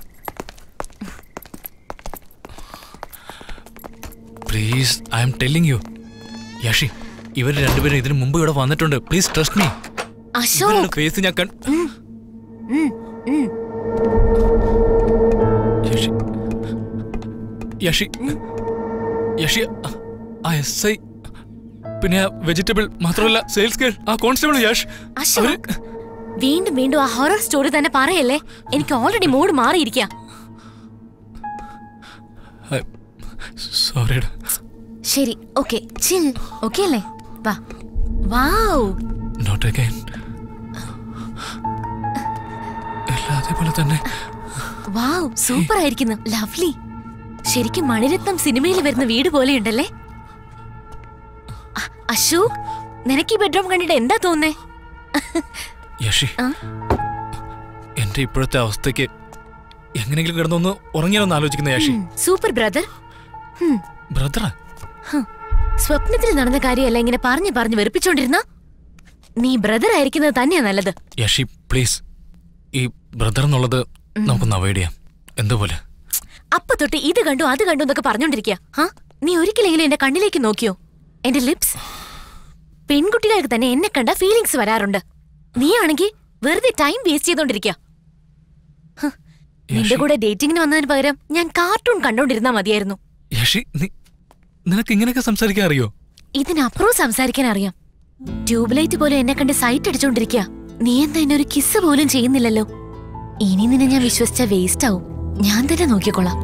please I'm telling you Yashi ഇവർ രണ്ടുപേരും ഇതിനു മുമ്പ് ഇവിടെ വന്നിട്ടുണ്ട് പ്ലീസ് ട്രസ്റ്റ് മീ ഇവരുടെ അശോക് ഫേസ് ഞാൻ കൺ ഉം, ഉം. യഷി യഷി യഷി ആ എസ് ഐ പിന്നെ ആ വെജിറ്റബിൾ മാത്രമല്ല സെയിൽസ് ഗേൾ ആ കോൺസ്റ്റബിൾ യഷ് അശോക് വീണ്ടും വീണ്ടും ആ ഹൊറർ സ്റ്റോറി തന്നെ പറയല്ലേ എനിക്ക് ഓൾറെഡി മൂഡ് മാറിയിരിക്കുക സോറിയുടെ ശരി ഓക്കെ ചിൽ ഓക്കെ അല്ലേ വാ വാവ് നോട്ട് അഗൈൻ എല്ലാം അതേപോലെ തന്നെ വാവ് സൂപ്പർ ആയിരിക്കുന്നു ലവ്ലി ശരിക്കും മണിരത്നം സിനിമയിൽ വരുന്ന വീട് പോലെയുണ്ടല്ലേ അ- അശോക് നിനക്ക് ഈ ബെഡ്റൂം കണ്ടിട്ട് എന്താ തോന്നേ യഷി എന്റെ ഇപ്പോഴത്തെ അവസ്ഥയ്ക്ക് എങ്ങനെയെങ്കിലും കിടന്നൊന്ന് ഉറങ്ങിയാലൊന്ന് ആലോചിക്കുന്ന യഷി സൂപ്പർ ബ്രദർ ബ്രദറാ സ്വപ്നത്തിൽ നടന്ന കാര്യമല്ല ഇങ്ങനെ പറഞ്ഞു പറഞ്ഞു വെറുപ്പിച്ചോണ്ടിരുന്ന നീ ബ്രദർ ആയിരിക്കുന്നത് തന്നെയാ നല്ലത് യഷി പ്ലീസ് ഈ ബ്രദർ എന്നുള്ളത് നമുക്കൊന്ന് അവോയ്ഡ് ചെയ്യാം എന്തുപോലെ അപ്പൊ തൊട്ട് ഇത് കണ്ടു അത് കണ്ടു എന്നൊക്കെ പറഞ്ഞോണ്ടിരിക്കുക ഹാ നീ ഒരിക്കലെങ്കിലും എന്റെ കണ്ണിലേക്ക് നോക്കിയോ എന്റെ ലിപ്സ് പെൺകുട്ടികൾക്ക് തന്നെ എന്നെ കണ്ട ഫീലിങ്സ് വരാറുണ്ട് നീ ആണെങ്കിൽ വെറുതെ ടൈം വേസ്റ്റ് ചെയ്തോണ്ടിരിക്കുക നിന്റെ കൂടെ ഡേറ്റിംഗിന് വന്നതിന് പകരം ഞാൻ കാർട്ടൂൺ കണ്ടോണ്ടിരുന്നാ മതിയായിരുന്നു യഷി നീ നിനക്ക് ഇങ്ങനെയൊക്കെ സംസാരിക്കാൻ അറിയോ ഇതിനപ്പുറവും സംസാരിക്കാൻ അറിയാം ട്യൂബ് ലൈറ്റ് പോലെ എന്നെ കണ്ട് സൈറ്റ് അടിച്ചോണ്ടിരിക്കുക നീ എന്താ എന്നെ ഒരു കിസ് പോലും ചെയ്യുന്നില്ലല്ലോ ഇനി നിന്നെ ഞാൻ വിശ്വസിച്ച വേസ്റ്റ് ആവും ഞാൻ തന്നെ നോക്കിക്കൊള്ളാം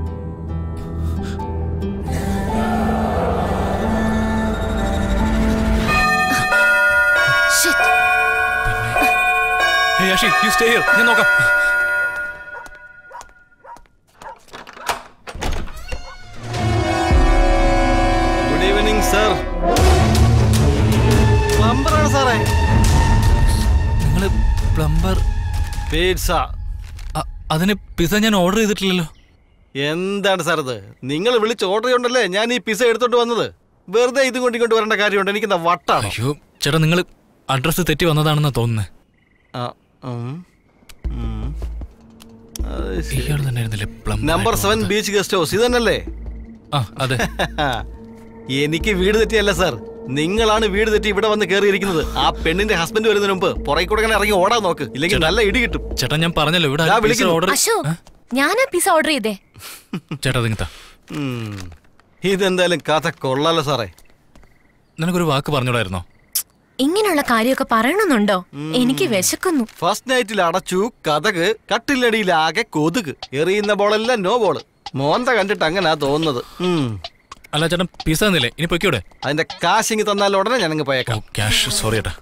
Shit. Hey, Yashi you stay here ഞാൻ നോക്കാം ഗുഡ് ഈവനിങ് സർ പ്ലംബറാണ് സാറേ നിങ്ങൾ പ്ലംബർ പിസ്സ അതിന് പിസ ഞാൻ ഓർഡർ ചെയ്തിട്ടില്ലല്ലോ എന്താണ് സാർ ഇത് നിങ്ങൾ വിളിച്ച് ഓർഡർ ചെയ്യണ്ടല്ലേ ഞാൻ ഈ പിസ്സ എടുത്തോണ്ട് വന്നത് വെറുതെ ഇതും കൊണ്ട് ഇങ്ങോട്ട് വരേണ്ട കാര്യമുണ്ട് എനിക്ക് എന്താ വട്ടാണ് അയ്യോ ചേട്ടാ നിങ്ങൾ അഡ്രസ്സ് തെറ്റി വന്നതാണെന്നാ തോന്നുന്നത് ഇയാൾ തന്നെ ആയിരുന്നില്ലേ plumber number seven beach guest house ഇത് തന്നെയല്ലേ ആ അതെ എനിക്ക് വീട് തെറ്റിയല്ല സാർ നിങ്ങളാണ് വീട് തെറ്റി ഇവിടെ വന്ന് കയറിയിരിക്കുന്നത് ആ പെണ്ണിന്റെ ഹസ്ബൻഡ് വരുന്നതിന് മുമ്പ് പുറകെ കൂടെ ഇങ്ങനെ ഇറങ്ങി ഓടാൻ നോക്ക് ഇല്ലെങ്കിൽ നല്ല ഇടി കിട്ടും ചേട്ടാ ഞാൻ പറഞ്ഞല്ലോ ഇവിടെ ദാ ആരും pizza വിളിക്കുന്നു. order- അശോക് ഞാനാ പിസ ഓർഡർ ചെയ്തേ ചേട്ടാ അതിങ്ങത്താ ഉം. ഇതെന്തായാലും കഥ കൊള്ളാലോ സാറേ നിനക്കൊരു വാക്ക് പറഞ്ഞോടായിരുന്നോ ഇങ്ങനെയുള്ള കാര്യമൊക്കെ പറയണമെന്നുണ്ടോ എനിക്ക് വിശക്കുന്നു ഫസ്റ്റ് നൈറ്റിൽ അടച്ചു കഥക് കട്ടിലടിയിലാകെ കൊതുക് എറിയുന്ന ബോളെല്ലാം നോ ബോള് മോന്ത കണ്ടിട്ട് അങ്ങനാ തോന്നുന്നത് ഉം. അല്ല ചേട്ടൻ പിസ തന്നില്ലേ ഇനി പൊയ്ക്കൂടെ അതിന്റെ കാശിങ് തന്നാൽ ഉടനെ ഞാനങ്ങ് പോയേക്കാം ക്യാഷ് സോറി ചേട്ടാ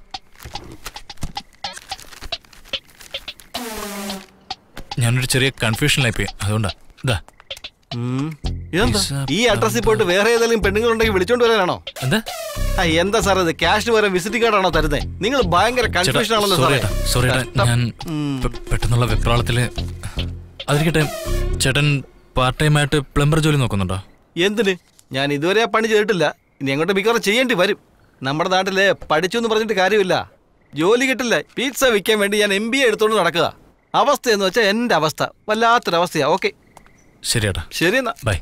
ഞാനൊരു ചെറിയ കൺഫ്യൂഷനിലായി പോയി അതുകൊണ്ടാ ഇതാ ഉം. ഇതെന്താ ഈ അഡ്രസ്സിൽ പോയിട്ട് വേറെ ഏതെങ്കിലും പെണ്ണുങ്ങളുണ്ടെങ്കിൽ വിളിച്ചോണ്ട് വരാനാണോ എന്താ ആ, എന്താ സാർ ഇത് ക്യാഷിന് പകരം വിസിറ്റിംഗ് കാർഡാണോ തരുന്നത് നിങ്ങൾ ഭയങ്കര കൺഫ്യൂഷൻ ആണല്ലോ സോറി സാറേ ചേട്ടാ സോറി ചേട്ടാ ഞാൻ പെ- പെട്ടെന്നുള്ള വെപ്രാളത്തില് അതിരിക്കട്ടെ ചേട്ടൻ പാർട്ട് ടൈം ആയിട്ട് പ്ലംബർ ജോലി നോക്കുന്നുണ്ടോ എന്തിന് ഞാൻ ഇതുവരെ ആ പണി ചെയ്തിട്ടില്ല ഇനി അങ്ങോട്ട് മിക്കവാറും ചെയ്യേണ്ടി വരും നമ്മുടെ നാട്ടില് പഠിച്ചു എന്ന് പറഞ്ഞിട്ട് കാര്യമില്ല ജോലി കിട്ടില്ല പീറ്റ്സ വിൽക്കാൻ വേണ്ടി ഞാൻ എം ബി എ എടുത്തോണ്ട് നടക്കുക അവസ്ഥ എന്ന് വെച്ചാൽ എൻ്റെ അവസ്ഥ വല്ലാത്തൊരവസ്ഥയാ ഓക്കെ ശരി ചേട്ടാ ശരി എന്നാ ബൈ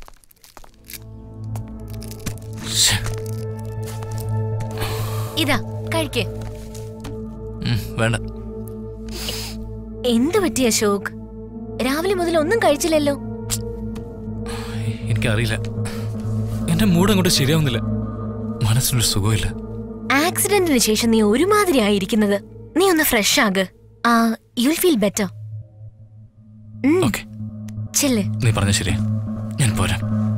ഇതാ കഴിക്കേ ഉം, വേണ്ട എന്ത് പറ്റി അശോക് രാവിലെ മുതൽ ഒന്നും കഴിച്ചില്ലല്ലോ എനിക്കറിയില്ല എന്റെ മൂഡ് അങ്ങോട്ട് ശരിയാവുന്നില്ല മനസ്സിനൊരു സുഖമില്ല ആക്സിഡന്റിന് ശേഷം നീ ഒരുമാതിരി ആയിരിക്കുന്നത് നീ ഒന്ന് ഫ്രഷ് ആക് ആ യുൽ ഫീൽ ബെറ്റർ ഓക്കെ ചെല്ല് നീ പറഞ്ഞ ശരിയാ ഞാൻ പോരാ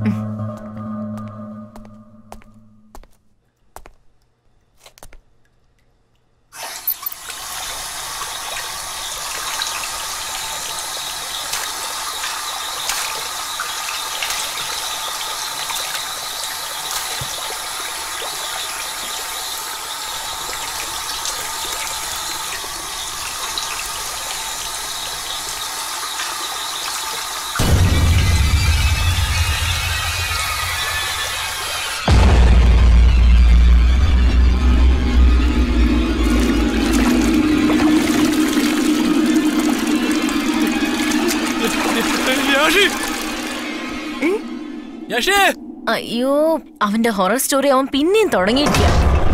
അയ്യോ അവന്റെ ഹൊറർ സ്റ്റോറി അവൻ പിന്നെയും തുടങ്ങിയിട്ടില്ല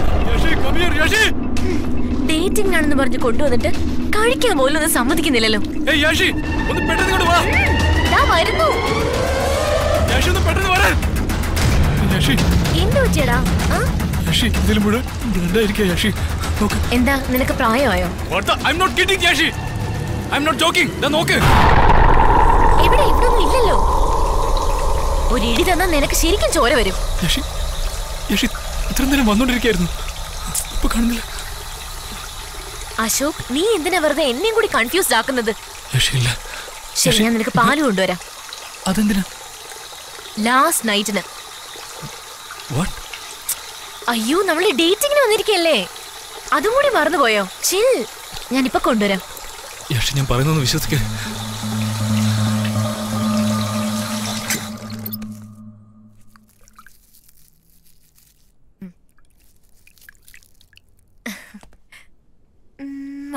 ഡേറ്റിംഗ് ആണെന്ന് പറഞ്ഞ് കൊണ്ടുവന്നിട്ട് കഴിക്കാൻ പോലും ഒന്നും സമ്മതിക്കുന്നില്ലല്ലോ ഒന്ന് പെട്ടെന്ന് ഇങ്ങോട്ട് വാ ദാ വരുന്നു യാഷി ഒന്ന് പെട്ടെന്ന് വരാൻ യാഷി എന്ത് പറ്റിയടാ ആ? യാഷി ഇതിലും മുഴുവൻ ബ്ലഡ് ആയിരിക്കും യാഷി നോക്ക് എന്താ നിനക്ക് പ്രായമായോ What the? I'm not kidding, Yashi I'm not joking. ദാ നോക്ക് എവിടെ ഇവിടെ ഒന്നും ഇല്ലല്ലോ ഒരു ഇടി തന്നാ നിനക്ക് ശരിക്കും ചോര വരും യാഷി യാഷി ഇത്ര നേരം വന്നോണ്ടിരിക്കായിരുന്നു ഇപ്പൊ കാണുന്നില്ല അശോക് നീ എന്തിനാ വെറുതെ എന്നെയും കൂടി കൺഫ്യൂസ്ഡ് ആക്കുന്നത് യാഷി ഇല്ല ശരി ഞാൻ നിനക്ക് പാല് കൊണ്ടുവരാം അതെന്തിനാ ലാസ്റ്റ് നൈറ്റിന് വാട്ട് അയ്യോ നമ്മള് ഡേറ്റിങ്ങിന് വന്നിരിക്കല്ലേ അതും കൂടി മറന്നുപോയോ ചിൽ ഞാനിപ്പൊ കൊണ്ടുവരാം യാഷി ഞാൻ പറയുന്നൊന്ന് വിശ്വസിക്കേ ഉമ്മ.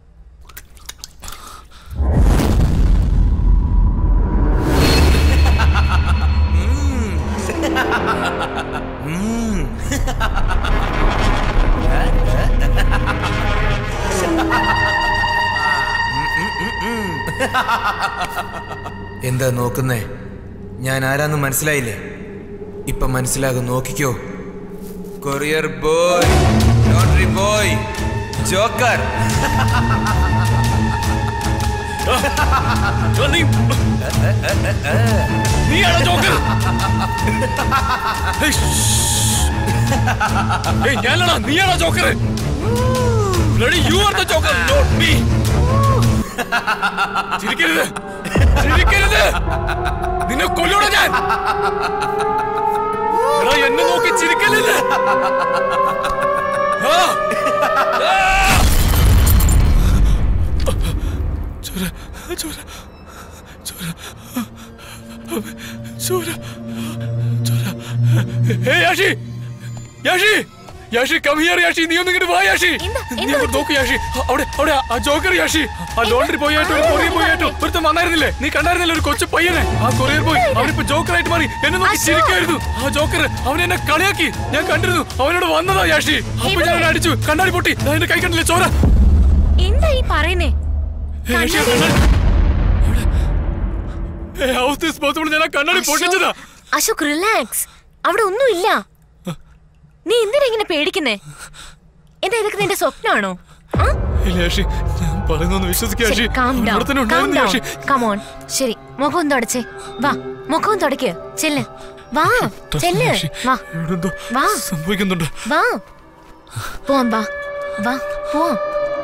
എന്താ നോക്കുന്നേ ഞാൻ ആരാന്ന് മനസ്സിലായില്ലേ ഇപ്പൊ മനസ്സിലാകും നോക്കിക്കോ courier boy laundry boy joker നീയാണോ ജോക്കർ ഏയ് ഞാനാണോ നീയാണോ joker Bloody you are the joker, not me. ചിരിക്കരുത് ചിരിക്കരുത് നിന്നെ കൊല്ലൂടെ ഞാൻ എടാ എന്നെ നോക്കി ചിരിക്കരുത് ആ. ആ. ഏയ് യാഷി യാഷി യാഷി കം ഹിയർ യാഷി നീ ഒന്ന് ഇങ്ങോട്ട് വാ യാഷി നീ അങ്ങോട്ട് നോക്ക് യാഷി അ- അവിടെ അവിടെ ആ ജോക്കർ യാഷി ആ ലോണ്ടറി പോയായിട്ടും ഒരു കൊറിയർ പോയായിട്ടും ഒരുത്തൻ വന്നായിരുന്നില്ലേ നീ കണ്ടായിരുന്നില്ലേ ഒരു കൊച്ചു പയ്യനെ ആ കൊറിയർ പോയി അവനിപ്പോ ജോക്കർ ആയിട്ട് മാറി എന്നെ നോക്കി ചിരിക്കായിരുന്നു ആ ജോക്കർ അവൻ എന്നെ കളിയാക്കി ഞാൻ കണ്ടിരുന്നു അവനോട് വന്നതാ യാഷി അപ്പൊ ഞാൻ അവനെ അടിച്ചു കണ്ണാടി പൊട്ടി ദാ എന്റെ കൈ കണ്ടില്ലേ ചോര എന്താ ഈ പറയുന്നേ ഏയ് യാഷി, ആ കണ്ണാടി ഏയ്, how is this possible? ഞാൻ ആ കണ്ണാടി പൊട്ടിച്ചതാ അശോക് റിലാക്സ് അവിടെ ഒന്നുമില്ല നീ എന്തിനാ ഇങ്ങനെ പേടിക്കുന്നേ എന്താ ഇതൊക്കെ നിന്റെ സ്വപ്നമാണോ ഇല്ല യാഷി ഞാൻ പറയുന്നൊന്ന് വിശ്വസിക്കുക യാഷി കാം ഡൗൺ അവിടെ തന്നെ കാം ഉണ്ടായിരുന്നു ഡൗൺ യാഷി കമോൺ ശരി മുഖം തുടച്ചേ വാ മുഖം തുടയ്ക്ക് ചെല്ല് വാ ചെല്ല് യാഷി, വാ ഇവിടെ എന്തോ വാ സംഭവിക്കുന്നുണ്ട് വാ പോവാം വാ വാ പോവാം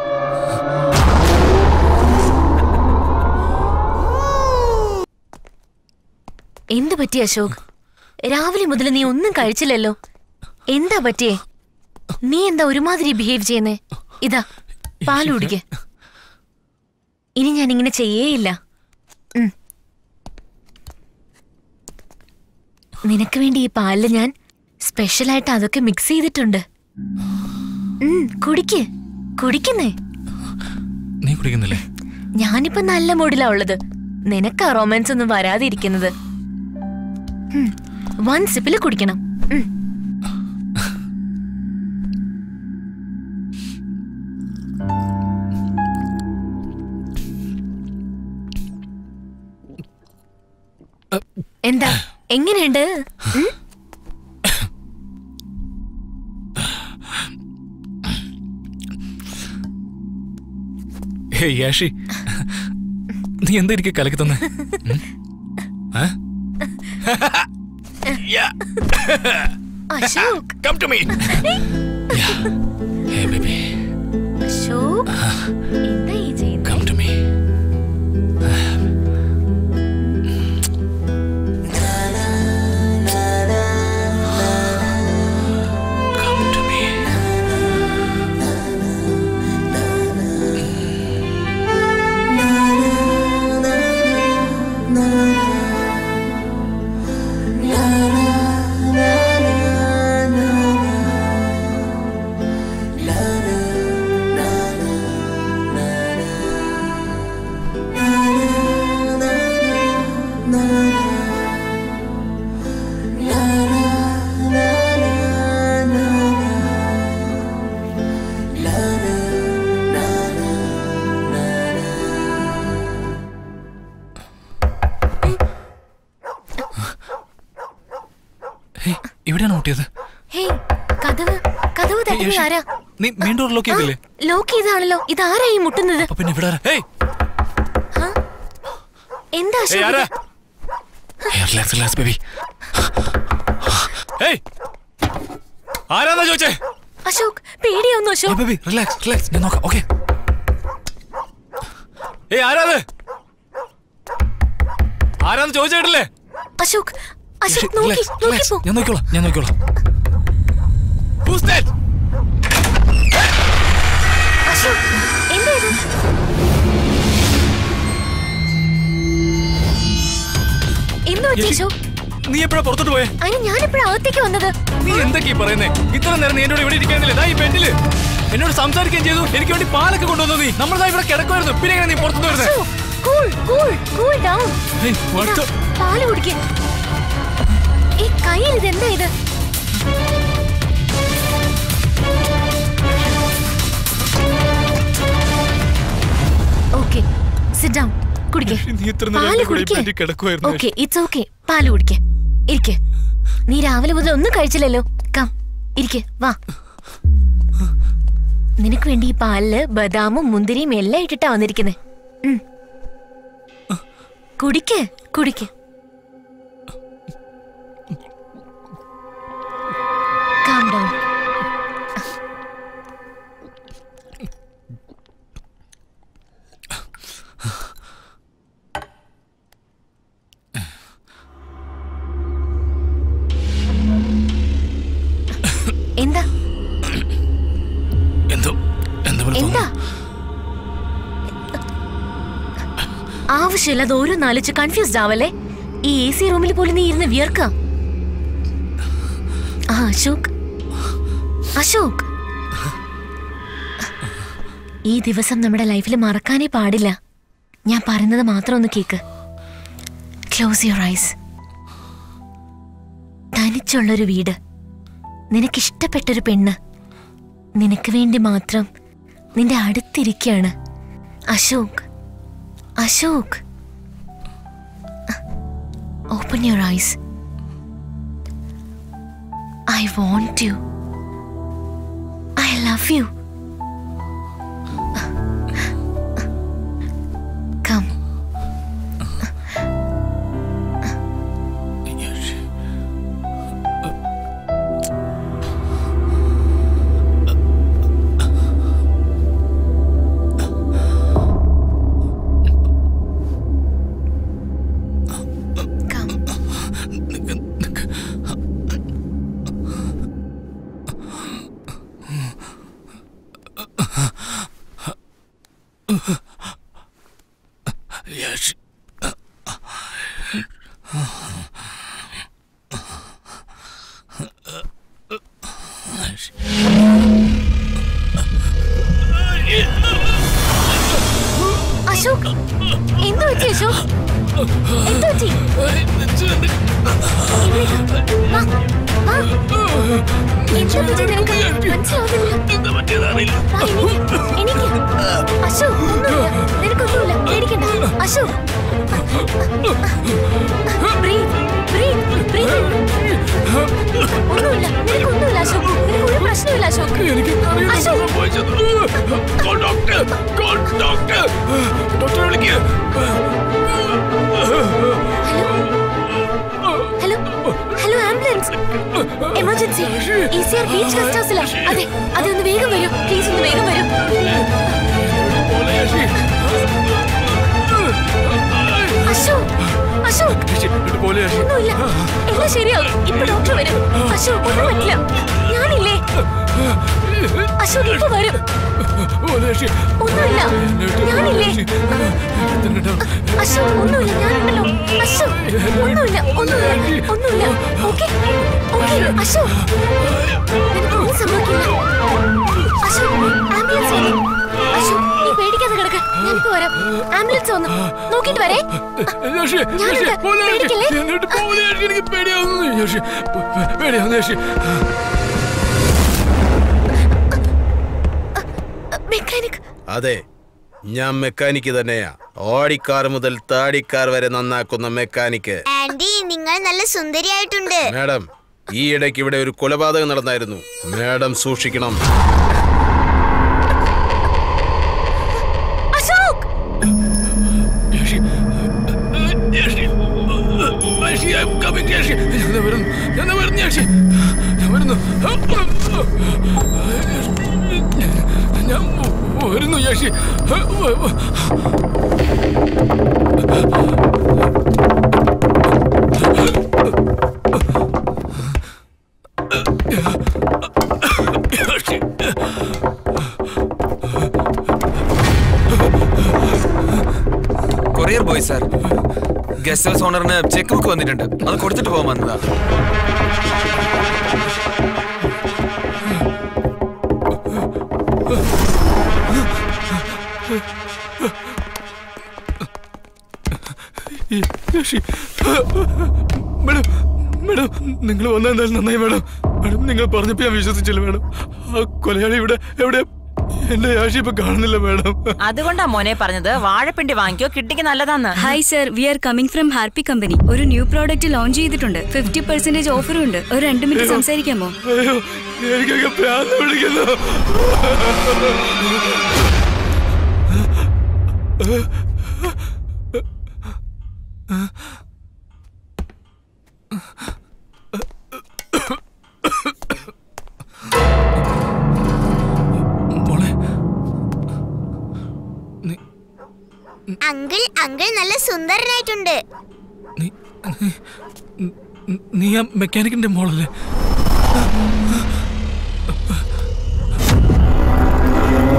എന്ത് പറ്റി അശോക് രാവിലെ മുതൽ നീ ഒന്നും കഴിച്ചില്ലല്ലോ എന്താ പറ്റിയേ നീ എന്താ ഒരുമാതിരി ബിഹേവ് ചെയ്യുന്നേ ഇതാ പാല് കുടിക്ക് ഇനി ഞാൻ ഇങ്ങനെ ചെയ്യേയില്ല ഉം. നിനക്ക് വേണ്ടി ഈ പാലില് ഞാൻ സ്പെഷ്യലായിട്ട് അതൊക്കെ മിക്സ് ചെയ്തിട്ടുണ്ട് ഉം, കുടിക്ക് കുടിക്കുന്നേ നീ കുടിക്കുന്നില്ലേ ഞാനിപ്പോ നല്ല മൂഡിലാ ഉള്ളത് നിനക്കാ റൊമാൻസ് ഒന്നും വരാതിരിക്കുന്നത് ഉം, വൺ സിപ്പില് കുടിക്കണം ഉം. എന്താ എങ്ങനെയുണ്ട് ഉം? ഹേയ് യാഷി നീ എന്താ എനിക്ക് കലക്കി തന്നെ Ashok come to me hey baby Ashok എന്താ ഈ ചെയ്യുന്നത് കം ടു മീ ഹേയ് എവിടെയാണ് ഓട്ടിയത് ഹേയ് കഥവ് കഥവ് തട്ടുന്നത് ആരാ നീ മെയിൻ ഡോർ ലോക്ക് ചെയ്തില്ലേ ലോക്ക് ചെയ്താണല്ലോ ഇതാരാ ഈ മുട്ടുന്നത് അപ്പൊ പിന്നെ ഇവിടെ ആരാ? ഹേയ് എന്താ ഏയ്, ആരാ? Ashok hey, relax relax baby hey ആരാന്നാ ചോദിച്ചേ അശോക് പേടിയാവുന്നു ഏയ്, അശോക് ബേബി റിലാക്സ് റിലാക്സ് ഞാൻ നോക്കാം ഓക്കെ ഏയ് ആരാത് ആരാന്ന് ചോദിച്ചേട്ടില്ലേ അശോക് അശോക് നോക്കി റിലാക്സ് നോക്കി റിലാക്സ് പോ ഞാൻ നോക്കിക്കോളാം ഞാൻ നോക്കിക്കോളാം Who's that? അശോക് എന്താ ഇത് എന്ത് പറ്റി യശി, അശോക് നീ എപ്പോഴാ പുറത്തോട്ട് പോയേ അതിന് ഞാനെപ്പോഴാ അകത്തേക്ക് വന്നത് നീ എന്തൊക്കെയാ പറയുന്നേ ഇത്ര നേരം നീ എന്നോട് ഇവിടെ ഇരിക്കാനില്ലേ ദാ ഈ ബെഡില് എന്നോട് സംസാരിക്കുകയും ചെയ്തു എനിക്ക് വേണ്ടി പാലൊക്കെ കൊണ്ടുവന്നു നീ നമ്മൾ ദാ ഇവിടെ കിടക്കുമായിരുന്നു പിന്നെ എങ്ങനെ നീ പുറത്തുനിന്ന് വരുന്നേ Ashok cool cool cool down hey, what the- പാല് കുടിക്ക് ഈ കയ്യിൽ ഇത് എന്താ ഇത് ഓക്കെ സിറ്റ് ഡൗൺ കുടിക്ക് നീ ഇത്ര നേരം പാല് എന്റെ കൂടെ ഈ കുടിക്ക് ബെഡിൽ കിടക്കുമായിരുന്നു ഓക്കെ ഇറ്റ്സ് ഓക്കെ പാല് കുടിക്ക് ഇരിക്ക് നീ രാവിലെ മുതൽ ഒന്നും കഴിച്ചില്ലല്ലോ കം ഇരിക്ക് വാ നിനക്ക് വേണ്ടി ഈ പാലില് ബദാമും മുന്തിരിയും എല്ലാം ഇട്ടിട്ടാ വന്നിരിക്കുന്നേ ഉം. കുടിക്ക് കുടിക്ക് കാം ഡൗൺ എന്താ എന്തോ എന്തോ പോലെ എന്താ തോന്നുന്നു. ആവശ്യമില്ലാതെ ഓരോന്നാലോചിച്ച് കൺഫ്യൂസ്ഡ് ആവല്ലേ ഈ എ സി റൂമിൽ പോലും നീ ഇരുന്ന് വിയർക്ക ആ അശോക് അശോക് ഈ ദിവസം നമ്മുടെ ലൈഫിൽ മറക്കാനേ പാടില്ല ഞാൻ പറയുന്നത് മാത്രം ഒന്ന് കേക്ക് ക്ലോസ് യുവർ ഐസ് തനിച്ചുള്ളൊരു വീട് നിനക്കിഷ്ടപ്പെട്ടൊരു പെണ്ണ് നിനക്ക് വേണ്ടി മാത്രം നിന്റെ അടുത്തിരിക്കുകയാണ് Ashok Ashok open your eyes I want you I love you come Yashi Ashok എന്തു പറ്റി അശോക് എന്തു പറ്റി വാ, വാ. എന്താ പറ്റി നിനക്ക് മനസ്സിലാവുന്നില്ല വാ, എണീക്ക്, എണീക്ക്. അശോക് ഒന്നുമില്ല നിനക്കൊന്നുമില്ല പേടിക്കണ്ട അശോക് Breathe, breathe, breathe. ഒന്നുമില്ല നിനക്കൊന്നുമില്ല അശോക് നിനക്ക് ഒരു പ്രശ്നമില്ല Ashok Ashok hello hello ambulance emergency E C R beach guest ഹൗസിലാ അതെ അതെ ഒന്ന് വേഗം വരൂ പ്ലീസ് ഒന്ന് വേഗം വരൂ അശോക് അശോക് ഒന്നുമില്ല എല്ലാം ശരിയാവും ഇപ്പൊ ഡോക്ടർ വരും അശോക് ഒന്നും പറ്റില്ല ഞാനില്ലേ അശോക് ഇപ്പൊ വരും ഒന്നുമില്ല ഞാനില്ലേ അശോക് ഒന്നുമില്ല ഞാനുണ്ടല്ലോ അശോക് ഒന്നുമില്ല ഒന്നുമില്ല ഒന്നുമില്ല ഓക്കെ ഓക്കെ അശോക് നിനക്കൊന്നും സംഭവിക്കില്ല അശോക് ആംബുലൻസ് വന്നു അശോക് നീ പേടിക്കാതെ കിടക്ക് ഞാനിപ്പോ വരാം ആംബുലൻസ് വന്നു നോക്കിട്ട് വരേ ഞാനുണ്ട് പേടിക്കല്ലേ എനിക്ക് പേടിയാവുന്നു യാഷി പേടിയാവുന്നു യാഷി മെക്കാനിക് അതെ ഞാൻ മെക്കാനിക്ക് തന്നെയാ ഓടിക്കാർ മുതൽ താടിക്കാർ വരെ നന്നാക്കുന്ന മെക്കാനിക്ക് ആന്റി നിങ്ങൾ നല്ല സുന്ദരിയായിട്ടുണ്ട് മാഡം ഈ ഇടയ്ക്ക് ഇവിടെ ഒരു കൊലപാതകം നടന്നായിരുന്നു മാഡം സൂക്ഷിക്കണം Ashok Yashi Yashi Yashi I am coming Yashi ഞാൻ വരുന്നു ഞാൻ വരുന്നു യാഷി ഞാൻ വരുന്നു ഞാൻ വരുന്നു Yashi courier boy sir guest house ഓണറിന് ചെക്ക് ബുക്ക് വന്നിട്ടുണ്ട് അത് കൊടുത്തിട്ട് പോകാൻ വന്നതാ യാഷി മേഡം മേഡം നിങ്ങൾ വന്നെന്തായാലും നന്നായി മേഡം മേഡം നിങ്ങൾ പറഞ്ഞപ്പോ ഞാൻ വിശ്വസിച്ചില്ല മേഡം ആ കൊലയാളി ഇവിടെ എവിടെ എന്റെ യാഷി ഇപ്പൊ കാണുന്നില്ല മേഡം അതുകൊണ്ടാ മോനെ പറഞ്ഞത് വാഴപ്പിണ്ടി വാങ്ങിക്കോ കിട്ടിക്ക് നല്ലതാന്ന് hi sir we are coming from Harpy company ഒരു ന്യൂ പ്രോഡക്റ്റ് ലോഞ്ച് ചെയ്തിട്ടുണ്ട് ഫിഫ്റ്റി പെർസെന്റേജ് ഓഫറും ഉണ്ട് ഒരു രണ്ട് മിനിറ്റ് സംസാരിക്കാമോ അയ്യോ എനിക്കൊക്കെ പ്രാന്ത് പിടിക്കുന്നു അങ്കിൾ അങ്കിൾ നല്ല സുന്ദരനായിട്ടുണ്ട് നീ ആ മെക്കാനിക്കിന്റെ മോളല്ലേ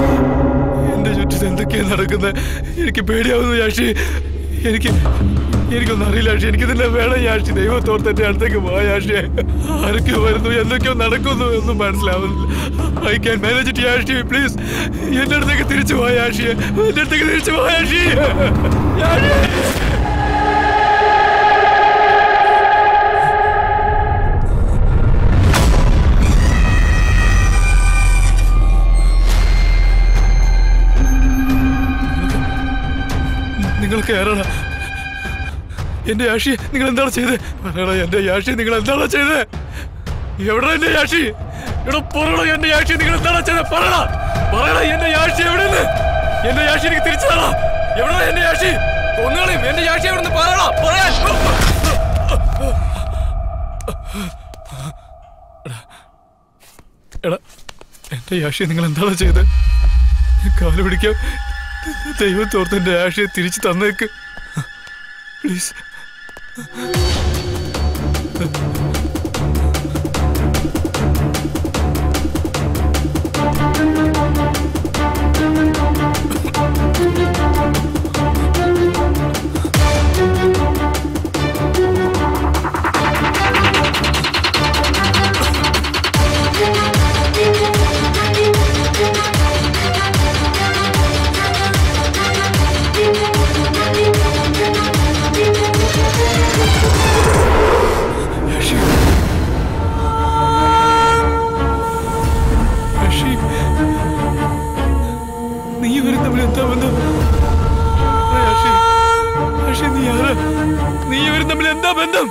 എന്റെ ചുറ്റും എന്തൊക്കെയാ നടക്കുന്നത് എനിക്ക് പേടിയാവുന്നു യാഷി എനിക്ക് എനിക്കൊന്നും അറിയില്ല ആഷി എനിക്ക് തന്നെ വേണം ഈ ആഷി ദൈവത്തോർത്ത് എന്റെ അടുത്തേക്ക് പോയ ആഷി ആരൊക്കെ വരുന്നു എന്തൊക്കെയോ നടക്കുന്നു എന്നും മനസ്സിലാവുന്നില്ല I can manage it Ashi please എന്റെ അടുത്തേക്ക് തിരിച്ചു പോയ ആഷി എന്റെ അടുത്തേക്ക് തിരിച്ചു പോയ ആഷി ആഷി നിങ്ങൾക്ക് ആരാണ് എന്റെ യാഷി നിങ്ങൾ എന്താണ് ചെയ്തത് പറയടാ എന്റെ യാഷി നിങ്ങൾ എന്താണ് ചെയ്തത് എവിടെ എന്റെ യാഷി ഇവിടെ പറയണോ എന്റെ യാഷി നിങ്ങൾ എന്താണ് ചെയ്തത് പറയടാ പറയടാ എന്റെ യാഷി എവിടെ എന്റെ യാഷി എനിക്ക് തിരിച്ചു തരാ എവിടെ എന്റെ യാഷി ഒന്നുകളെയും എന്റെ യാഷി എവിടെ നിന്ന് പറയടാ പറയാൻ എടാ എന്റെ യാഷി നിങ്ങൾ എന്താണ് ചെയ്തത് കാല് പിടിക്കാം ദൈവം തോർത്ത് എന്റെ ആശയെ തിരിച്ചു തന്നേക്ക് പ്ലീസ് ഋഷി നീ ഇവരും തമ്മിൽ എന്താ ബന്ധം ഋഷി ഋഷി നീ ആരാ നീ ഇവരും തമ്മിൽ എന്താ ബന്ധം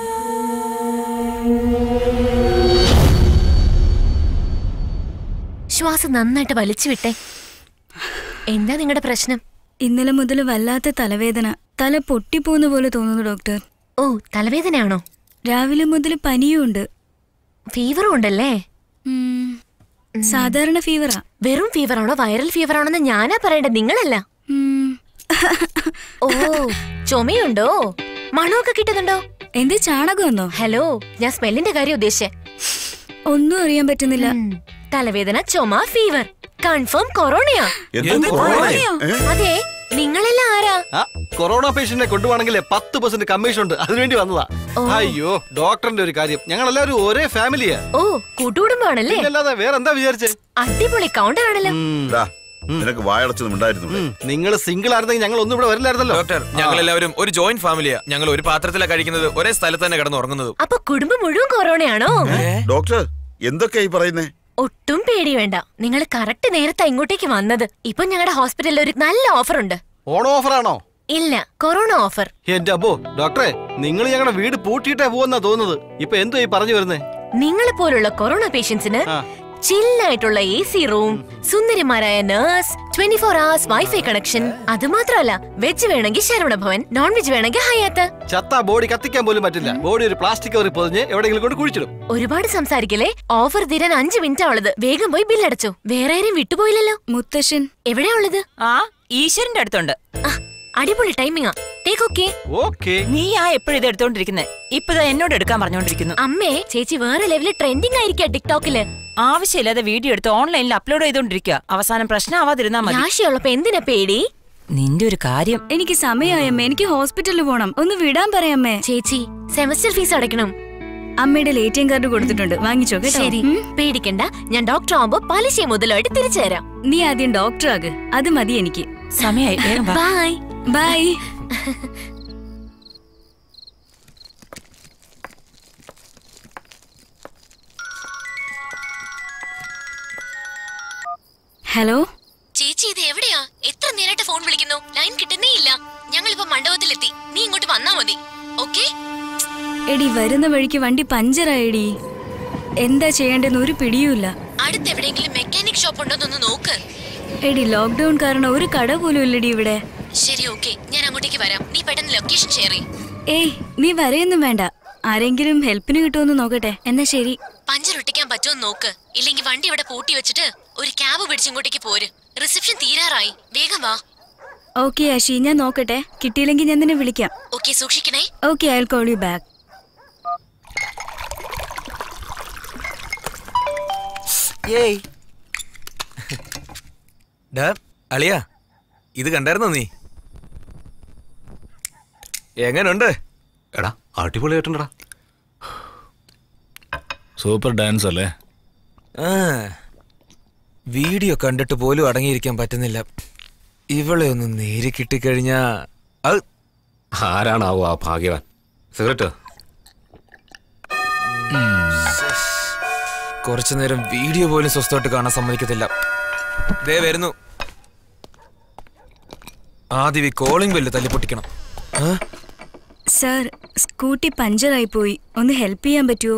ശ്വാസം നന്നായിട്ട് വലിച്ചു വിട്ടേ എന്താ നിങ്ങളുടെ പ്രശ്നം ഇന്നലെ മുതൽ വല്ലാത്ത തലവേദന തല പൊട്ടിപ്പോകുന്ന പോലെ തോന്നുന്നു ഡോക്ടർ ഓ തലവേദനയാണോ രാവിലെ മുതൽ പനിയും ഉണ്ട് ഫീവറും ഉണ്ടല്ലേ സാധാരണ ഫീവറാ വെറും ഫീവറാണോ വൈറൽ ഫീവറാണോന്ന് ഞാനാ പറയണ്ടത് നിങ്ങളല്ല ഓ ചുമയുണ്ടോ മണമൊക്കെ കിട്ടുന്നുണ്ടോ എന്ത് ചാണകം വന്നോ ഹലോ ഞാൻ സ്മെല്ലിന്റെ കാര്യം ഉദ്ദേശിച്ചേ ഒന്നും അറിയാൻ പറ്റുന്നില്ല തലവേദന ചുമ ഫീവർ കൺഫേം കൊറോണയാ എന്ത് കൊറോണയോ? ഏ? അതെ നിങ്ങളെല്ലാം ആരാ ആ കൊറോണ പേഷ്യന്റിനെ കൊണ്ടുപോകണമെങ്കിൽ പത്ത് പെർസെന്റ് കമ്മീഷൻ ഉണ്ട് അതിനുവേണ്ടി വന്നതാ അയ്യോ ഡോക്ടറിന്റെ ഒരു കാര്യം ഞങ്ങൾ എല്ലാവരും ഒരേ ഫാമിലിയാ ഓ കൂട്ടുകുടുംബാണല്ലേ അല്ലാതെ വേറെ എന്താ വിചാരിച്ചേ അടിപൊളി കൗണ്ടർ ആണല്ലോ ഡാ, നിനക്ക് വായടച്ചതും ഉണ്ടായിരുന്നു നിങ്ങൾ സിംഗിൾ ആയിരുന്നെങ്കിൽ ഞങ്ങൾ ഒന്നും ഇവിടെ വരില്ലായിരുന്നല്ലോ ഡോക്ടർ ഞങ്ങൾ എല്ലാവരും ഒരു ജോയിന്റ് ഫാമിലിയാ ഞങ്ങൾ ഒരു പാത്രത്തിലാണ് കഴിക്കുന്നത് ഒരേ സ്ഥലത്ത് തന്നെ കിടന്ന് ഉറങ്ങുന്നത് അപ്പൊ കുടുംബം മുഴുവൻ കൊറോണയാണോ ഡോക്ടർ എന്തൊക്കെയായി പറയുന്നേ ഒട്ടും പേടി വേണ്ട നിങ്ങൾ കറക്റ്റ് നേരത്തെ ഇങ്ങോട്ടേക്ക് വന്നത് ഇപ്പൊ ഞങ്ങളുടെ ഹോസ്പിറ്റലിൽ ഒരു നല്ല ഓഫർ ഉണ്ട് ഓൺ ഓഫർ ആണോ ഇല്ല കൊറോണ ഓഫർ എന്റെ അപ്പോ ഡോക്ടറെ നിങ്ങൾ ഞങ്ങളുടെ വീട് പൂട്ടിയിട്ടേ പോവെന്നാ തോന്നുന്നത് ഇപ്പൊ എന്തോ ഈ പറഞ്ഞു വരുന്നേ നിങ്ങളെ പോലുള്ള കൊറോണ പേഷ്യൻസിന് ചില്ലായിട്ടുള്ള എ സി റൂം സുന്ദരിമാരായ nurse twenty four hours wifi connection അത് മാത്രമല്ല വെജ് വേണമെങ്കിൽ ശരവണ ഭവൻ നോൺ വെജ് വേണമെങ്കിൽ ഹയാത്ത് ചത്ത ബോഡി കത്തിക്കാൻ പോലും പറ്റില്ല ബോഡി ഒരു പ്ലാസ്റ്റിക് കവറിൽ പൊതിഞ്ഞ് എവിടെയെങ്കിലും കൊണ്ട് കുഴിച്ചിടും ഒരുപാട് സംസാരിക്കലേ ഓഫർ തീരാൻ അഞ്ച് മിനിറ്റ് ഉള്ളത് വേഗം പോയി ബില്ലടച്ചു വേറെ ആരും വിട്ടുപോയില്ലല്ലോ മുത്തശ്ശൻ എവിടെയാ ഉള്ളത് ആ ഈശ്വരന്റെ അടുത്തുണ്ട് അടിപൊളി ടൈമിങ്ങാ ടേക്ക് ഓക്കെ ഓക്കെ നീ ആ എപ്പോഴും ഇത് എടുത്തോണ്ടിരിക്കുന്നത് ഇപ്പതാ എന്നോട് എടുക്കാൻ പറഞ്ഞോണ്ടിരിക്കുന്നു അമ്മേ ചേച്ചി വേറെ ലെവലിൽ ട്രെൻഡിങ് ആയിരിക്കാ ടിക്ടോക്കില് ആവശ്യമില്ലാതെ വീഡിയോ എടുത്ത് ഓൺലൈനിൽ അപ്ലോഡ് ചെയ്തോണ്ടിരിക്കുക അവസാനം പ്രശ്നമാവാതിരുന്നാ മതി രാശിയുള്ളപ്പോ എന്തിനാ പേടി നിന്റെ ഒരു കാര്യം എനിക്ക് സമയമായമ്മേ എനിക്ക് ഹോസ്പിറ്റലിൽ പോണം ഒന്ന് വിടാൻ പറയാമേ ചേച്ചി സെമസ്റ്റർ ഫീസ് അടയ്ക്കണം അമ്മയുടെ എ കാർഡ് കൊടുത്തിട്ടുണ്ട് വാങ്ങിച്ചോ കേട്ടോ ശരി ഉം? പേടിക്കണ്ട ഞാൻ ഡോക്ടർ ആവുമ്പോ പലിശ മുതലായിട്ട് തിരിച്ചു തരാം നീ ആദ്യം ഡോക്ടർ ആക് അത് മതി എനിക്ക് സമയായി വേഗം വാ. ബൈ ബൈ ഹലോ ചേച്ചി ഇത് എവിടെയാ എത്ര നേരമായിട്ട് ഫോൺ വിളിക്കുന്നു ലൈൻ കിട്ടുന്നേ ഇല്ല ഞങ്ങൾ ഇപ്പൊ മണ്ഡപത്തിലെത്തി നീ ഇങ്ങോട്ട് വന്നാ മതി ഓക്കെ എടി വരുന്ന വഴിക്ക് വണ്ടി പഞ്ചറായടി എന്താ ചെയ്യേണ്ടെന്ന് ഒരു പിടിയുമില്ല അടുത്ത് എവിടെയെങ്കിലും മെക്കാനിക് ഷോപ്പ് ഉണ്ടോന്നൊന്ന് നോക്ക് എടി ലോക്ക്ഡൌൺ കാരണം ഒരു കട പോലും ഇല്ലടി ഇവിടെ ശരി ഓക്കെ ഞാൻ അങ്ങോട്ടേക്ക് വരാം നീ പെട്ടെന്ന് ലൊക്കേഷൻ ഷെയർ ചെയ്യും ഏയ് നീ വരെയൊന്നും വേണ്ട ആരെങ്കിലും ഹെൽപ്പിന് കിട്ടുമെന്ന് നോക്കട്ടെ എന്നാ ശരി പഞ്ചർ ഒട്ടിക്കാൻ പറ്റുമോ നോക്ക് ഇല്ലെങ്കിൽ വണ്ടി ഇവിടെ പൂട്ടി വെച്ചിട്ട് ഒരു ക്യാബ് പിടിച്ചിങ്ങോട്ടേക്ക് പോര് റിസപ്ഷൻ തീരാറായി വേഗം വാ ഓക്കെ ആഷി ഞാൻ നോക്കട്ടെ കിട്ടിയില്ലെങ്കിൽ ഞാൻ നിന്നെ വിളിക്കാം ഓക്കെ സൂക്ഷിക്കണേ okay I call you back ഏയ് ഡാ അളിയാ ഇത് കണ്ടായിരുന്നോ നീ എങ്ങനുണ്ട് അടിപൊളിയായിട്ടുണ്ടടാ സൂപ്പർ ഡാൻസ് അല്ലേ ആ വീഡിയോ കണ്ടിട്ട് പോലും അടങ്ങിയിരിക്കാൻ പറ്റുന്നില്ല ഇവളെ ഒന്ന് നേരി കിട്ടിക്കഴിഞ്ഞാ അത് ആരാണാവോ ആ ഭാഗ്യവാൻ സിഗരറ്റ് കുറച്ചു നേരം വീഡിയോ പോലും സ്വസ്ഥമായിട്ട് കാണാൻ സമ്മതിക്കത്തില്ല ദേ വരുന്നു ആദ്യം ഈ കോളിംഗ് ബെല്ല് തല്ലിപ്പൊട്ടിക്കണം ആ? സാർ സ്കൂട്ടി പഞ്ചറായി പോയി ഒന്ന് ഹെൽപ്പ് ചെയ്യാൻ പറ്റുമോ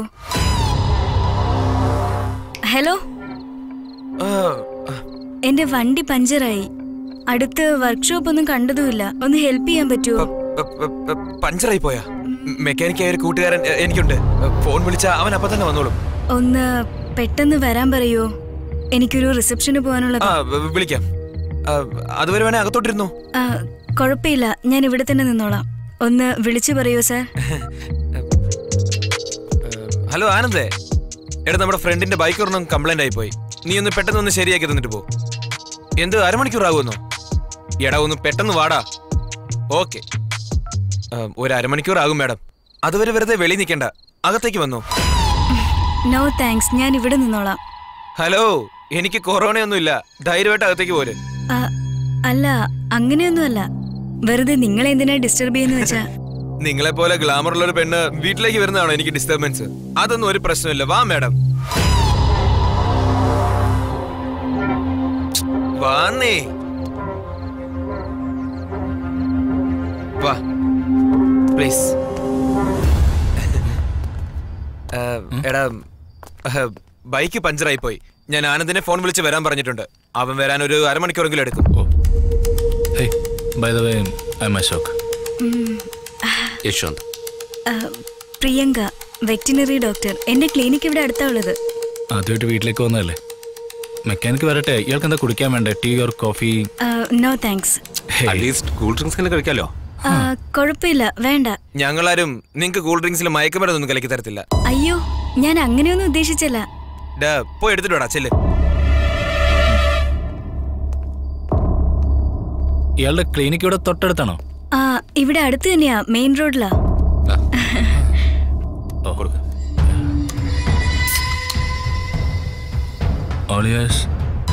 ഹലോ ആ, എന്റെ വണ്ടി പഞ്ചറായി അടുത്ത് വർക്ക്ഷോപ്പ് ഒന്നും കണ്ടതുമില്ല ഒന്ന് ഹെൽപ്പ് ചെയ്യാൻ പറ്റുമോ പ- പ- പ- പഞ്ചറായി പോയാ മെക്കാനിക്കായ ഒരു കൂട്ടുകാരൻ എ, എനിക്കുണ്ട് ഫോൺ വിളിച്ചാ അവൻ അപ്പൊ തന്നെ വന്നോളും ഒന്ന് പെട്ടെന്ന് വരാൻ പറയോ എനിക്കൊരു റിസപ്ഷന് പോകാനുള്ളത് ആ വ- വിളിക്കാം ആ, അതുവരെ വേണേ അകത്തോട്ടിരുന്നു ആ, കുഴപ്പമില്ല ഞാൻ ഇവിടെ തന്നെ നിന്നോളാം ഒന്ന് വിളിച്ചു പറയോ സാർ ഹലോ ആനന്ദേ എടാ നമ്മുടെ ഫ്രണ്ടിന്റെ ബൈക്ക് ഒരെണ്ണം കംപ്ലൈന്റ് ആയി പോയി നീ ഒന്ന് പെട്ടെന്ന് ഒന്ന് ശരിയാക്കി തന്നിട്ട് പോ എന്ത് അരമണിക്കൂർ ആകുമെന്നോ എടാ ഒന്ന് പെട്ടെന്ന് വാടാ ഓക്കെ ഒരു അരമണിക്കൂർ ആകും മാഡം അതുവരെ വെറുതെ വെളി നിൽക്കണ്ട അകത്തേക്ക് വന്നോ നോ താങ്ക്സ് ഞാൻ ഇവിടെ നിന്നോളാം ഹലോ എനിക്ക് കൊറോണയൊന്നുമില്ല ധൈര്യമായിട്ട് അകത്തേക്ക് പോര് ആ, അല്ല അങ്ങനെയൊന്നുമല്ല വെറുതെ നിങ്ങളെ എന്തിനാ ഡിസ്റ്റർബ് ചെയ്യുന്ന വെച്ചാ നിങ്ങളെ പോലെ ഗ്ലാമർ ഉള്ള ഒരു പെണ്ണ് വീട്ടിലേക്ക് വരുന്നതാണോ എനിക്ക് ഡിസ്റ്റർബൻസ് അതൊന്നും ഒരു പ്രശ്നമില്ല വാ മാഡം വാന്നേ വാ പ്ലീസ് എടാ ഏഹ്, ബൈക്ക് പഞ്ചറായി പോയി ഞാൻ ആനന്ദിനെ ഫോൺ വിളിച്ച് വരാൻ പറഞ്ഞിട്ടുണ്ട് അവൻ വരാൻ ഒരു അരമണിക്കൂറെങ്കിലും എടുക്കും hey by the way I am Ashok um, Yashwant ah, Priyanka veterinary doctor എന്റെ ക്ലിനിക്ക് ഇവിടെ അടുത്താ ഉള്ളത് ആദ്യമായിട്ട് വീട്ടിലേക്ക് വന്നതല്ലേ മെക്കാനിക്ക് വരട്ടെ ഇയാൾക്ക് എന്താ കുടിക്കാൻ വേണ്ടേ tea or coffee no thanks at least cool drinks കഴിക്കാലോ കുഴപ്പമില്ല വേണ്ട ഞങ്ങളാരും നിങ്ങൾക്ക് കൂൾ ഡ്രിങ്ക്സിൽ മയക്കുമരുന്നൊന്നും കലക്കി തരത്തില്ല അയ്യോ ഞാൻ അങ്ങനെയൊന്നും ഉദ്ദേശിച്ചല്ല ഡാ പോയി എടുത്തിട്ട് വാടാ ചെല്ല് ഇയാളുടെ ക്ലിനിക്ക് ഇവിടെ തൊട്ടടുത്താണോ ആ ഇവിടെ അടുത്ത് തന്നെയാ മെയിൻ റോഡിലാ ഓൾ യേഴ്സ്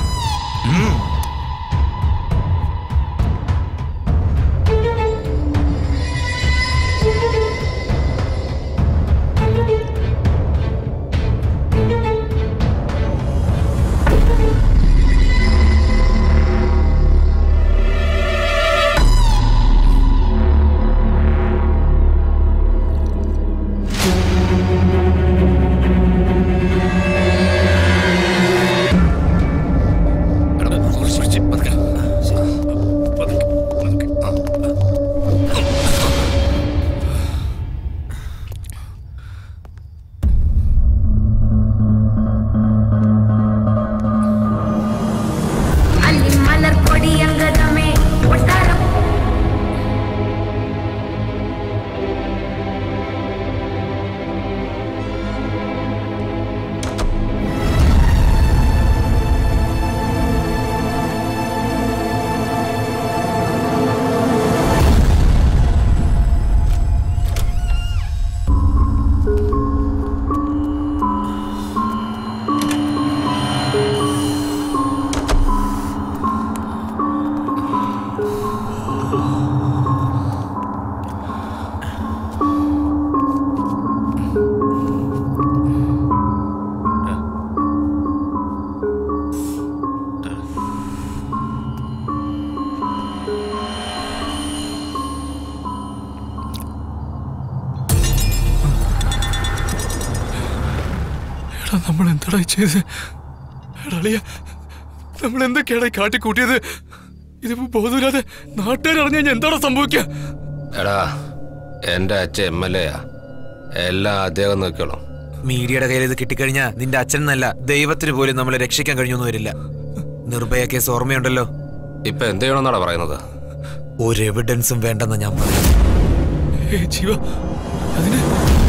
എടാ നമ്മൾ എന്താടാ ചെയ്ത് എടാ അളിയ നമ്മൾ എന്തൊക്കെയാടാ കാട്ടിക്കൂട്ടിയത് ഇതിപ്പോ ബോധമില്ലാതെ നാട്ടുകാർ അറിഞ്ഞു കഴിഞ്ഞാൽ എന്താടാ സംഭവിക്കുക എടാ എന്റെ അച്ഛൻ എം എൽ എയാ എല്ലാം അദ്ദേഹം നോക്കിയോളാം മീഡിയയുടെ കയ്യിൽ ഇത് കിട്ടിക്കഴിഞ്ഞാ നിന്റെ അച്ഛൻ എന്നല്ല ദൈവത്തിന് പോലും നമ്മളെ രക്ഷിക്കാൻ കഴിഞ്ഞൊന്നും വരില്ല നിർഭയ കേസ് ഓർമ്മയുണ്ടല്ലോ ഇപ്പൊ എന്ത് ചെയ്യണമെന്നാടാ പറയുന്നത് ഒരു എവിഡൻസും വേണ്ടെന്ന് ഞാൻ പറഞ്ഞു ഏ ജീവ അതിന്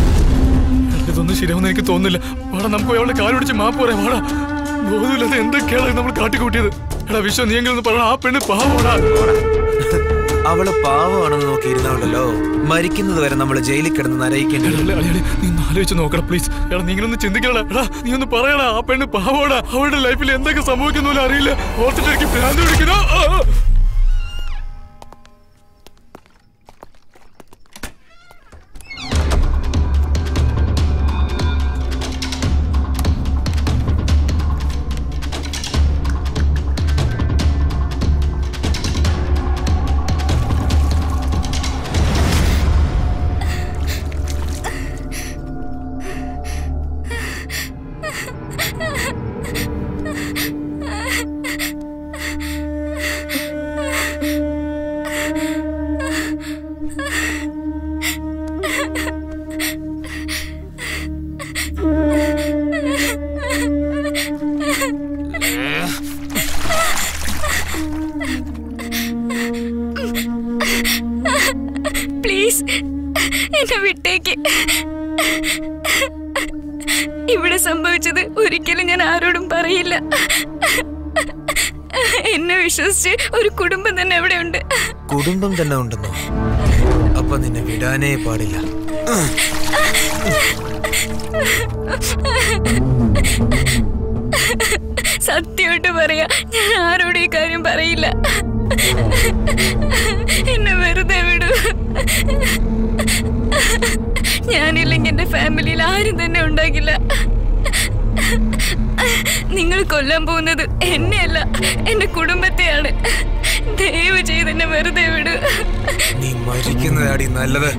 എടാ, ഇതൊന്നും ശരിയാവുന്ന എനിക്ക് തോന്നുന്നില്ല വാടാ നമുക്ക് പോയി അവളുടെ കാല് പിടിച്ച് മാപ്പ് പറയാം വാടാ ബോധമില്ലാതെ എന്തൊക്കെയാണ് നമ്മൾ കാട്ടിക്കൂട്ടിയത് എടാ വിശ്വ നീ എങ്കിലും ഒന്ന് പറയണം ആ പെണ്ണ് പാവോടാ അവള് പാവമാണെന്ന് നോക്കി ഇരുന്നോണ്ടല്ലോ മരിക്കുന്നത് വരെ നമ്മൾ ജയിലിൽ കിടന്ന് നരയിക്കേണ്ടി വരും. അളിയാ, അളിയാ, നീ ഒന്ന് ആലോചിച്ച് നോക്കണം പ്ലീസ് എടാ നീ ഇങ്ങനെ ഒന്ന് ചിന്തിക്കണടാ എടാ നീ ഒന്ന് പറയടാ ആ പെണ്ണ് പാവോടാ അവളുടെ ലൈഫിൽ എന്തൊക്കെ സംഭവിക്കുന്നു അറിയില്ല ഓർത്തിട്ട് എനിക്ക് ഭ്രാന്ത് പിടിക്കുന്നു ആ, ആ. പ്ലീസ് എന്നെ വിട്ടേക്ക് ഇവിടെ സംഭവിച്ചത് ഒരിക്കലും ഞാൻ ആരോടും പറയില്ല എന്നെ വിശ്വസിച്ച് ഒരു കുടുംബം തന്നെ അവിടെ ഉണ്ട് കുടുംബം തന്നെ ഉണ്ടെന്നോ അപ്പൊ നിന്നെ വിടാനേ പാടില്ല സത്യമായിട്ട് പറയാ ഞാൻ ആരോടും ഈ കാര്യം പറയില്ല എന്നെ വെറുതെ വിടൂ ഞാനില്ലെങ്കിൽ എന്റെ ഫാമിലിയിൽ ആരും തന്നെ ഉണ്ടാകില്ല നിങ്ങൾ കൊല്ലാൻ പോകുന്നത് എന്നെയല്ല എന്റെ കുടുംബത്തെയാണ് ദയവ് ചെയ്ത് എന്നെ വെറുതെ വിടൂ നീ മരിക്കുന്നതാടി നല്ലത്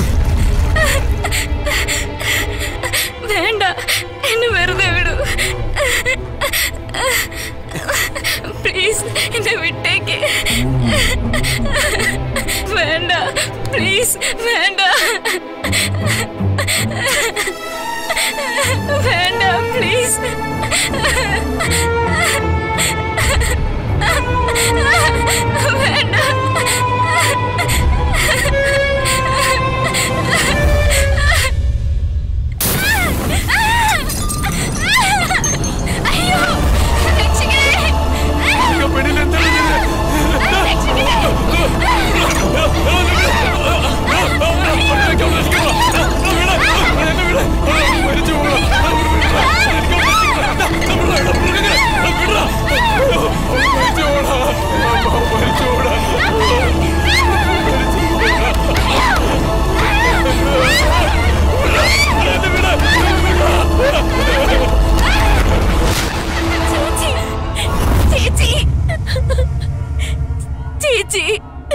വേണ്ട എന്നെ വെറുതെ വിടൂ പ്ലീസ് എന്നെ വിട്ടേക്ക് വേണ്ട പ്ലീസ് വേണ്ട വേണ്ട പ്ലീസ് വേണ്ട അയ്യോ രക്ഷിക്കണേ ആ പെണ്ണിന് എന്താണ് ചെയ്തത്? ചേച്ചി ചേച്ചി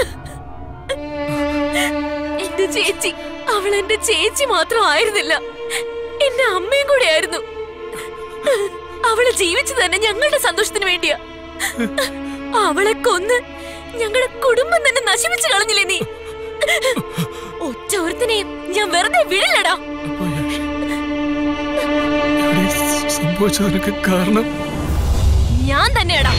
എന്റെ ചേച്ചി അവൾ എന്റെ ചേച്ചി മാത്രം ആയിരുന്നില്ല എന്റെ അമ്മയും കൂടെ ആയിരുന്നു അവള് ജീവിച്ചു തന്നെ ഞങ്ങളുടെ സന്തോഷത്തിന് വേണ്ടിയാ അവളെ കൊന്ന് ഞങ്ങളുടെ കുടുംബം തന്നെ നശിപ്പിച്ചു കളഞ്ഞില്ലേ നീ ഒറ്റ ഒരുത്തനെയും ഞാൻ വെറുതെ വിടില്ലടാ ഇവിടെ ഈ സംഭവിച്ചതിനൊക്കെ കാരണം ഞാൻ തന്നെയാടാ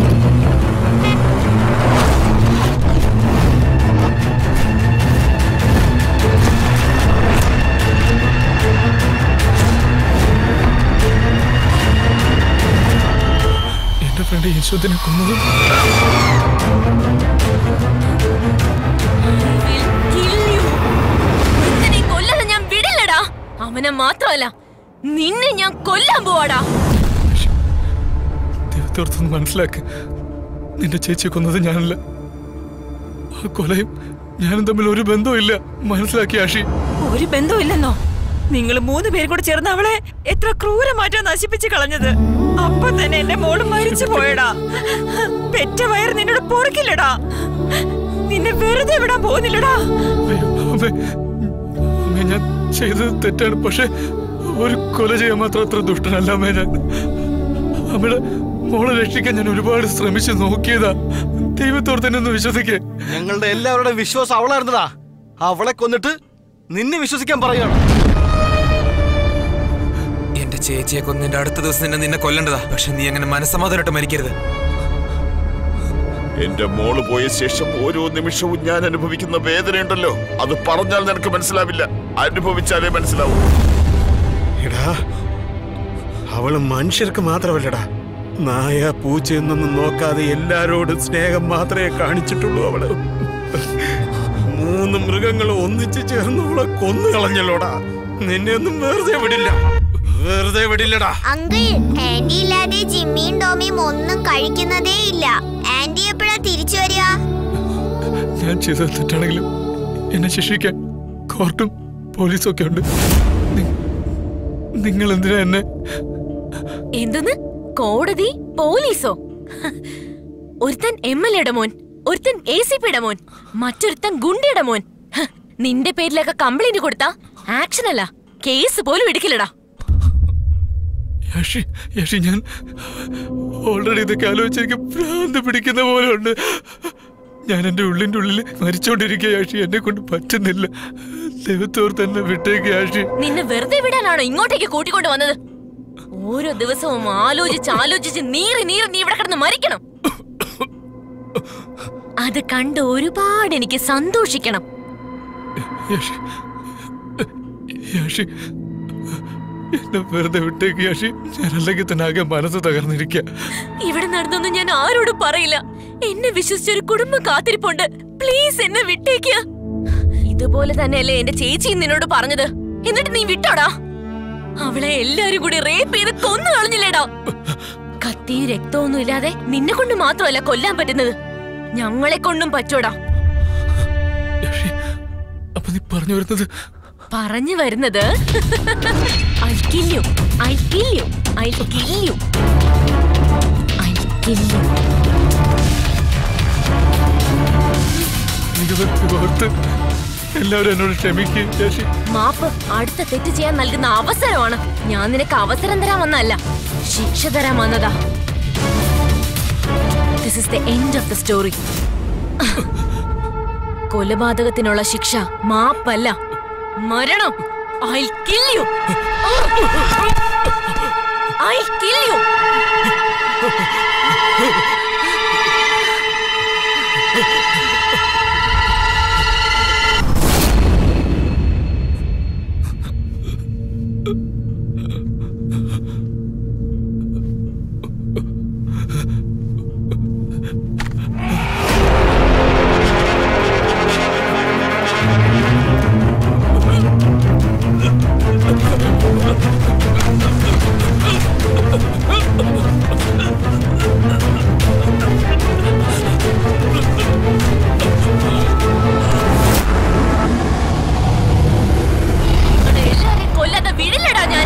എന്റെ ഫ്രണ്ട് യശോദിനെ കൊന്നത് ഒരുത്തനെ കൊല്ലാതെ ഞാൻ വിടില്ലടാ അവനെ മാത്രമല്ല നിന്നെ ഞാൻ കൊല്ലാൻ പോവാടാ ദൈവത്തോർത്തൊന്ന് മനസ്സിലാക്ക് നിന്റെ ചേച്ചിയെ കൊന്നത് ഞാനല്ല ആ കൊലയും ഞാനും തമ്മിൽ ഒരു ബന്ധവും മനസ്സിലാക്കി ആഷി ഒരു ബന്ധമില്ലെന്നോ നിങ്ങൾ മൂന്ന് പേരും കൂടെ ചേർന്ന് അവളെ എത്ര ക്രൂരമാറ്റാ നശിപ്പിച്ച് കളഞ്ഞത് അപ്പൊ തന്നെ എന്റെ മോള് മരിച്ചു പോയടാ പെറ്റ വയറ് നിന്നോട് പൊറുക്കില്ലടാ നിന്നെ വെറുതെ വിടാൻ പോകുന്നില്ലടാ അയ്യോ, അമ്മേ അമ്മേ ഞാൻ ചെയ്തത് തെറ്റാണ് പക്ഷെ ഒരു കൊല ചെയ്യാൻ മാത്രം അത്ര ദുഷ്ടനല്ല അമ്മേ ഞാൻ അമ്മയുടെ മോളെ രക്ഷിക്കാൻ ഞാൻ ഒരുപാട് ശ്രമിച്ചു നോക്കിയതാ ദൈവത്തോട് തന്നെ ഒന്ന് വിശ്വസിക്കേ ഞങ്ങളുടെ എല്ലാവരുടെയും വിശ്വാസം അവളായിരുന്നടാ അവളെ കൊന്നിട്ട് നിന്നെ വിശ്വസിക്കാൻ പറയുകയാണ് എന്റെ ചേച്ചിയെ കൊന്നിന്റെ അടുത്ത ദിവസം തന്നെ നിന്നെ കൊല്ലേണ്ടതാ പക്ഷെ നീ അങ്ങനെ മനസ്സമാധാനമായിട്ട് മരിക്കരുത് എന്റെ മോള് പോയ ശേഷം ഓരോ നിമിഷവും ഞാൻ അനുഭവിക്കുന്ന വേദനയുണ്ടല്ലോ അത് പറഞ്ഞാൽ നിനക്ക് മനസ്സിലാവില്ല അനുഭവിച്ചാലേ മനസ്സിലാവൂ എടാ അവള് മനുഷ്യർക്ക് മാത്രമല്ലടാ നായ പൂച്ച എന്നൊന്നും നോക്കാതെ എല്ലാരോടും സ്നേഹം മാത്രമേ കാണിച്ചിട്ടുള്ളൂ അവള് മൂന്ന് മൃഗങ്ങൾ ഒന്നിച്ചു ചേർന്നോളെ കൊന്നു കളഞ്ഞല്ലോടാ നിന്നെ ഒന്നും വെറുതെ വിടില്ല വെറുതെ വിടില്ലടാ അങ്കിൾ ആന്റി ഇല്ലാതെ ജിമ്മിയും ടോമിയും ഒന്നും കഴിക്കുന്നതേ ഇല്ല ആന്റി എപ്പോഴാ തിരിച്ചു വരിക ഞാൻ ചെയ്ത തെറ്റാണെങ്കിലും എന്നെ ശിക്ഷിക്കാൻ കോർട്ടും പോലീസും ഒക്കെ ഉണ്ട് നി- നിങ്ങൾ എന്തിനാ എന്നെ എന്തെന്ന് കോടതി പോലീസോ ഒരുത്തൻ എം എൽ എയുടെ മോൻ ഒരുത്തൻ എ സി പിയുടെ മോൻ മറ്റൊരുത്തൻ ഗുണ്ടയുടെ മോൻ ഹ്, നിന്റെ പേരിലൊക്കെ കംപ്ലൈന്റ് കൊടുത്താ ആക്ഷൻ അല്ല കേസ് പോലും എടുക്കില്ലടാ യഷി യഷി ഞാൻ ഓൾറെഡി ഇതൊക്കെ ആലോചിച്ച് എനിക്ക് ഭ്രാന്ത് പിടിക്കുന്ന പോലെ ഉണ്ട് ഞാൻ എൻ്റെ ഉള്ളിൻ്റെ ഉള്ളിൽ മരിച്ചോണ്ടിരിക്കുക യാഷി എന്നെ കൊണ്ട് പറ്റുന്നില്ല ദൈവത്തോർ തന്നെ വിട്ടേക്ക് യാഷി നിന്നെ വെറുതെ വിടാനാണോ ഇങ്ങോട്ടേക്ക് കൂട്ടിക്കൊണ്ട് വന്നത് ഓരോ ദിവസവും ആലോചിച്ച് ആലോചിച്ച് നീറി നീറി നീ ഇവിടെ കിടന്ന് മരിക്കണം അത് കണ്ട് ഒരുപാട് എനിക്ക് സന്തോഷിക്കണം യാഷി യാഷി എന്നെ വെറുതെ വിട്ടേക്ക് യാഷി ഞാൻ അല്ലെങ്കിൽ തന്നെ ആകെ മനസ്സ് തകർന്നിരിക്കുക ഇവിടെ നടന്നൊന്നും ഞാൻ ആരോടും പറയില്ല എന്നെ വിശ്വസിച്ചൊരു കുടുംബം കാത്തിരിപ്പുണ്ട് പ്ലീസ് എന്നെ വിട്ടേക്ക് ഇതുപോലെ തന്നെയല്ലേ എന്റെ ചേച്ചി നിന്നോട് പറഞ്ഞത് എന്നിട്ട് നീ വിട്ടോടാ അവളെ എല്ലാരും കൂടി റേപ്പ് ചെയ്ത് കൊന്നു കളഞ്ഞില്ലേടാ കത്തിയും രക്തമൊന്നും ഇല്ലാതെ നിന്നെ കൊണ്ട് മാത്രമല്ല കൊല്ലാൻ പറ്റുന്നത് ഞങ്ങളെ കൊണ്ടും പറ്റോടാ അപ്പൊ നീ പറഞ്ഞു വരുന്നത് പറഞ്ഞു വരുന്നത് I kill you. I kill you. I kill you. I kill you. ഇതൊക്കെ ഓർത്ത് എല്ലാവരും എന്നോട് ക്ഷമിക്കുക യാഷി മാപ്പ് അടുത്ത തെറ്റ് ചെയ്യാൻ നൽകുന്ന അവസരമാണ് ഞാൻ നിനക്ക് അവസരം തരാൻ വന്നല്ല ശിക്ഷ തരാൻ വന്നതാ this is the end of the story കൊലപാതകത്തിനുള്ള ശിക്ഷ മാപ്പല്ല മരണം I kill you I kill you നിങ്ങളുടെ എല്ലാരെയും കൊല്ലാതെ വിടില്ലടാ ഞാൻ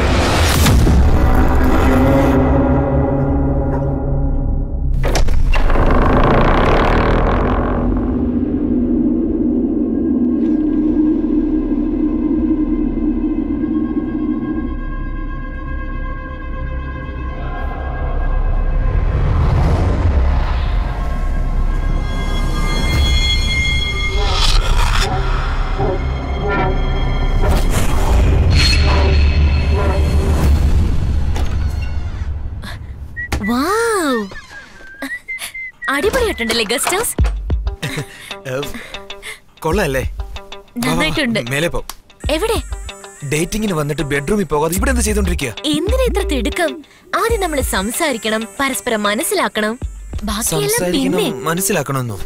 വാവ് അടിപൊളിയായിട്ടുണ്ടല്ലേ ഗസ്റ്റ് ഹൗസ് കൊള്ളാല്ലേ നന്നായിട്ടുണ്ട് മേലെ പോ എവിടെ ഡേറ്റിങ്ങിന് വന്നിട്ട് ബെഡ്റൂമിൽ പോകാതെ ഇവിടെ എന്താ ചെയ്തോണ്ടിരിക്കുക എന്തിനാ ഇത്ര തിടുക്കം ആദ്യം നമ്മൾ സംസാരിക്കണം പരസ്പരം മനസ്സിലാക്കണം ബാക്കിയെല്ലാം സംസാരിക്കണം പിന്നെ മനസ്സിലാക്കണമെന്നോ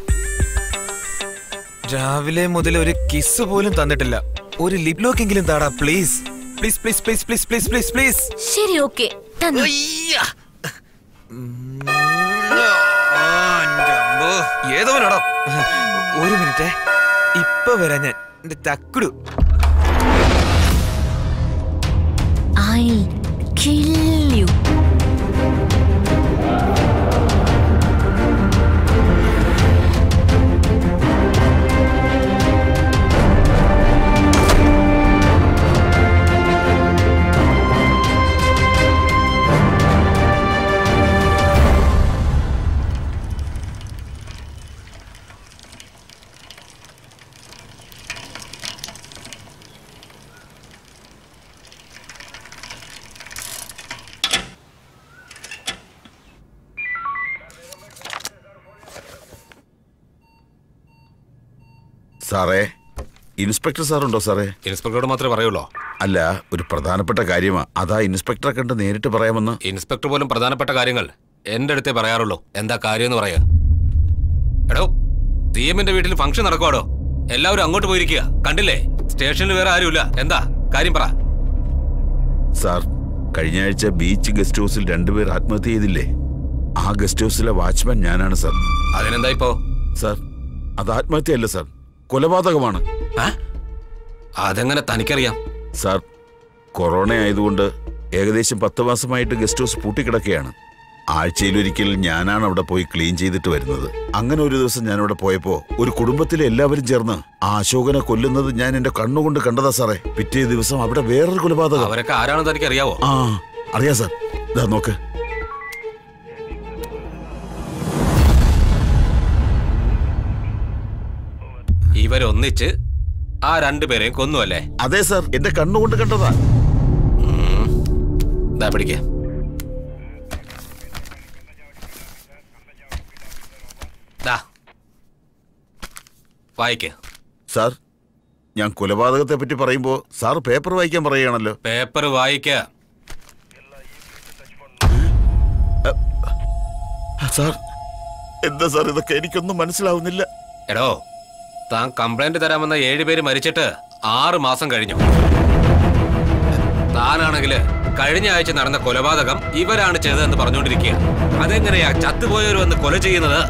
രാവിലെ മുതൽ ഒരു കിസ് പോലും തന്നിട്ടില്ല ഒരു ലിപ് ലോക്കെങ്കിലും താടാ please please please please please please please please ശരി ഓക്കെ തന്നു ഏതോനോടോ ഒരു മിനിറ്റ് ഇപ്പൊ വരാം ഞാൻ എന്റെ തക്കുടു ഐ കിൽ യു സാറേ ഇൻസ്പെക്ടർ സാറുണ്ടോ സാറേ ഇൻസ്പെക്ടറോട് മാത്രമേ പറയുള്ളൂ അല്ല ഒരു പ്രധാനപ്പെട്ട കാര്യമാ അതാ ഇൻസ്പെക്ടറെ കണ്ട് നേരിട്ട് പറയാമെന്ന് ഇൻസ്പെക്ടർ പോലും പ്രധാനപ്പെട്ട കാര്യങ്ങൾ എന്റെ അടുത്തേ പറയാറുള്ളൂ എന്താ കാര്യം എന്ന് പറയാ എടോ സി എമ്മിന്റെ വീട്ടിൽ ഫംഗ്ഷൻ നടക്കുവാടോ എല്ലാവരും അങ്ങോട്ട് പോയിരിക്കുക കണ്ടില്ലേ സ്റ്റേഷനിൽ വേറെ ആരുമില്ല എന്താ കാര്യം പറ സാർ കഴിഞ്ഞ ആഴ്ച ബീച്ച് ഗസ്റ്റ് ഹൗസിൽ രണ്ടുപേർ ആത്മഹത്യ ചെയ്തില്ലേ ആ ഗസ്റ്റ് ഹൗസിലെ വാച്ച്മാൻ ഞാനാണ് സാർ അതിനെന്താ ഇപ്പോ സാർ അത് ആത്മഹത്യയല്ല സാർ കൊലപാതകമാണ് അതെങ്ങനെ തനിക്കറിയാം സാർ കൊറോണ ആയതുകൊണ്ട് ഏകദേശം പത്ത് മാസമായിട്ട് ഗസ്റ്റ് ഹൗസ് പൂട്ടിക്കിടക്കുകയാണ് ആഴ്ചയിലൊരിക്കൽ ഞാനാണ് അവിടെ പോയി ക്ലീൻ ചെയ്തിട്ട് വരുന്നത് അങ്ങനെ ഒരു ദിവസം ഞാൻ അവിടെ പോയപ്പോ ഒരു കുടുംബത്തിലെ എല്ലാവരും ചേർന്ന് ആ അശോകനെ കൊല്ലുന്നത് ഞാൻ എന്റെ കണ്ണുകൊണ്ട് കണ്ടതാ സാറേ പിറ്റേ ദിവസം അവിടെ വേറൊരു കൊലപാതകം അവരൊക്കെ ആരാണെന്ന് തനിക്ക് അറിയാവോ ആ അറിയാം സാർ ഇതാ നോക്ക് ഇവരൊന്നിച്ച് ആ രണ്ടുപേരെയും കൊന്നു അല്ലേ അതെ സാർ എന്റെ കണ്ണുകൊണ്ട് കണ്ടതാ ദാ പിടിക്ക ദാ വായിക്ക് സാർ ഞാൻ കൊലപാതകത്തെ പറ്റി പറയുമ്പോ സാർ പേപ്പർ വായിക്കാൻ പറയുകയാണല്ലോ പേപ്പർ വായിക്ക സാർ എന്താ സാർ ഇതൊക്കെ എനിക്കൊന്നും മനസ്സിലാവുന്നില്ല എടോ താൻ കംപ്ലൈന്റ് തരാമെന്ന ഏഴുപേര് മരിച്ചിട്ട് ആറ് മാസം കഴിഞ്ഞു താനാണെങ്കില് കഴിഞ്ഞ ആഴ്ച നടന്ന കൊലപാതകം ഇവരാണ് ചെയ്തതെന്ന് പറഞ്ഞുകൊണ്ടിരിക്കുക അതെങ്ങനെയാ ചത്തുപോയവർ വന്ന് കൊല ചെയ്യുന്നത്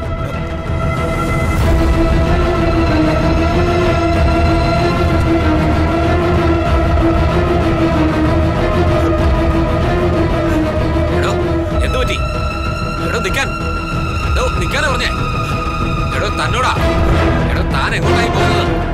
എടോ എന്തു പറ്റി എടോ നിക്കാൻ എടോ നിക്കാനാ പറഞ്ഞേ എടോ തന്നോടാ എടോ താൻ എങ്ങോട്ടായി പോകുന്നത്